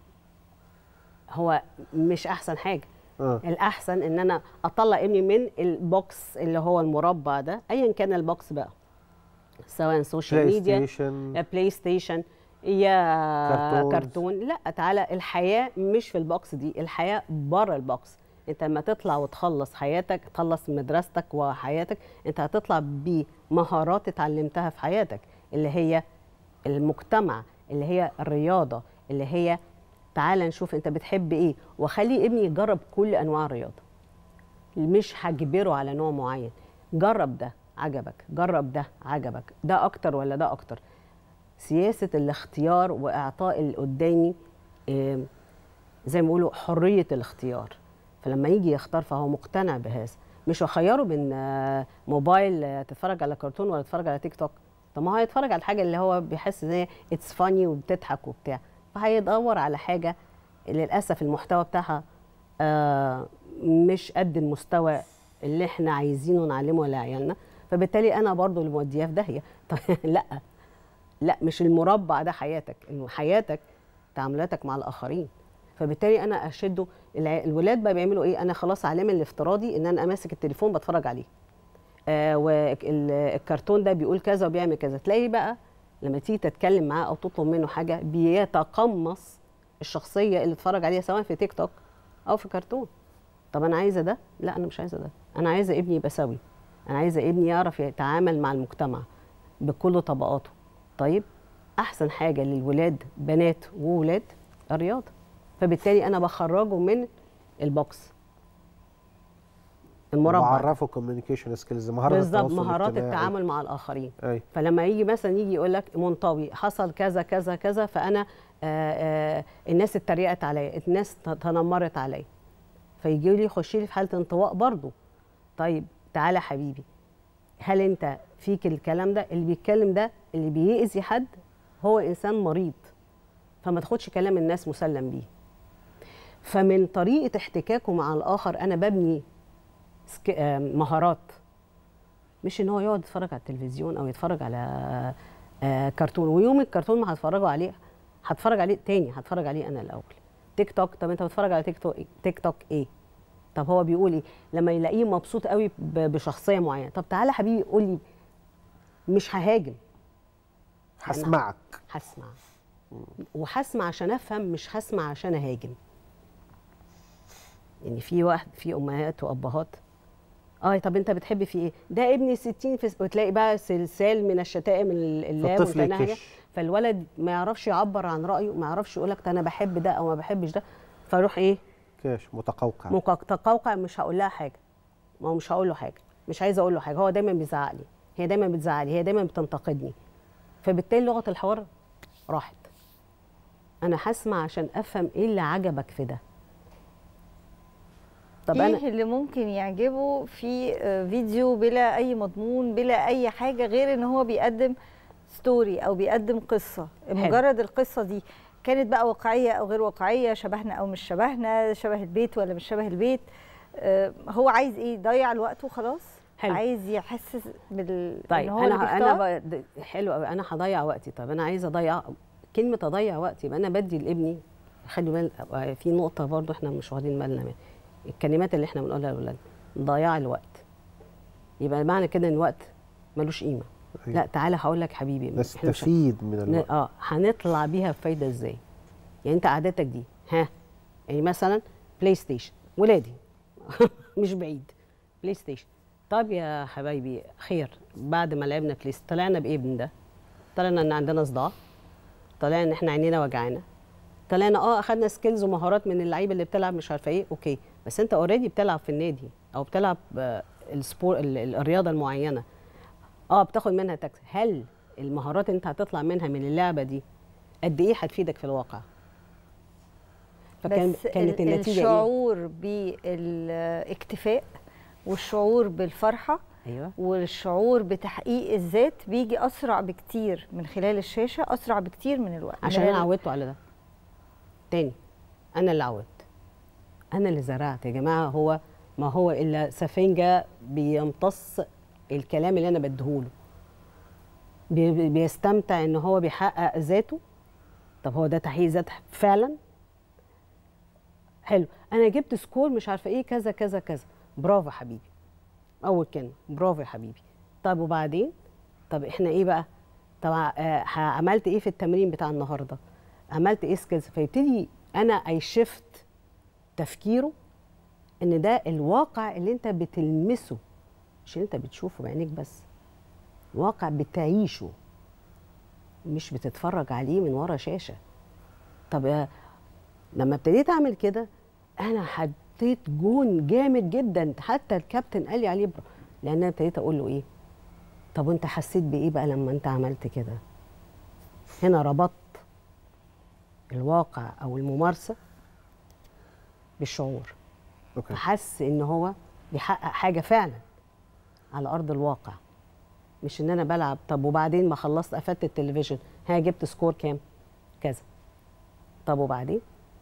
هو مش احسن حاجه آه. الاحسن ان انا اطلع ابني من البوكس اللي هو المربع ده ايا كان البوكس بقى سواء سوشيال بلاي ميديا ستيشن. بلاي ستيشن يا كرتونز. كرتون لا تعالى الحياه مش في البوكس دي الحياه بره البوكس انت لما تطلع وتخلص حياتك تخلص مدرستك وحياتك انت هتطلع بمهارات اتعلمتها في حياتك اللي هي المجتمع اللي هي الرياضه اللي هي تعالى نشوف انت بتحب ايه وخلي ابني يجرب كل انواع الرياضه مش هجبره على نوع معين جرب ده عجبك جرب ده عجبك ده اكتر ولا ده اكتر سياسه الاختيار واعطاء اللي قدامي آم، زي ما بيقولوا حريه الاختيار فلما يجي يختار فهو مقتنع بهذا مش هخيره بين آه، موبايل آه، تتفرج على كرتون ولا تتفرج على تيك توك طب ما هو هيتفرج على الحاجه اللي هو بيحس زي اتس فاني وبتضحك وبتاع فهيدور على حاجه للاسف المحتوى بتاعها آه، مش قد المستوى اللي احنا عايزينه نعلمه لعيالنا فبالتالي انا برضو اللي مودياه في داهيه طب لا لا مش المربع ده حياتك إنه حياتك تعاملاتك مع الاخرين فبالتالي انا اشده الع- الولاد بقى بيعملوا ايه انا خلاص عالم الافتراضي ان انا ماسك التليفون بتفرج عليه آه والكرتون ده بيقول كذا وبيعمل كذا تلاقي بقى لما تيجي تتكلم معاه او تطلب منه حاجه بيتقمص الشخصيه اللي اتفرج عليها سواء في تيك توك او في كرتون طب انا عايزه ده لا انا مش عايزه ده انا عايزه ابني يبقى سوي انا عايزه ابني يعرف يتعامل مع المجتمع بكل طبقاته طيب احسن حاجه للولاد بنات وولاد الرياضه فبالتالي انا بخرجه من البوكس المربع بعرفه كوميونيكيشن سكيلز مهارات بالظبط التواصل مهارات الاجتماعي. التعامل مع الاخرين أي. فلما يجي مثلا يجي يقول لك منطوي حصل كذا كذا كذا فانا آآ آآ الناس اتريقت عليا الناس ت- تنمرت عليا فيجي لي يخش لي في حاله انطواء برضه طيب تعالى حبيبي هل انت فيك الكلام ده اللي بيتكلم ده اللي بيأذي حد هو انسان مريض فما تاخدش كلام الناس مسلم بيه فمن طريقه احتكاكه مع الاخر انا ببني سك... آه، مهارات مش ان هو يقعد يتفرج على التلفزيون او يتفرج على آه، كرتون ويوم الكرتون ما هتفرجوا عليه هتفرج عليه تاني هتفرج عليه انا الاول تيك توك طب انت بتتفرج على تيك توك تيك توك ايه طب هو بيقول ايه لما يلاقيه مبسوط قوي ب- بشخصيه معينه طب تعالى حبيبي قول لي مش ههاجم هسمعك هسمع وهسمع عشان افهم مش هسمع عشان اهاجم يعني في واحد في امهات وابهات اه طب انت بتحب في ايه ده ابني 60 في وتلاقي بقى سلسال من الشتائم ال- اللا فالطفل متناهيه يكش. فالولد ما يعرفش يعبر عن رايه ما يعرفش يقول لك انا بحب ده او ما بحبش ده فيروح ايه كاش متقوقع متقوقع مش هقول لها حاجه ما هو مش هقول له حاجه مش عايزه اقول له حاجه هو دايما بيزعق لي هي دايما بتزعق لي هي دايما بتنتقدني فبالتالي لغه الحوار راحت انا هسمع عشان افهم ايه اللي عجبك في ده طب ايه انا اللي ممكن يعجبه في آه، فيديو بلا اي مضمون بلا اي حاجه غير ان هو بيقدم ستوري او بيقدم قصه مجرد القصه دي كانت بقى واقعيه او غير واقعيه شبهنا او مش شبهنا شبه البيت ولا مش شبه البيت آه، هو عايز ايه يضيع الوقت وخلاص حلو. عايز يحسس بال طيب إن هو اللي انا انا بيختار؟ ب... د- حلو قوي انا هضيع وقتي طب انا عايزه اضيع كلمه اضيع وقتي يبقى انا بدي لابني خلي بال في نقطه برضو احنا مش واخدين بالنا منها الكلمات اللي احنا بنقولها للاولاد ضياع الوقت يبقى معنى كده ان الوقت ملوش قيمه أيوة. لا تعالى هقول لك حبيبي إحنا مش- نستفيد من ن- الوقت اه هنطلع بيها بفايده ازاي يعني انت قعدتك دي ها يعني مثلا بلاي ستيشن ولادي مش بعيد بلاي ستيشن طب يا حبايبي خير بعد ما لعبنا بلاي ستيشن طلعنا بايه من ده طلعنا ان عندنا صداع طلعنا ان احنا عينينا وجعانا طلعنا اه اخدنا سكيلز ومهارات من اللعيبه اللي بتلعب مش عارفه ايه اوكي بس انت اوريدي بتلعب في النادي او بتلعب آه، السبور ال- ال- الرياضه المعينه اه بتاخد منها تاكس هل المهارات اللي انت هتطلع منها من اللعبه دي قد ايه هتفيدك في الواقع فكان بس كانت ال- النتيجه ايه الشعور بالاكتفاء والشعور بالفرحه ايوه والشعور بتحقيق الذات بيجي اسرع بكتير من خلال الشاشه اسرع بكتير من الوقت عشان من انا ال- عودته على ده تاني انا اللي عودت انا اللي زرعت يا جماعه هو ما هو الا سفنجه بيمتص الكلام اللي انا بديهوله بي- بي- بيستمتع ان هو بيحقق ذاته طب هو ده تحقيق ذات فعلا حلو انا جبت سكور مش عارفه ايه كذا كذا كذا برافو حبيبي اول كلمه برافو يا حبيبي طب وبعدين طب احنا ايه بقى طب آه، ه- عملت ايه في التمرين بتاع النهارده عملت ايه سكيلز فيبتدي انا اي شيفت تفكيره ان ده الواقع اللي انت بتلمسه مش اللي انت بتشوفه بعينيك بس واقع بتعيشه مش بتتفرج عليه من ورا شاشه طب آه، لما ابتديت اعمل كده انا حطيت جون جامد جدا حتى الكابتن قال لي عليه برا لان انا ابتديت اقول له ايه طب وانت حسيت بايه بقى لما انت عملت كده هنا ربطت الواقع او الممارسه بالشعور أوكي. فحس ان هو بيحقق حاجه فعلا على ارض الواقع مش ان انا بلعب طب وبعدين ما خلصت قفلت التلفزيون ها جبت سكور كام كذا طب وبعدين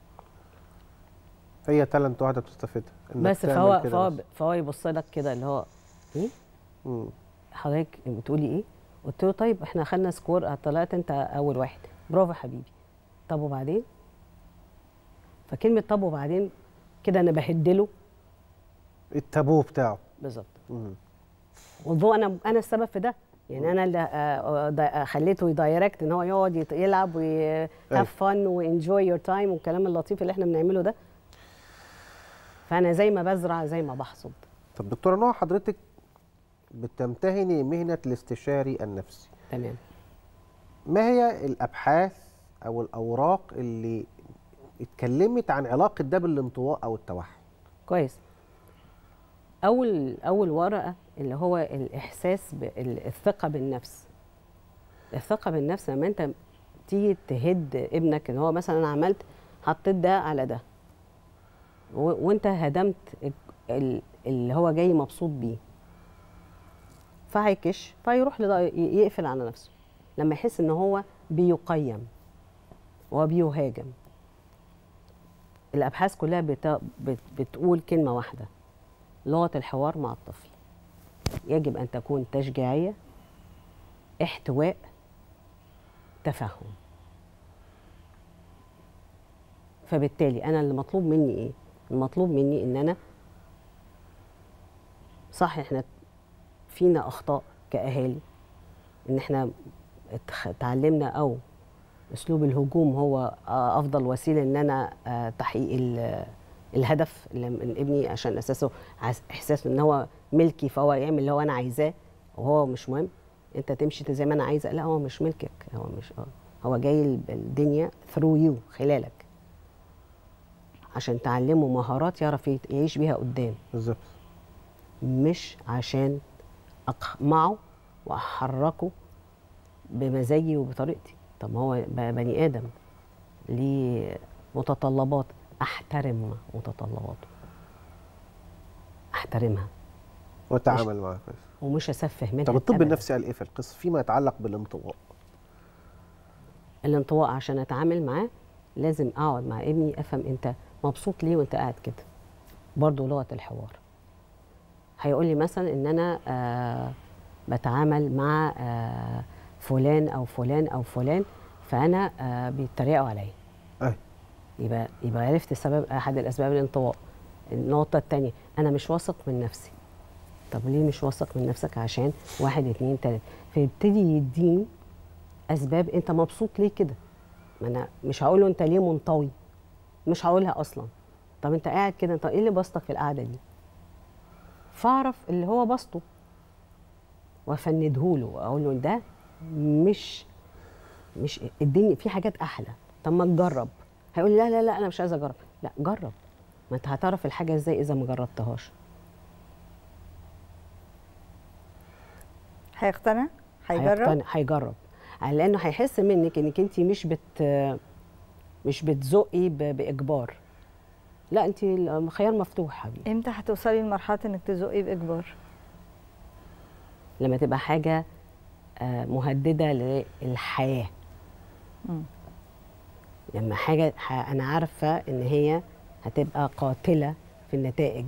هي تالنت واحده بتستفيدها إنك بس تعمل فهو كده فهو بس. فهو يبص لك كده اللي هو ايه مم. حضرتك بتقولي ايه قلت له طيب احنا اخدنا سكور طلعت انت اول واحد برافو يا حبيبي طب وبعدين فكلمه طب وبعدين كده انا بهدله التابو بتاعه بالظبط مم. والضوء انا انا السبب في ده يعني انا اللي آه، دا- خليته يدايركت ان هو يقعد يت- يلعب وهاف فن وانجوي يور تايم والكلام اللطيف اللي احنا بنعمله ده فانا زي ما بزرع زي ما بحصد طب دكتوره نوع حضرتك بتمتهني مهنه الاستشاري النفسي تمام ما هي الابحاث او الاوراق اللي اتكلمت عن علاقه ده بالانطواء او التوحد كويس اول اول ورقه اللي هو الاحساس بالثقه بالنفس الثقه بالنفس لما انت تيجي تهد ابنك ان هو مثلا انا عملت حطيت ده على ده و- وانت هدمت ال- ال- اللي هو جاي مبسوط بيه فهيكش فيروح لده ي- يقفل على نفسه لما يحس ان هو بيقيم وبيهاجم الابحاث كلها بت... بت... بتقول كلمه واحده لغه الحوار مع الطفل يجب ان تكون تشجيعيه احتواء تفهم فبالتالي انا اللي مطلوب مني ايه المطلوب مني ان انا صح احنا فينا اخطاء كاهالي ان احنا اتخ- اتعلمنا او اسلوب الهجوم هو آه، افضل وسيله ان انا آه، تحقيق ال- الهدف اللي من ابني عشان اساسه عايز- احساس ان هو ملكي فهو يعمل اللي هو انا عايزاه وهو مش مهم انت تمشي زي ما انا عايزه لا هو مش ملكك هو مش آه، هو جاي ال- الدنيا ثرو يو خلالك عشان تعلمه مهارات يعرف يت- يعيش بيها قدام بالظبط مش عشان اقمعه واحركه بمزاجي وبطريقتي طب ما هو ب- بني ادم ليه متطلبات احترم متطلباته احترمها واتعامل معاه كويس ومش اسفه منها طب الطب أبداً. النفسي قال ايه في القصه فيما يتعلق بالانطواء الانطواء عشان اتعامل معاه لازم اقعد مع ابني افهم انت مبسوط ليه وانت قاعد كده برضه لغه الحوار هيقول لي مثلا ان انا آه بتعامل مع آه فلان او فلان او فلان فانا آه بيتريقوا عليا أي. يبقى يبقى عرفت سبب احد الاسباب الانطواء النقطه الثانيه انا مش واثق من نفسي طب ليه مش واثق من نفسك عشان واحد اتنين تلاته فيبتدي يديني اسباب انت مبسوط ليه كده ما انا مش هقول له انت ليه منطوي مش هقولها اصلا طب انت قاعد كده انت ايه اللي بسطك في القعده دي فاعرف اللي هو بسطه وافندهوله واقول له ده مش مش الدنيا في حاجات احلى طب ما تجرب هيقول لي لا لا لا انا مش عايز اجرب لا جرب ما انت هتعرف الحاجه ازاي اذا ما جربتهاش هيقتنع هيجرب هيقتنع- هيجرب لانه هيحس منك انك انت مش بت مش بتزقي ب- باجبار لا انت الخيار مفتوح حبيبي امتى هتوصلي لمرحله انك تزقي باجبار لما تبقى حاجه آه، مهدده للحياه مم. لما حاجه ح- انا عارفه ان هي هتبقى قاتله في النتائج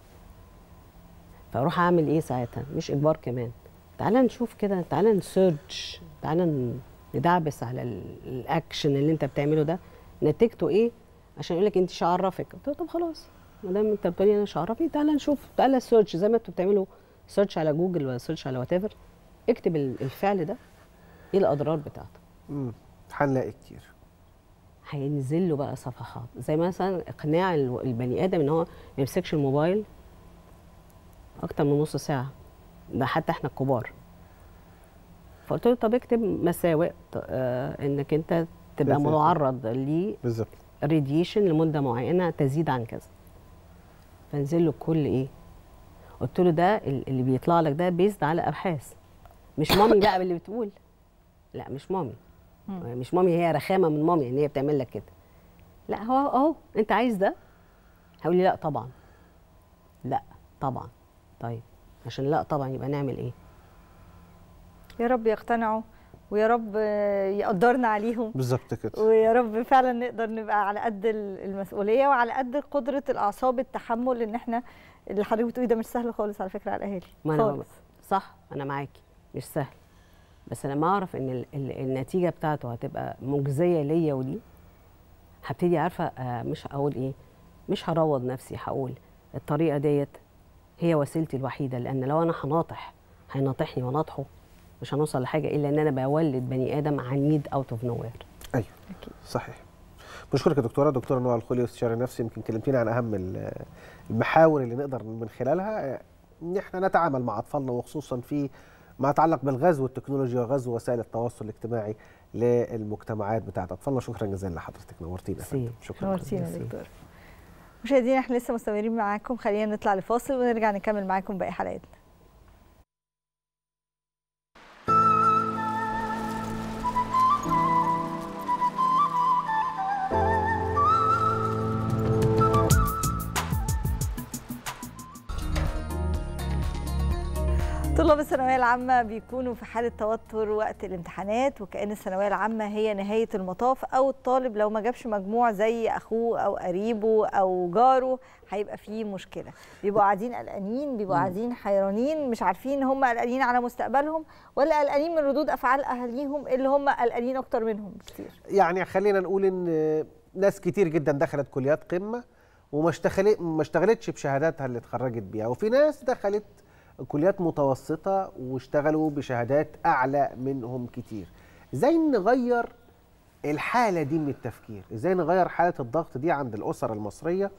فاروح اعمل ايه ساعتها مش اجبار كمان تعالى نشوف كده تعالى نسيرش تعالى ن- ندعبس على ال- الاكشن اللي انت بتعمله ده نتيجته ايه عشان يقول لك انت مش هعرفك قلت له طب خلاص ما دام انت بتقولي انا مش هعرفك تعالى نشوف تعالى سيرش زي ما انتوا بتعملوا سيرش على جوجل ولا سيرش على وات ايفر اكتب ال- الفعل ده ايه الاضرار بتاعته مم. هنلاقي كتير هينزل له بقى صفحات زي مثلا اقناع ال- البني ادم ان هو ما يمسكش الموبايل اكتر من نص ساعه ده حتى احنا الكبار فقلت له طب اكتب مساوئ ط- آه انك انت تبقى بالظبط. معرض ل بالظبط راديشن لمده معينه تزيد عن كذا فنزل له كل ايه قلت له ده ال- اللي بيطلع لك ده بيزد على ابحاث مش مامي بقى اللي بتقول لا مش مامي مش مامي هي رخامه من مامي ان هي بتعمل لك كده لا هو اهو انت عايز ده هقول لي لا طبعا لا طبعا طيب عشان لا طبعا يبقى نعمل ايه يا رب يقتنعوا ويا رب آه، يقدرنا عليهم بالظبط كده ويا رب فعلا نقدر نبقى على قد ال- المسؤوليه وعلى قد قدره الاعصاب التحمل ان احنا اللي حضرتك بتقولي ده مش سهل خالص على فكره على الاهالي ما انا خالص صح انا معاكي مش سهل بس لما اعرف ان ال ال النتيجه بتاعته هتبقى مجزيه ليا وليه هبتدي عارفه آه مش هقول ايه مش هروض نفسي هقول الطريقه ديت هي وسيلتي الوحيده لان لو انا هناطح هيناطحني وناطحه مش هنوصل لحاجه الا ان انا بولد بني ادم عنيد اوت اوف نو وير ايوه صحيح بشكرك يا دكتوره دكتوره نوع الخولي استشاري نفسي يمكن كلمتينا عن اهم ال- المحاور اللي نقدر من خلالها آه، ان احنا نتعامل مع اطفالنا وخصوصا في ما يتعلق بالغزو التكنولوجي وغزو وسائل التواصل الاجتماعي للمجتمعات بتاعت اطفالنا شكرا جزيلا لحضرتك نورتينا يا فندم. شكرا نورتينا يا دكتور مشاهدينا احنا لسه مستمرين معاكم خلينا نطلع لفاصل ونرجع نكمل معاكم باقي حلقاتنا طلاب الثانويه العامه بيكونوا في حاله توتر وقت الامتحانات وكأن الثانويه العامه هي نهايه المطاف او الطالب لو ما جابش مجموع زي اخوه او قريبه او جاره هيبقى فيه مشكله بيبقوا قاعدين قلقانين بيبقوا قاعدين حيرانين مش عارفين هم قلقانين على مستقبلهم ولا قلقانين من ردود افعال اهاليهم اللي هم قلقانين اكتر منهم كتير يعني خلينا نقول ان ناس كتير جدا دخلت كليات قمه وما اشتغلت ما اشتغلتش بشهاداتها اللي اتخرجت بيها وفي ناس دخلت كليات متوسطه واشتغلوا بشهادات اعلى منهم كتير ازاي نغير الحاله دي من التفكير ازاي نغير حاله الضغط دي عند الاسر المصريه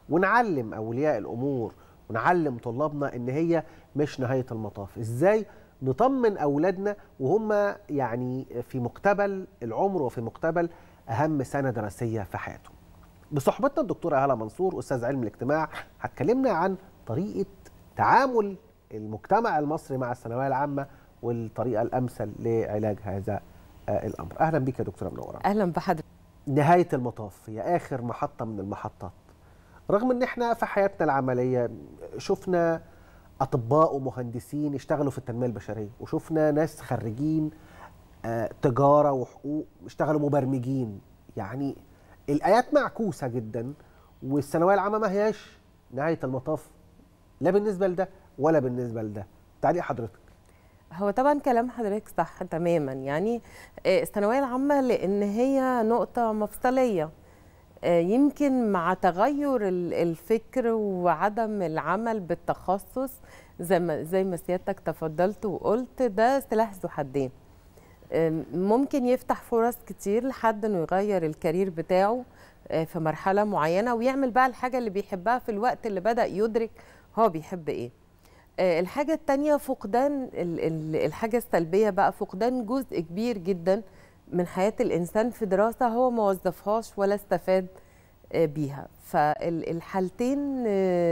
ونعلم اولياء الامور ونعلم طلابنا ان هي مش نهايه المطاف ازاي نطمن اولادنا وهم يعني في مقتبل العمر وفي مقتبل اهم سنه دراسيه في حياتهم بصحبتنا الدكتوره هاله منصور استاذ علم الاجتماع هتكلمنا عن طريقه تعامل المجتمع المصري مع الثانويه العامه والطريقه الامثل لعلاج هذا آه، الامر اهلا بك يا دكتوره منوره اهلا بحضرتك نهايه المطاف هي اخر محطه من المحطات رغم ان احنا في حياتنا العمليه شفنا اطباء ومهندسين اشتغلوا في التنميه البشريه وشفنا ناس خريجين آه، تجاره وحقوق اشتغلوا مبرمجين يعني الايات معكوسه جدا والثانويه العامه ما هياش نهايه المطاف لا بالنسبه لده ولا بالنسبه لده تعليق حضرتك هو طبعا كلام حضرتك صح تماما يعني آه، الثانويه العامه لان هي نقطه مفصليه آه، يمكن مع تغير ال- الفكر وعدم العمل بالتخصص زي ما زي ما سيادتك تفضلت وقلت ده سلاح ذو حدين آم، ممكن يفتح فرص كتير لحد انه يغير الكارير بتاعه آه، في مرحله معينه ويعمل بقى الحاجه اللي بيحبها في الوقت اللي بدا يدرك هو بيحب ايه آه، الحاجة التانية فقدان ال- ال- الحاجة السلبية بقى فقدان جزء كبير جدا من حياة الإنسان في دراسة هو ما وظفهاش ولا استفاد آه، بيها فالحالتين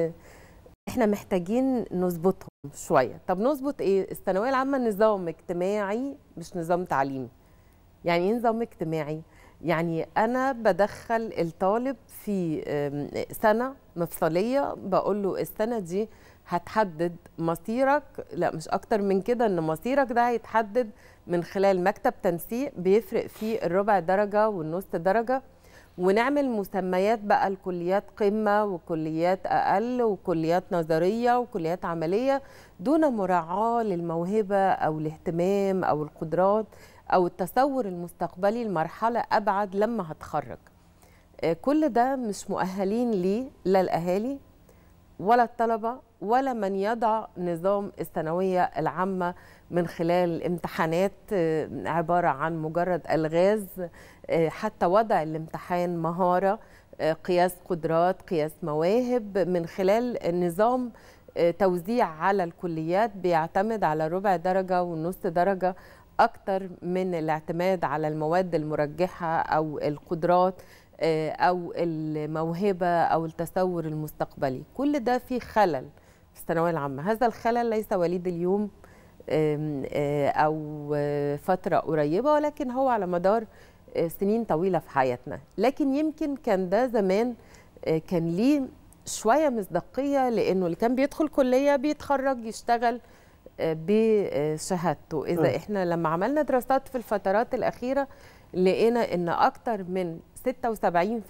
احنا محتاجين نظبطهم شوية طب نظبط ايه الثانوية العامة نظام اجتماعي مش نظام تعليمي يعني ايه نظام اجتماعي يعني انا بدخل الطالب في آم، سنه مفصليه بقول له السنه دي هتحدد مصيرك لا مش اكتر من كده ان مصيرك ده هيتحدد من خلال مكتب تنسيق بيفرق فيه الربع درجه والنص درجه ونعمل مسميات بقى الكليات قمه وكليات اقل وكليات نظريه وكليات عمليه دون مراعاه للموهبه او الاهتمام او القدرات او التصور المستقبلي لمرحله ابعد لما هتخرج آه، كل ده مش مؤهلين ليه لا الاهالي ولا الطلبه ولا من يضع نظام الثانويه العامه من خلال امتحانات آه، عباره عن مجرد الغاز آه، حتى وضع الامتحان مهاره آه، قياس قدرات قياس مواهب من خلال نظام آه، توزيع على الكليات بيعتمد على ربع درجه ونص درجه اكتر من الاعتماد على المواد المرجحه او القدرات آه، او الموهبه او التصور المستقبلي كل ده فيه خلل في الثانويه العامه هذا الخلل ليس وليد اليوم آم، آه، او آه، فتره قريبه ولكن هو على مدار آه، سنين طويله في حياتنا لكن يمكن كان ده زمان آه، كان ليه شويه مصداقيه لانه اللي كان بيدخل كليه بيتخرج يشتغل آه، بشهادته اذا م. احنا لما عملنا دراسات في الفترات الاخيره لقينا ان اكتر من 76%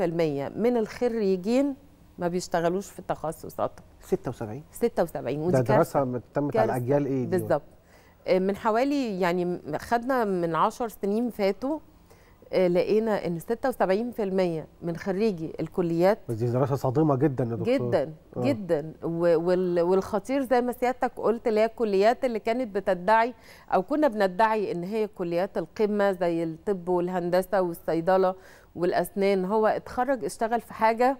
من الخريجين ما بيشتغلوش في تخصصاتهم 76 76 ده ودي دراسه كارثة. تمت على كارثة. اجيال ايه دي بالظبط آه، من حوالي يعني م- خدنا من 10 سنين فاتوا آه، لقينا ان 76% من خريجي الكليات بس دي دراسه صادمه جدا يا دكتور جدا آه. جدا و- وال- والخطير زي ما سيادتك قلت اللي هي الكليات اللي كانت بتدعي او كنا بندعي ان هي كليات القمه زي الطب والهندسه والصيدله والاسنان هو اتخرج اشتغل في حاجه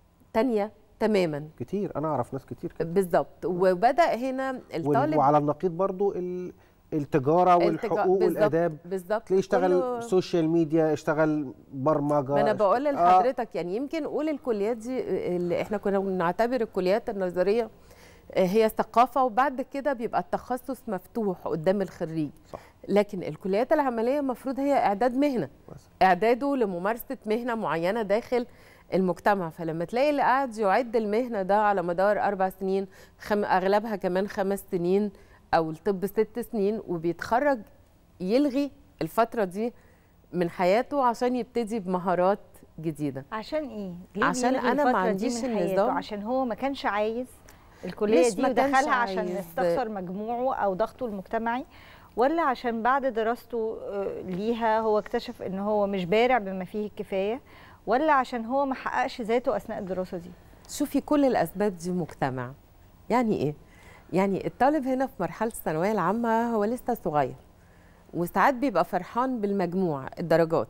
تانية تماما كتير انا اعرف ناس كتير كده بالظبط وبدا هنا وال- الطالب وعلى النقيض برضو ال- التجاره والحقوق بالظبط- والاداب بالظبط تلاقيه اشتغل كله- سوشيال ميديا اشتغل برمجه ما انا اشت- بقول آه. لحضرتك يعني يمكن نقول الكليات دي اللي احنا كنا بنعتبر الكليات النظريه آه، هي ثقافه وبعد كده بيبقى التخصص مفتوح قدام الخريج صح. لكن الكليات العمليه المفروض هي اعداد مهنه اعداده لممارسه مهنه معينه داخل المجتمع فلما تلاقي اللي قاعد يعد المهنه ده على مدار اربع سنين خم... اغلبها كمان خمس سنين او الطب ست سنين وبيتخرج يلغي الفتره دي من حياته عشان يبتدي بمهارات جديده عشان ايه؟ ليه عشان بيلغي أنا ما الفترة دي عنديش من حياته؟ النظام. عشان هو ما كانش عايز الكليه مش دي ما كانش ودخلها عشان عايز. يستخسر مجموعه او ضغطه المجتمعي ولا عشان بعد دراسته آه، ليها هو اكتشف ان هو مش بارع بما فيه الكفايه ولا عشان هو ما حققش ذاته اثناء الدراسه دي شوفي كل الاسباب دي مجتمع يعني ايه يعني الطالب هنا في مرحله الثانويه العامه هو لسه صغير وساعات بيبقى فرحان بالمجموع الدرجات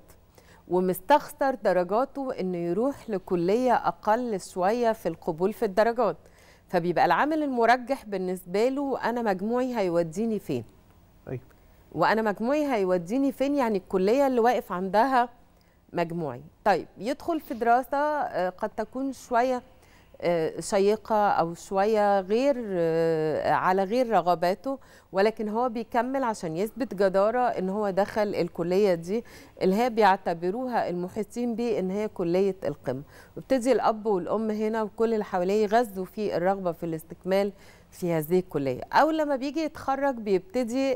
ومستخسر درجاته انه يروح لكليه اقل شويه في القبول في الدرجات فبيبقى العامل المرجح بالنسبه له انا مجموعي هيوديني فين أيوة. وانا مجموعي هيوديني فين يعني الكليه اللي واقف عندها مجموعي طيب يدخل في دراسه آه، قد تكون شويه آه، شيقه او شويه غير آه، على غير رغباته ولكن هو بيكمل عشان يثبت جداره ان هو دخل الكليه دي اللي هي بيعتبروها المحيطين بيه ان هي كليه القمه وابتدي الاب والام هنا وكل اللي حواليه يغذوا في الرغبه في الاستكمال في هذه الكليه او لما بيجي يتخرج بيبتدي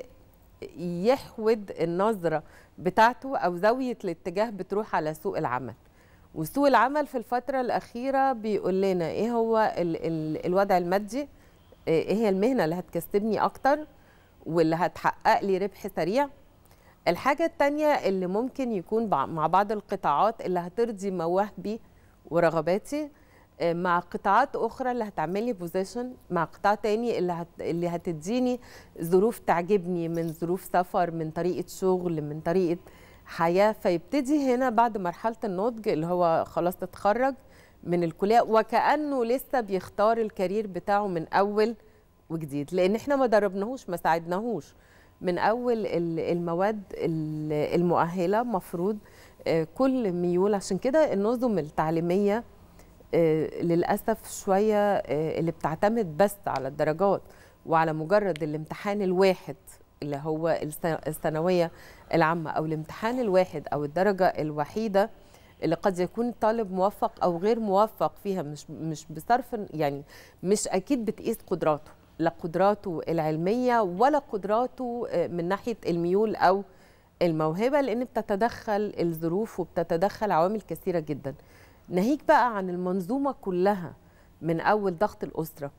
يحود النظره بتاعته او زاويه الاتجاه بتروح على سوق العمل وسوق العمل في الفترة الأخيرة بيقول لنا إيه هو ال ال الوضع المادي إيه هي المهنة اللي هتكسبني أكتر واللي هتحقق لي ربح سريع الحاجة التانية اللي ممكن يكون بع- مع بعض القطاعات اللي هترضي مواهبي ورغباتي آه، مع قطاعات أخرى اللي هتعمل لي بوزيشن مع قطاع تاني اللي هت اللي هتديني ظروف تعجبني من ظروف سفر من طريقة شغل من طريقة حياة فيبتدي هنا بعد مرحلة النضج اللي هو خلاص اتخرج من الكلية وكأنه لسه بيختار الكارير بتاعه من أول وجديد لأن احنا ما دربناهوش ما ساعدناهوش من أول ال- المواد ال- المؤهلة مفروض آه، كل ميول عشان كده النظم التعليمية آه، للأسف شوية آه، اللي بتعتمد بس على الدرجات وعلى مجرد الامتحان الواحد اللي هو الس- الثانويه العامه او الامتحان الواحد او الدرجه الوحيده اللي قد يكون طالب موفق او غير موفق فيها مش مش بصرف يعني مش اكيد بتقيس قدراته لا قدراته العلميه ولا قدراته آه، من ناحيه الميول او الموهبه لان بتتدخل الظروف وبتتدخل عوامل كثيره جدا ناهيك بقى عن المنظومه كلها من اول ضغط الاسره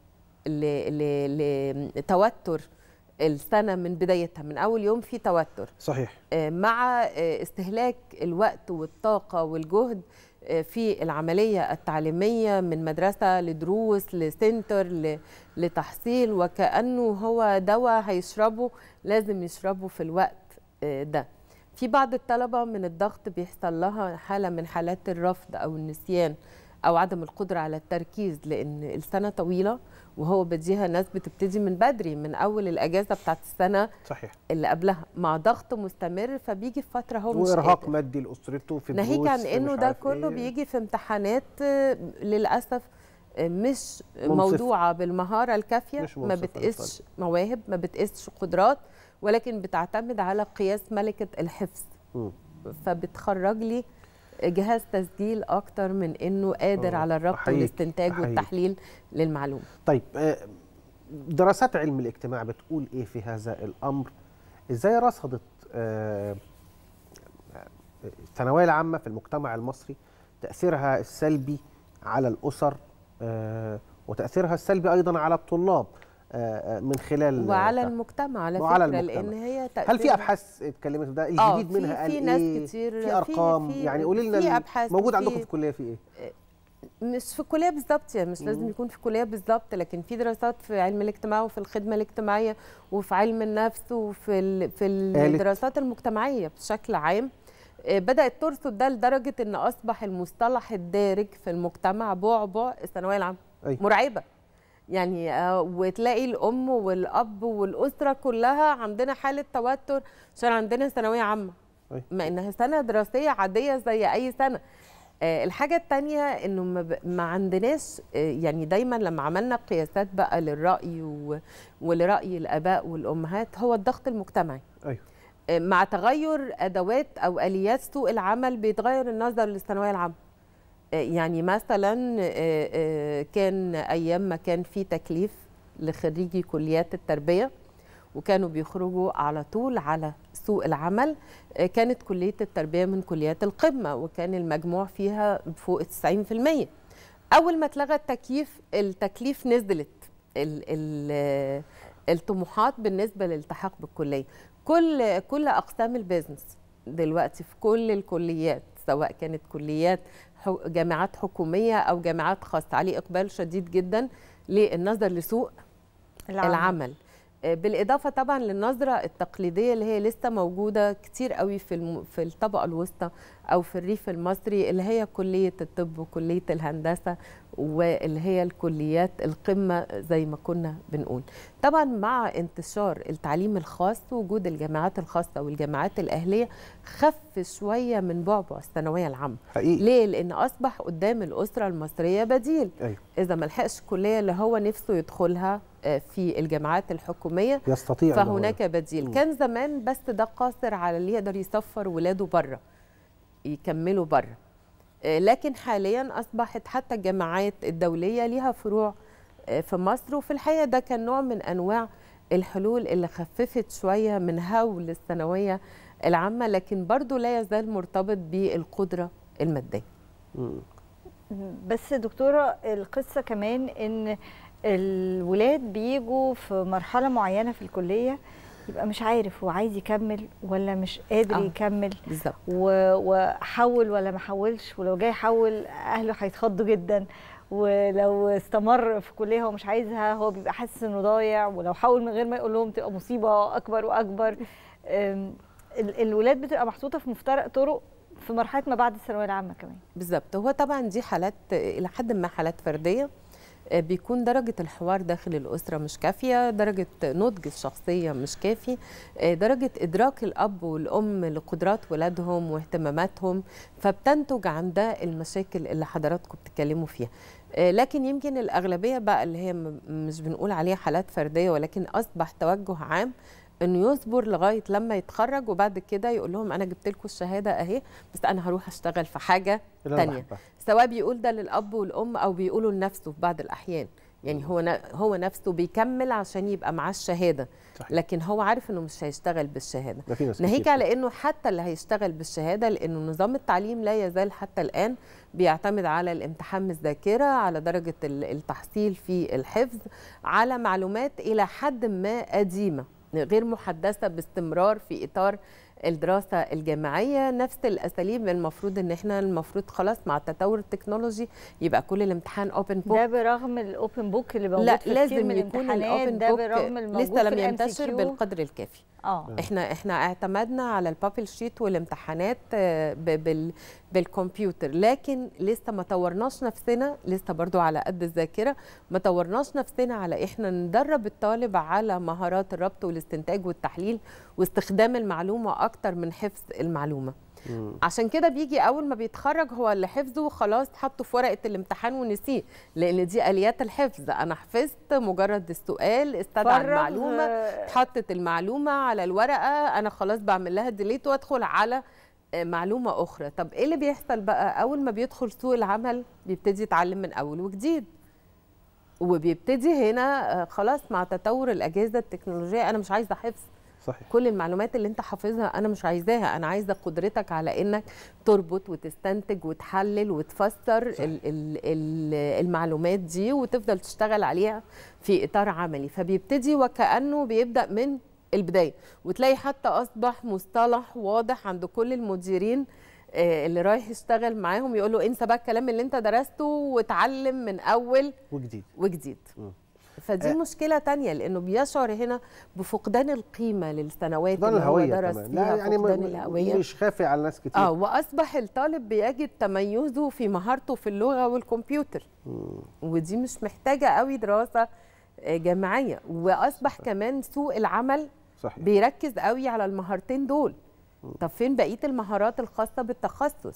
ل- ل- لتوتر السنه من بدايتها من اول يوم في توتر صحيح آه، مع آه، استهلاك الوقت والطاقة والجهد آه، في العملية التعليمية من مدرسة لدروس لسنتر ل- لتحصيل وكأنه هو دواء هيشربه لازم يشربه في الوقت آه، ده في بعض الطلبة من الضغط بيحصل لها حالة من حالات الرفض أو النسيان أو عدم القدرة على التركيز لأن السنة طويلة وهو بديها ناس بتبتدي من بدري من أول الأجازة بتاعت السنة صحيح اللي قبلها مع ضغط مستمر فبيجي في فتره هو مش وارهاق قادر. مادي لاسرته في ناهيك دروس عن في انه مش ده عارف كله إيه. بيجي في امتحانات آه، للاسف آه، مش منصفة. موضوعه بالمهاره الكافيه مش ما منصفة بتقيسش مواهب ما بتقيسش قدرات ولكن بتعتمد على قياس ملكه الحفظ مم. فبتخرج لي جهاز تسجيل اكتر من انه قادر آه، على الربط أحييك، والاستنتاج أحييك. والتحليل للمعلومه طيب آه، دراسات علم الاجتماع بتقول ايه في هذا الامر ازاي رصدت آه، آه، الثانويه العامه في المجتمع المصري تاثيرها السلبي على الاسر آه، وتاثيرها السلبي ايضا على الطلاب آه، آه، من خلال وعلى المجتمع على وعلى فكره المجتمع. لان هي هل تأثير في ابحاث اتكلمت في ده آه، الجديد في- منها قال في ايه ناس كتير- في في- ارقام في- يعني قولي لنا في ال- أبحاث موجود وفي- عندكم في الكليه في ايه مش في الكليه بالظبط يعني مش لازم مم. يكون في كليه بالظبط لكن في دراسات في علم الاجتماع وفي الخدمه الاجتماعيه وفي علم النفس وفي ال- في قالت. الدراسات المجتمعيه بشكل عام آه، بدات ترصد ده لدرجه ان اصبح المصطلح الدارج في المجتمع بعبع الثانويه العامه أيوة. مرعبه يعني آه، وتلاقي الام والاب والاسره كلها عندنا حاله توتر عشان عندنا ثانويه عامه أيوة. ما انها سنه دراسيه عاديه زي اي سنه آه، الحاجة التانية انه ما, ب... ما عندناش آه، يعني دايما لما عملنا قياسات بقى للرأي و... ولرأي الآباء والأمهات هو الضغط المجتمعي ايوه آه، مع تغير أدوات أو آليات سوق العمل بيتغير النظر للثانوية العامة آه، يعني مثلا آه، آه، كان أيام ما كان في تكليف لخريجي كليات التربية وكانوا بيخرجوا على طول على سوق العمل آه، كانت كلية التربية من كليات القمة وكان المجموع فيها فوق 90% أول ما اتلغى التكييف التكليف نزلت ال ال الطموحات بالنسبة للالتحاق بالكلية كل كل أقسام البيزنس دلوقتي في كل الكليات سواء كانت كليات حو- جامعات حكومية أو جامعات خاصة عليه إقبال شديد جدا للنظر لسوق العمل. العمل, العمل. آه، بالاضافه طبعا للنظره التقليديه اللي هي لسه موجوده كتير قوي في الم... في الطبقه الوسطى او في الريف المصري اللي هي كليه الطب وكليه الهندسه واللي هي الكليات القمه زي ما كنا بنقول طبعا مع انتشار التعليم الخاص وجود الجامعات الخاصه والجامعات الاهليه خف شويه من بعبع الثانويه العامه حقيقي ليه لان اصبح قدام الاسره المصريه بديل ايوه اذا ما لحقش الكليه اللي هو نفسه يدخلها آه، في الجامعات الحكوميه يستطيع إن هو- فهناك بديل مم. كان زمان بس ده قاصر على اللي يقدر يسفر ولاده بره يكملوا بره آه، لكن حاليا اصبحت حتى الجامعات الدوليه ليها فروع آه، في مصر وفي الحقيقه ده كان نوع من انواع الحلول اللي خففت شويه من هول الثانويه العامه لكن برضو لا يزال مرتبط بالقدره الماديه بس دكتورة القصة كمان ان الولاد بيجوا في مرحلة معينة في الكلية يبقى مش عارف هو عايز يكمل ولا مش قادر آه، آه. يكمل بالظبط و- وحول ولا ما حولش ولو جاي يحول اهله هيتخضوا جدا ولو استمر في كليه هو مش عايزها هو بيبقى حاسس انه ضايع ولو حول من غير ما يقول لهم تبقى مصيبه اكبر واكبر أم، ال- الولاد بتبقى محطوطه في مفترق طرق في مرحله ما بعد الثانويه العامه كمان بالظبط هو طبعا دي حالات آه، الى حد ما حالات فرديه آه، بيكون درجة الحوار داخل الأسرة مش كافية درجة نضج الشخصية مش كافي آه، درجة إدراك الأب والأم لقدرات ولادهم واهتماماتهم فبتنتج عن ده المشاكل اللي حضراتكم بتتكلموا فيها آه، لكن يمكن الأغلبية بقى اللي هي م- مش بنقول عليها حالات فردية ولكن أصبح توجه عام انه يصبر لغايه لما يتخرج وبعد كده يقول لهم انا جبت لكم الشهاده اهي بس انا هروح اشتغل في حاجه اللي أنا تانية بحبها. سواء بيقول ده للاب والام او بيقولوا لنفسه في بعض الاحيان يعني هو ن- هو نفسه بيكمل عشان يبقى معاه الشهاده صحيح. لكن هو عارف انه مش هيشتغل بالشهاده ده في ناس ناهيك كتير. على انه حتى اللي هيشتغل بالشهاده لانه نظام التعليم لا يزال حتى الان بيعتمد على الامتحان من الذاكره على درجه ال- التحصيل في الحفظ على معلومات الى حد ما قديمه غير محدثه باستمرار في اطار الدراسه الجامعيه نفس الاساليب المفروض ان احنا المفروض خلاص مع تطور التكنولوجي يبقى كل الامتحان اوبن بوك ده برغم الاوبن بوك اللي موجود لا في كتير لازم من يكون الامتحانات الاوبن ده بوك برغم الموجود لسه لم في ال ينتشر MCQ. بالقدر الكافي اه احنا احنا اعتمدنا على البابل شيت والامتحانات آه، ب- بال بالكمبيوتر لكن لسه ما طورناش نفسنا لسه برضو على قد الذاكره ما طورناش نفسنا على احنا ندرب الطالب على مهارات الربط والاستنتاج والتحليل واستخدام المعلومه اكتر من حفظ المعلومه عشان كده بيجي اول ما بيتخرج هو اللي حفظه خلاص حطه في ورقه الامتحان ونسيه لان دي اليات الحفظ انا حفظت مجرد السؤال استدعى فرغ، المعلومه آه، اتحطت المعلومه على الورقه انا خلاص بعمل لها ديليت وادخل على آه، معلومه اخرى طب ايه اللي بيحصل بقى اول ما بيدخل سوق العمل بيبتدي يتعلم من اول وجديد وبيبتدي هنا آه، خلاص مع تطور الاجهزه التكنولوجيه انا مش عايزه حفظ صحيح كل المعلومات اللي انت حافظها انا مش عايزاها انا عايزه قدرتك على انك تربط وتستنتج وتحلل وتفسر ال ال ال المعلومات دي وتفضل تشتغل عليها في اطار عملي فبيبتدي وكانه بيبدا من البدايه وتلاقي حتى اصبح مصطلح واضح عند كل المديرين آه، اللي رايح يشتغل معاهم يقول له انسى بقى الكلام اللي انت درسته وتعلم من اول وجديد وجديد مم. فدي آه. مشكله تانية لانه بيشعر هنا بفقدان القيمه للسنوات فقدان اللي هو الهويه درس كمان فيها لا يعني فقدان م- الهويه مش خافي على ناس كتير اه واصبح الطالب بيجد تميزه في مهارته في اللغه والكمبيوتر ودي مش محتاجه قوي دراسه آه، جامعيه واصبح كمان سوق العمل صحيح بيركز قوي على المهارتين دول طب فين بقيه المهارات الخاصه بالتخصص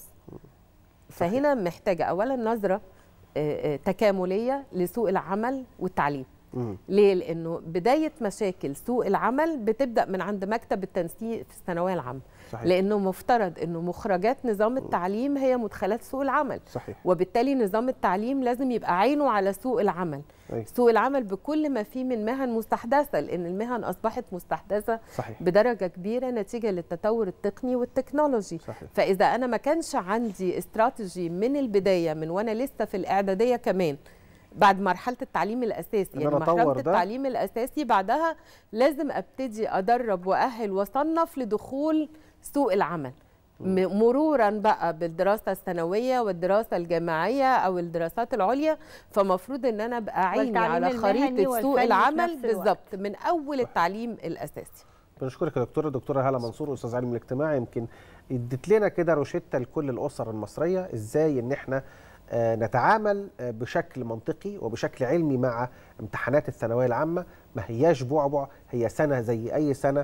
فهنا محتاجه اولا نظره آه، آه، تكامليه لسوق العمل والتعليم مم. ليه؟ لأنه بداية مشاكل سوق العمل بتبدأ من عند مكتب التنسيق في الثانوية العامة صحيح. لأنه مفترض أنه مخرجات نظام التعليم هي مدخلات سوق العمل صحيح وبالتالي نظام التعليم لازم يبقى عينه على سوق العمل أي. سوق العمل بكل ما فيه من مهن مستحدثة لأن المهن أصبحت مستحدثة صحيح بدرجة كبيرة نتيجة للتطور التقني والتكنولوجي صحيح فإذا أنا ما كانش عندي استراتيجي من البداية من وأنا لسه في الإعدادية كمان بعد مرحلة التعليم الأساسي إن يعني أنا أطور مرحلة ده. التعليم الأساسي بعدها لازم أبتدي أدرب وأهل وأصنف لدخول سوق العمل م- مرورا بقى بالدراسة الثانوية والدراسة الجامعية أو الدراسات العليا فمفروض إن أنا أبقى عيني والتعليم على المهني خريطة سوق والفني في العمل نفس الوقت. بالظبط من أول التعليم الأساسي بنشكرك يا دكتوره دكتوره هاله منصور استاذ علم الاجتماع يمكن ادت لنا كده روشته لكل الاسر المصريه ازاي ان احنا آه، نتعامل آه، بشكل منطقي وبشكل علمي مع امتحانات الثانويه العامه ما هياش بعبع هي سنه زي اي سنه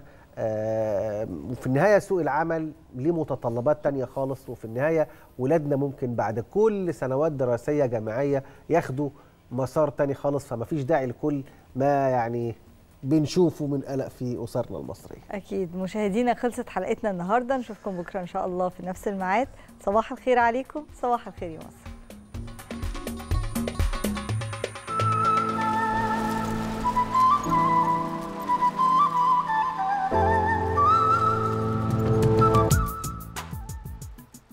آه، وفي النهايه سوق العمل ليه متطلبات تانية خالص وفي النهايه ولادنا ممكن بعد كل سنوات دراسيه جامعيه ياخدوا مسار تاني خالص فما فيش داعي لكل ما يعني بنشوفه من قلق في اسرنا المصريه اكيد مشاهدينا خلصت حلقتنا النهارده نشوفكم بكره ان شاء الله في نفس الميعاد صباح الخير عليكم صباح الخير يا مصر